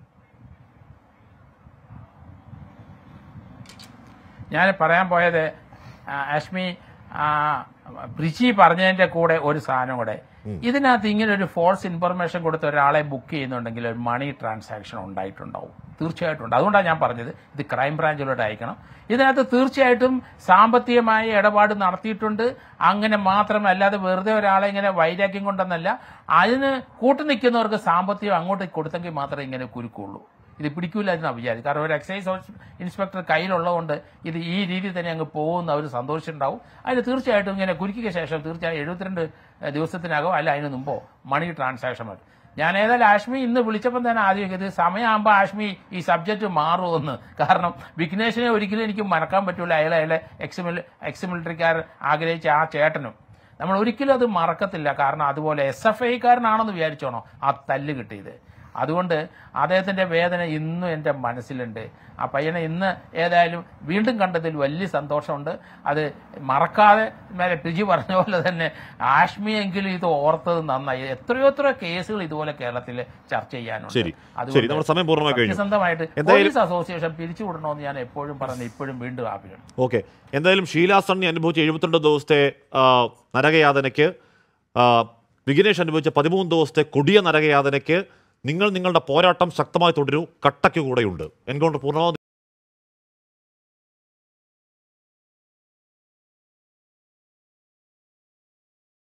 ഞാൻ പറയാൻ പോയത് ആ, അശ്മി ആ, ബ്രിജി പറഞ്ഞതിന്റെ കൂടെ ഒരു സാധനം കൂടെ ഇതിനകത്ത് ഇങ്ങനെ ഒരു ഫോൾസ് ഇൻഫർമേഷൻ കൊടുത്ത് ഒരാളെ ബുക്ക് ചെയ്യുന്നുണ്ടെങ്കിൽ ഒരു മണി ട്രാൻസാക്ഷൻ ഉണ്ടായിട്ടുണ്ടാവും തീർച്ചയായിട്ടും ഉണ്ട് അതുകൊണ്ടാണ് ഞാൻ പറഞ്ഞത് ഇത് ക്രൈം ബ്രാഞ്ചിലൂടെ അയക്കണം ഇതിനകത്ത് തീർച്ചയായിട്ടും സാമ്പത്തികമായ ഇടപാട് നടത്തിയിട്ടുണ്ട് അങ്ങനെ മാത്രമല്ല അല്ലാതെ വെറുതെ ഒരാളെ ഇങ്ങനെ വൈരാഗ്യം കൊണ്ടെന്നല്ല അതിന് കൂട്ടുനിൽക്കുന്നവർക്ക് സാമ്പത്തികം അങ്ങോട്ട് കൊടുത്തെങ്കിൽ മാത്രമേ ഇങ്ങനെ കുരുക്കുള്ളൂ ഇത് പിടിക്കൂല എന്നാണ് വിചാരിച്ചത് കാരണം ഒരു എക്സൈസ് ഓഫീസ് ഇൻസ്പെക്ടർ കയ്യിലുള്ളതുകൊണ്ട് ഇത് ഈ രീതിയിൽ തന്നെ അങ്ങ് പോകുന്ന അവർ സന്തോഷിച്ചിട്ടുണ്ടാവും അതിന് തീർച്ചയായിട്ടും ഇങ്ങനെ കുരുക്കിയ ശേഷം തീർച്ചയായും എഴുപത്തിരണ്ട് ദിവസത്തിനകം അല്ല അതിന് മുമ്പോ മണി ട്രാൻസാക്ഷൻ മതി ഞാൻ ഏതായാലും ആഷ്മി ഇന്ന് വിളിച്ചപ്പോൾ തന്നെ ആദ്യം ഇത് സമയമാകുമ്പോൾ ആഷ്മി ഈ സബ്ജക്റ്റ് മാറുമെന്ന് കാരണം വിഘ്നേഷിനെ ഒരിക്കലും എനിക്ക് മറക്കാൻ പറ്റൂല അയാളെ അയാളെ എക്സ് മിൽ എക്സ് മിലിറ്ററിക്കാർ ആഗ്രഹിച്ച ആ ചേട്ടനും നമ്മൾ ഒരിക്കലും അത് മറക്കത്തില്ല കാരണം അതുപോലെ എസ് എഫ് ഐക്കാരനാണെന്ന് വിചാരിച്ചോണോ ആ തല്ല് കിട്ടിയത് അതുകൊണ്ട് അദ്ദേഹത്തിന്റെ വേദന ഇന്നും എൻ്റെ മനസ്സിലുണ്ട് ആ പയ്യനെ ഇന്ന് ഏതായാലും വീണ്ടും കണ്ടതിൽ വലിയ സന്തോഷമുണ്ട് അത് മറക്കാതെ മേലെ പിജി പറഞ്ഞ പോലെ തന്നെ ആഷ്മിയെങ്കിലും ഇത് ഓർത്തത് നന്നായി എത്രയോ എത്രയോ കേസുകൾ ഇതുപോലെ കേരളത്തിൽ ചർച്ച ചെയ്യാനുണ്ട് ശരി. ശരി, നമ്മുടെ സമയം പൂർണ്ണമായി കഴിഞ്ഞു. സത്യസന്ധമായിട്ട് എന്തായാലും- പോലീസ് അസോസിയേഷൻ പിരിച്ചുവിടണമെന്ന് ഞാൻ എപ്പോഴും പറഞ്ഞു ഇപ്പോഴും വീണ്ടും ആഗ്രഹം ഓക്കെ എന്തായാലും ഷീല സണ്ണി അനുഭവിച്ച എഴുപത്തിരണ്ട് ദിവസത്തെ ആ, നരകയാതനയ്ക്ക് ആ, വിഘ്നേഷ് അനുഭവിച്ച പതിമൂന്ന് ദിവസത്തെ കൊടിയ നരകയാതനയ്ക്ക് നിങ്ങൾ നിങ്ങളുടെ പോരാട്ടം ശക്തമായി തുടരൂ കട്ടയ്ക്ക് കൂടെയുണ്ട് എൻകൗണ്ടർ പൂർണ്ണമാവും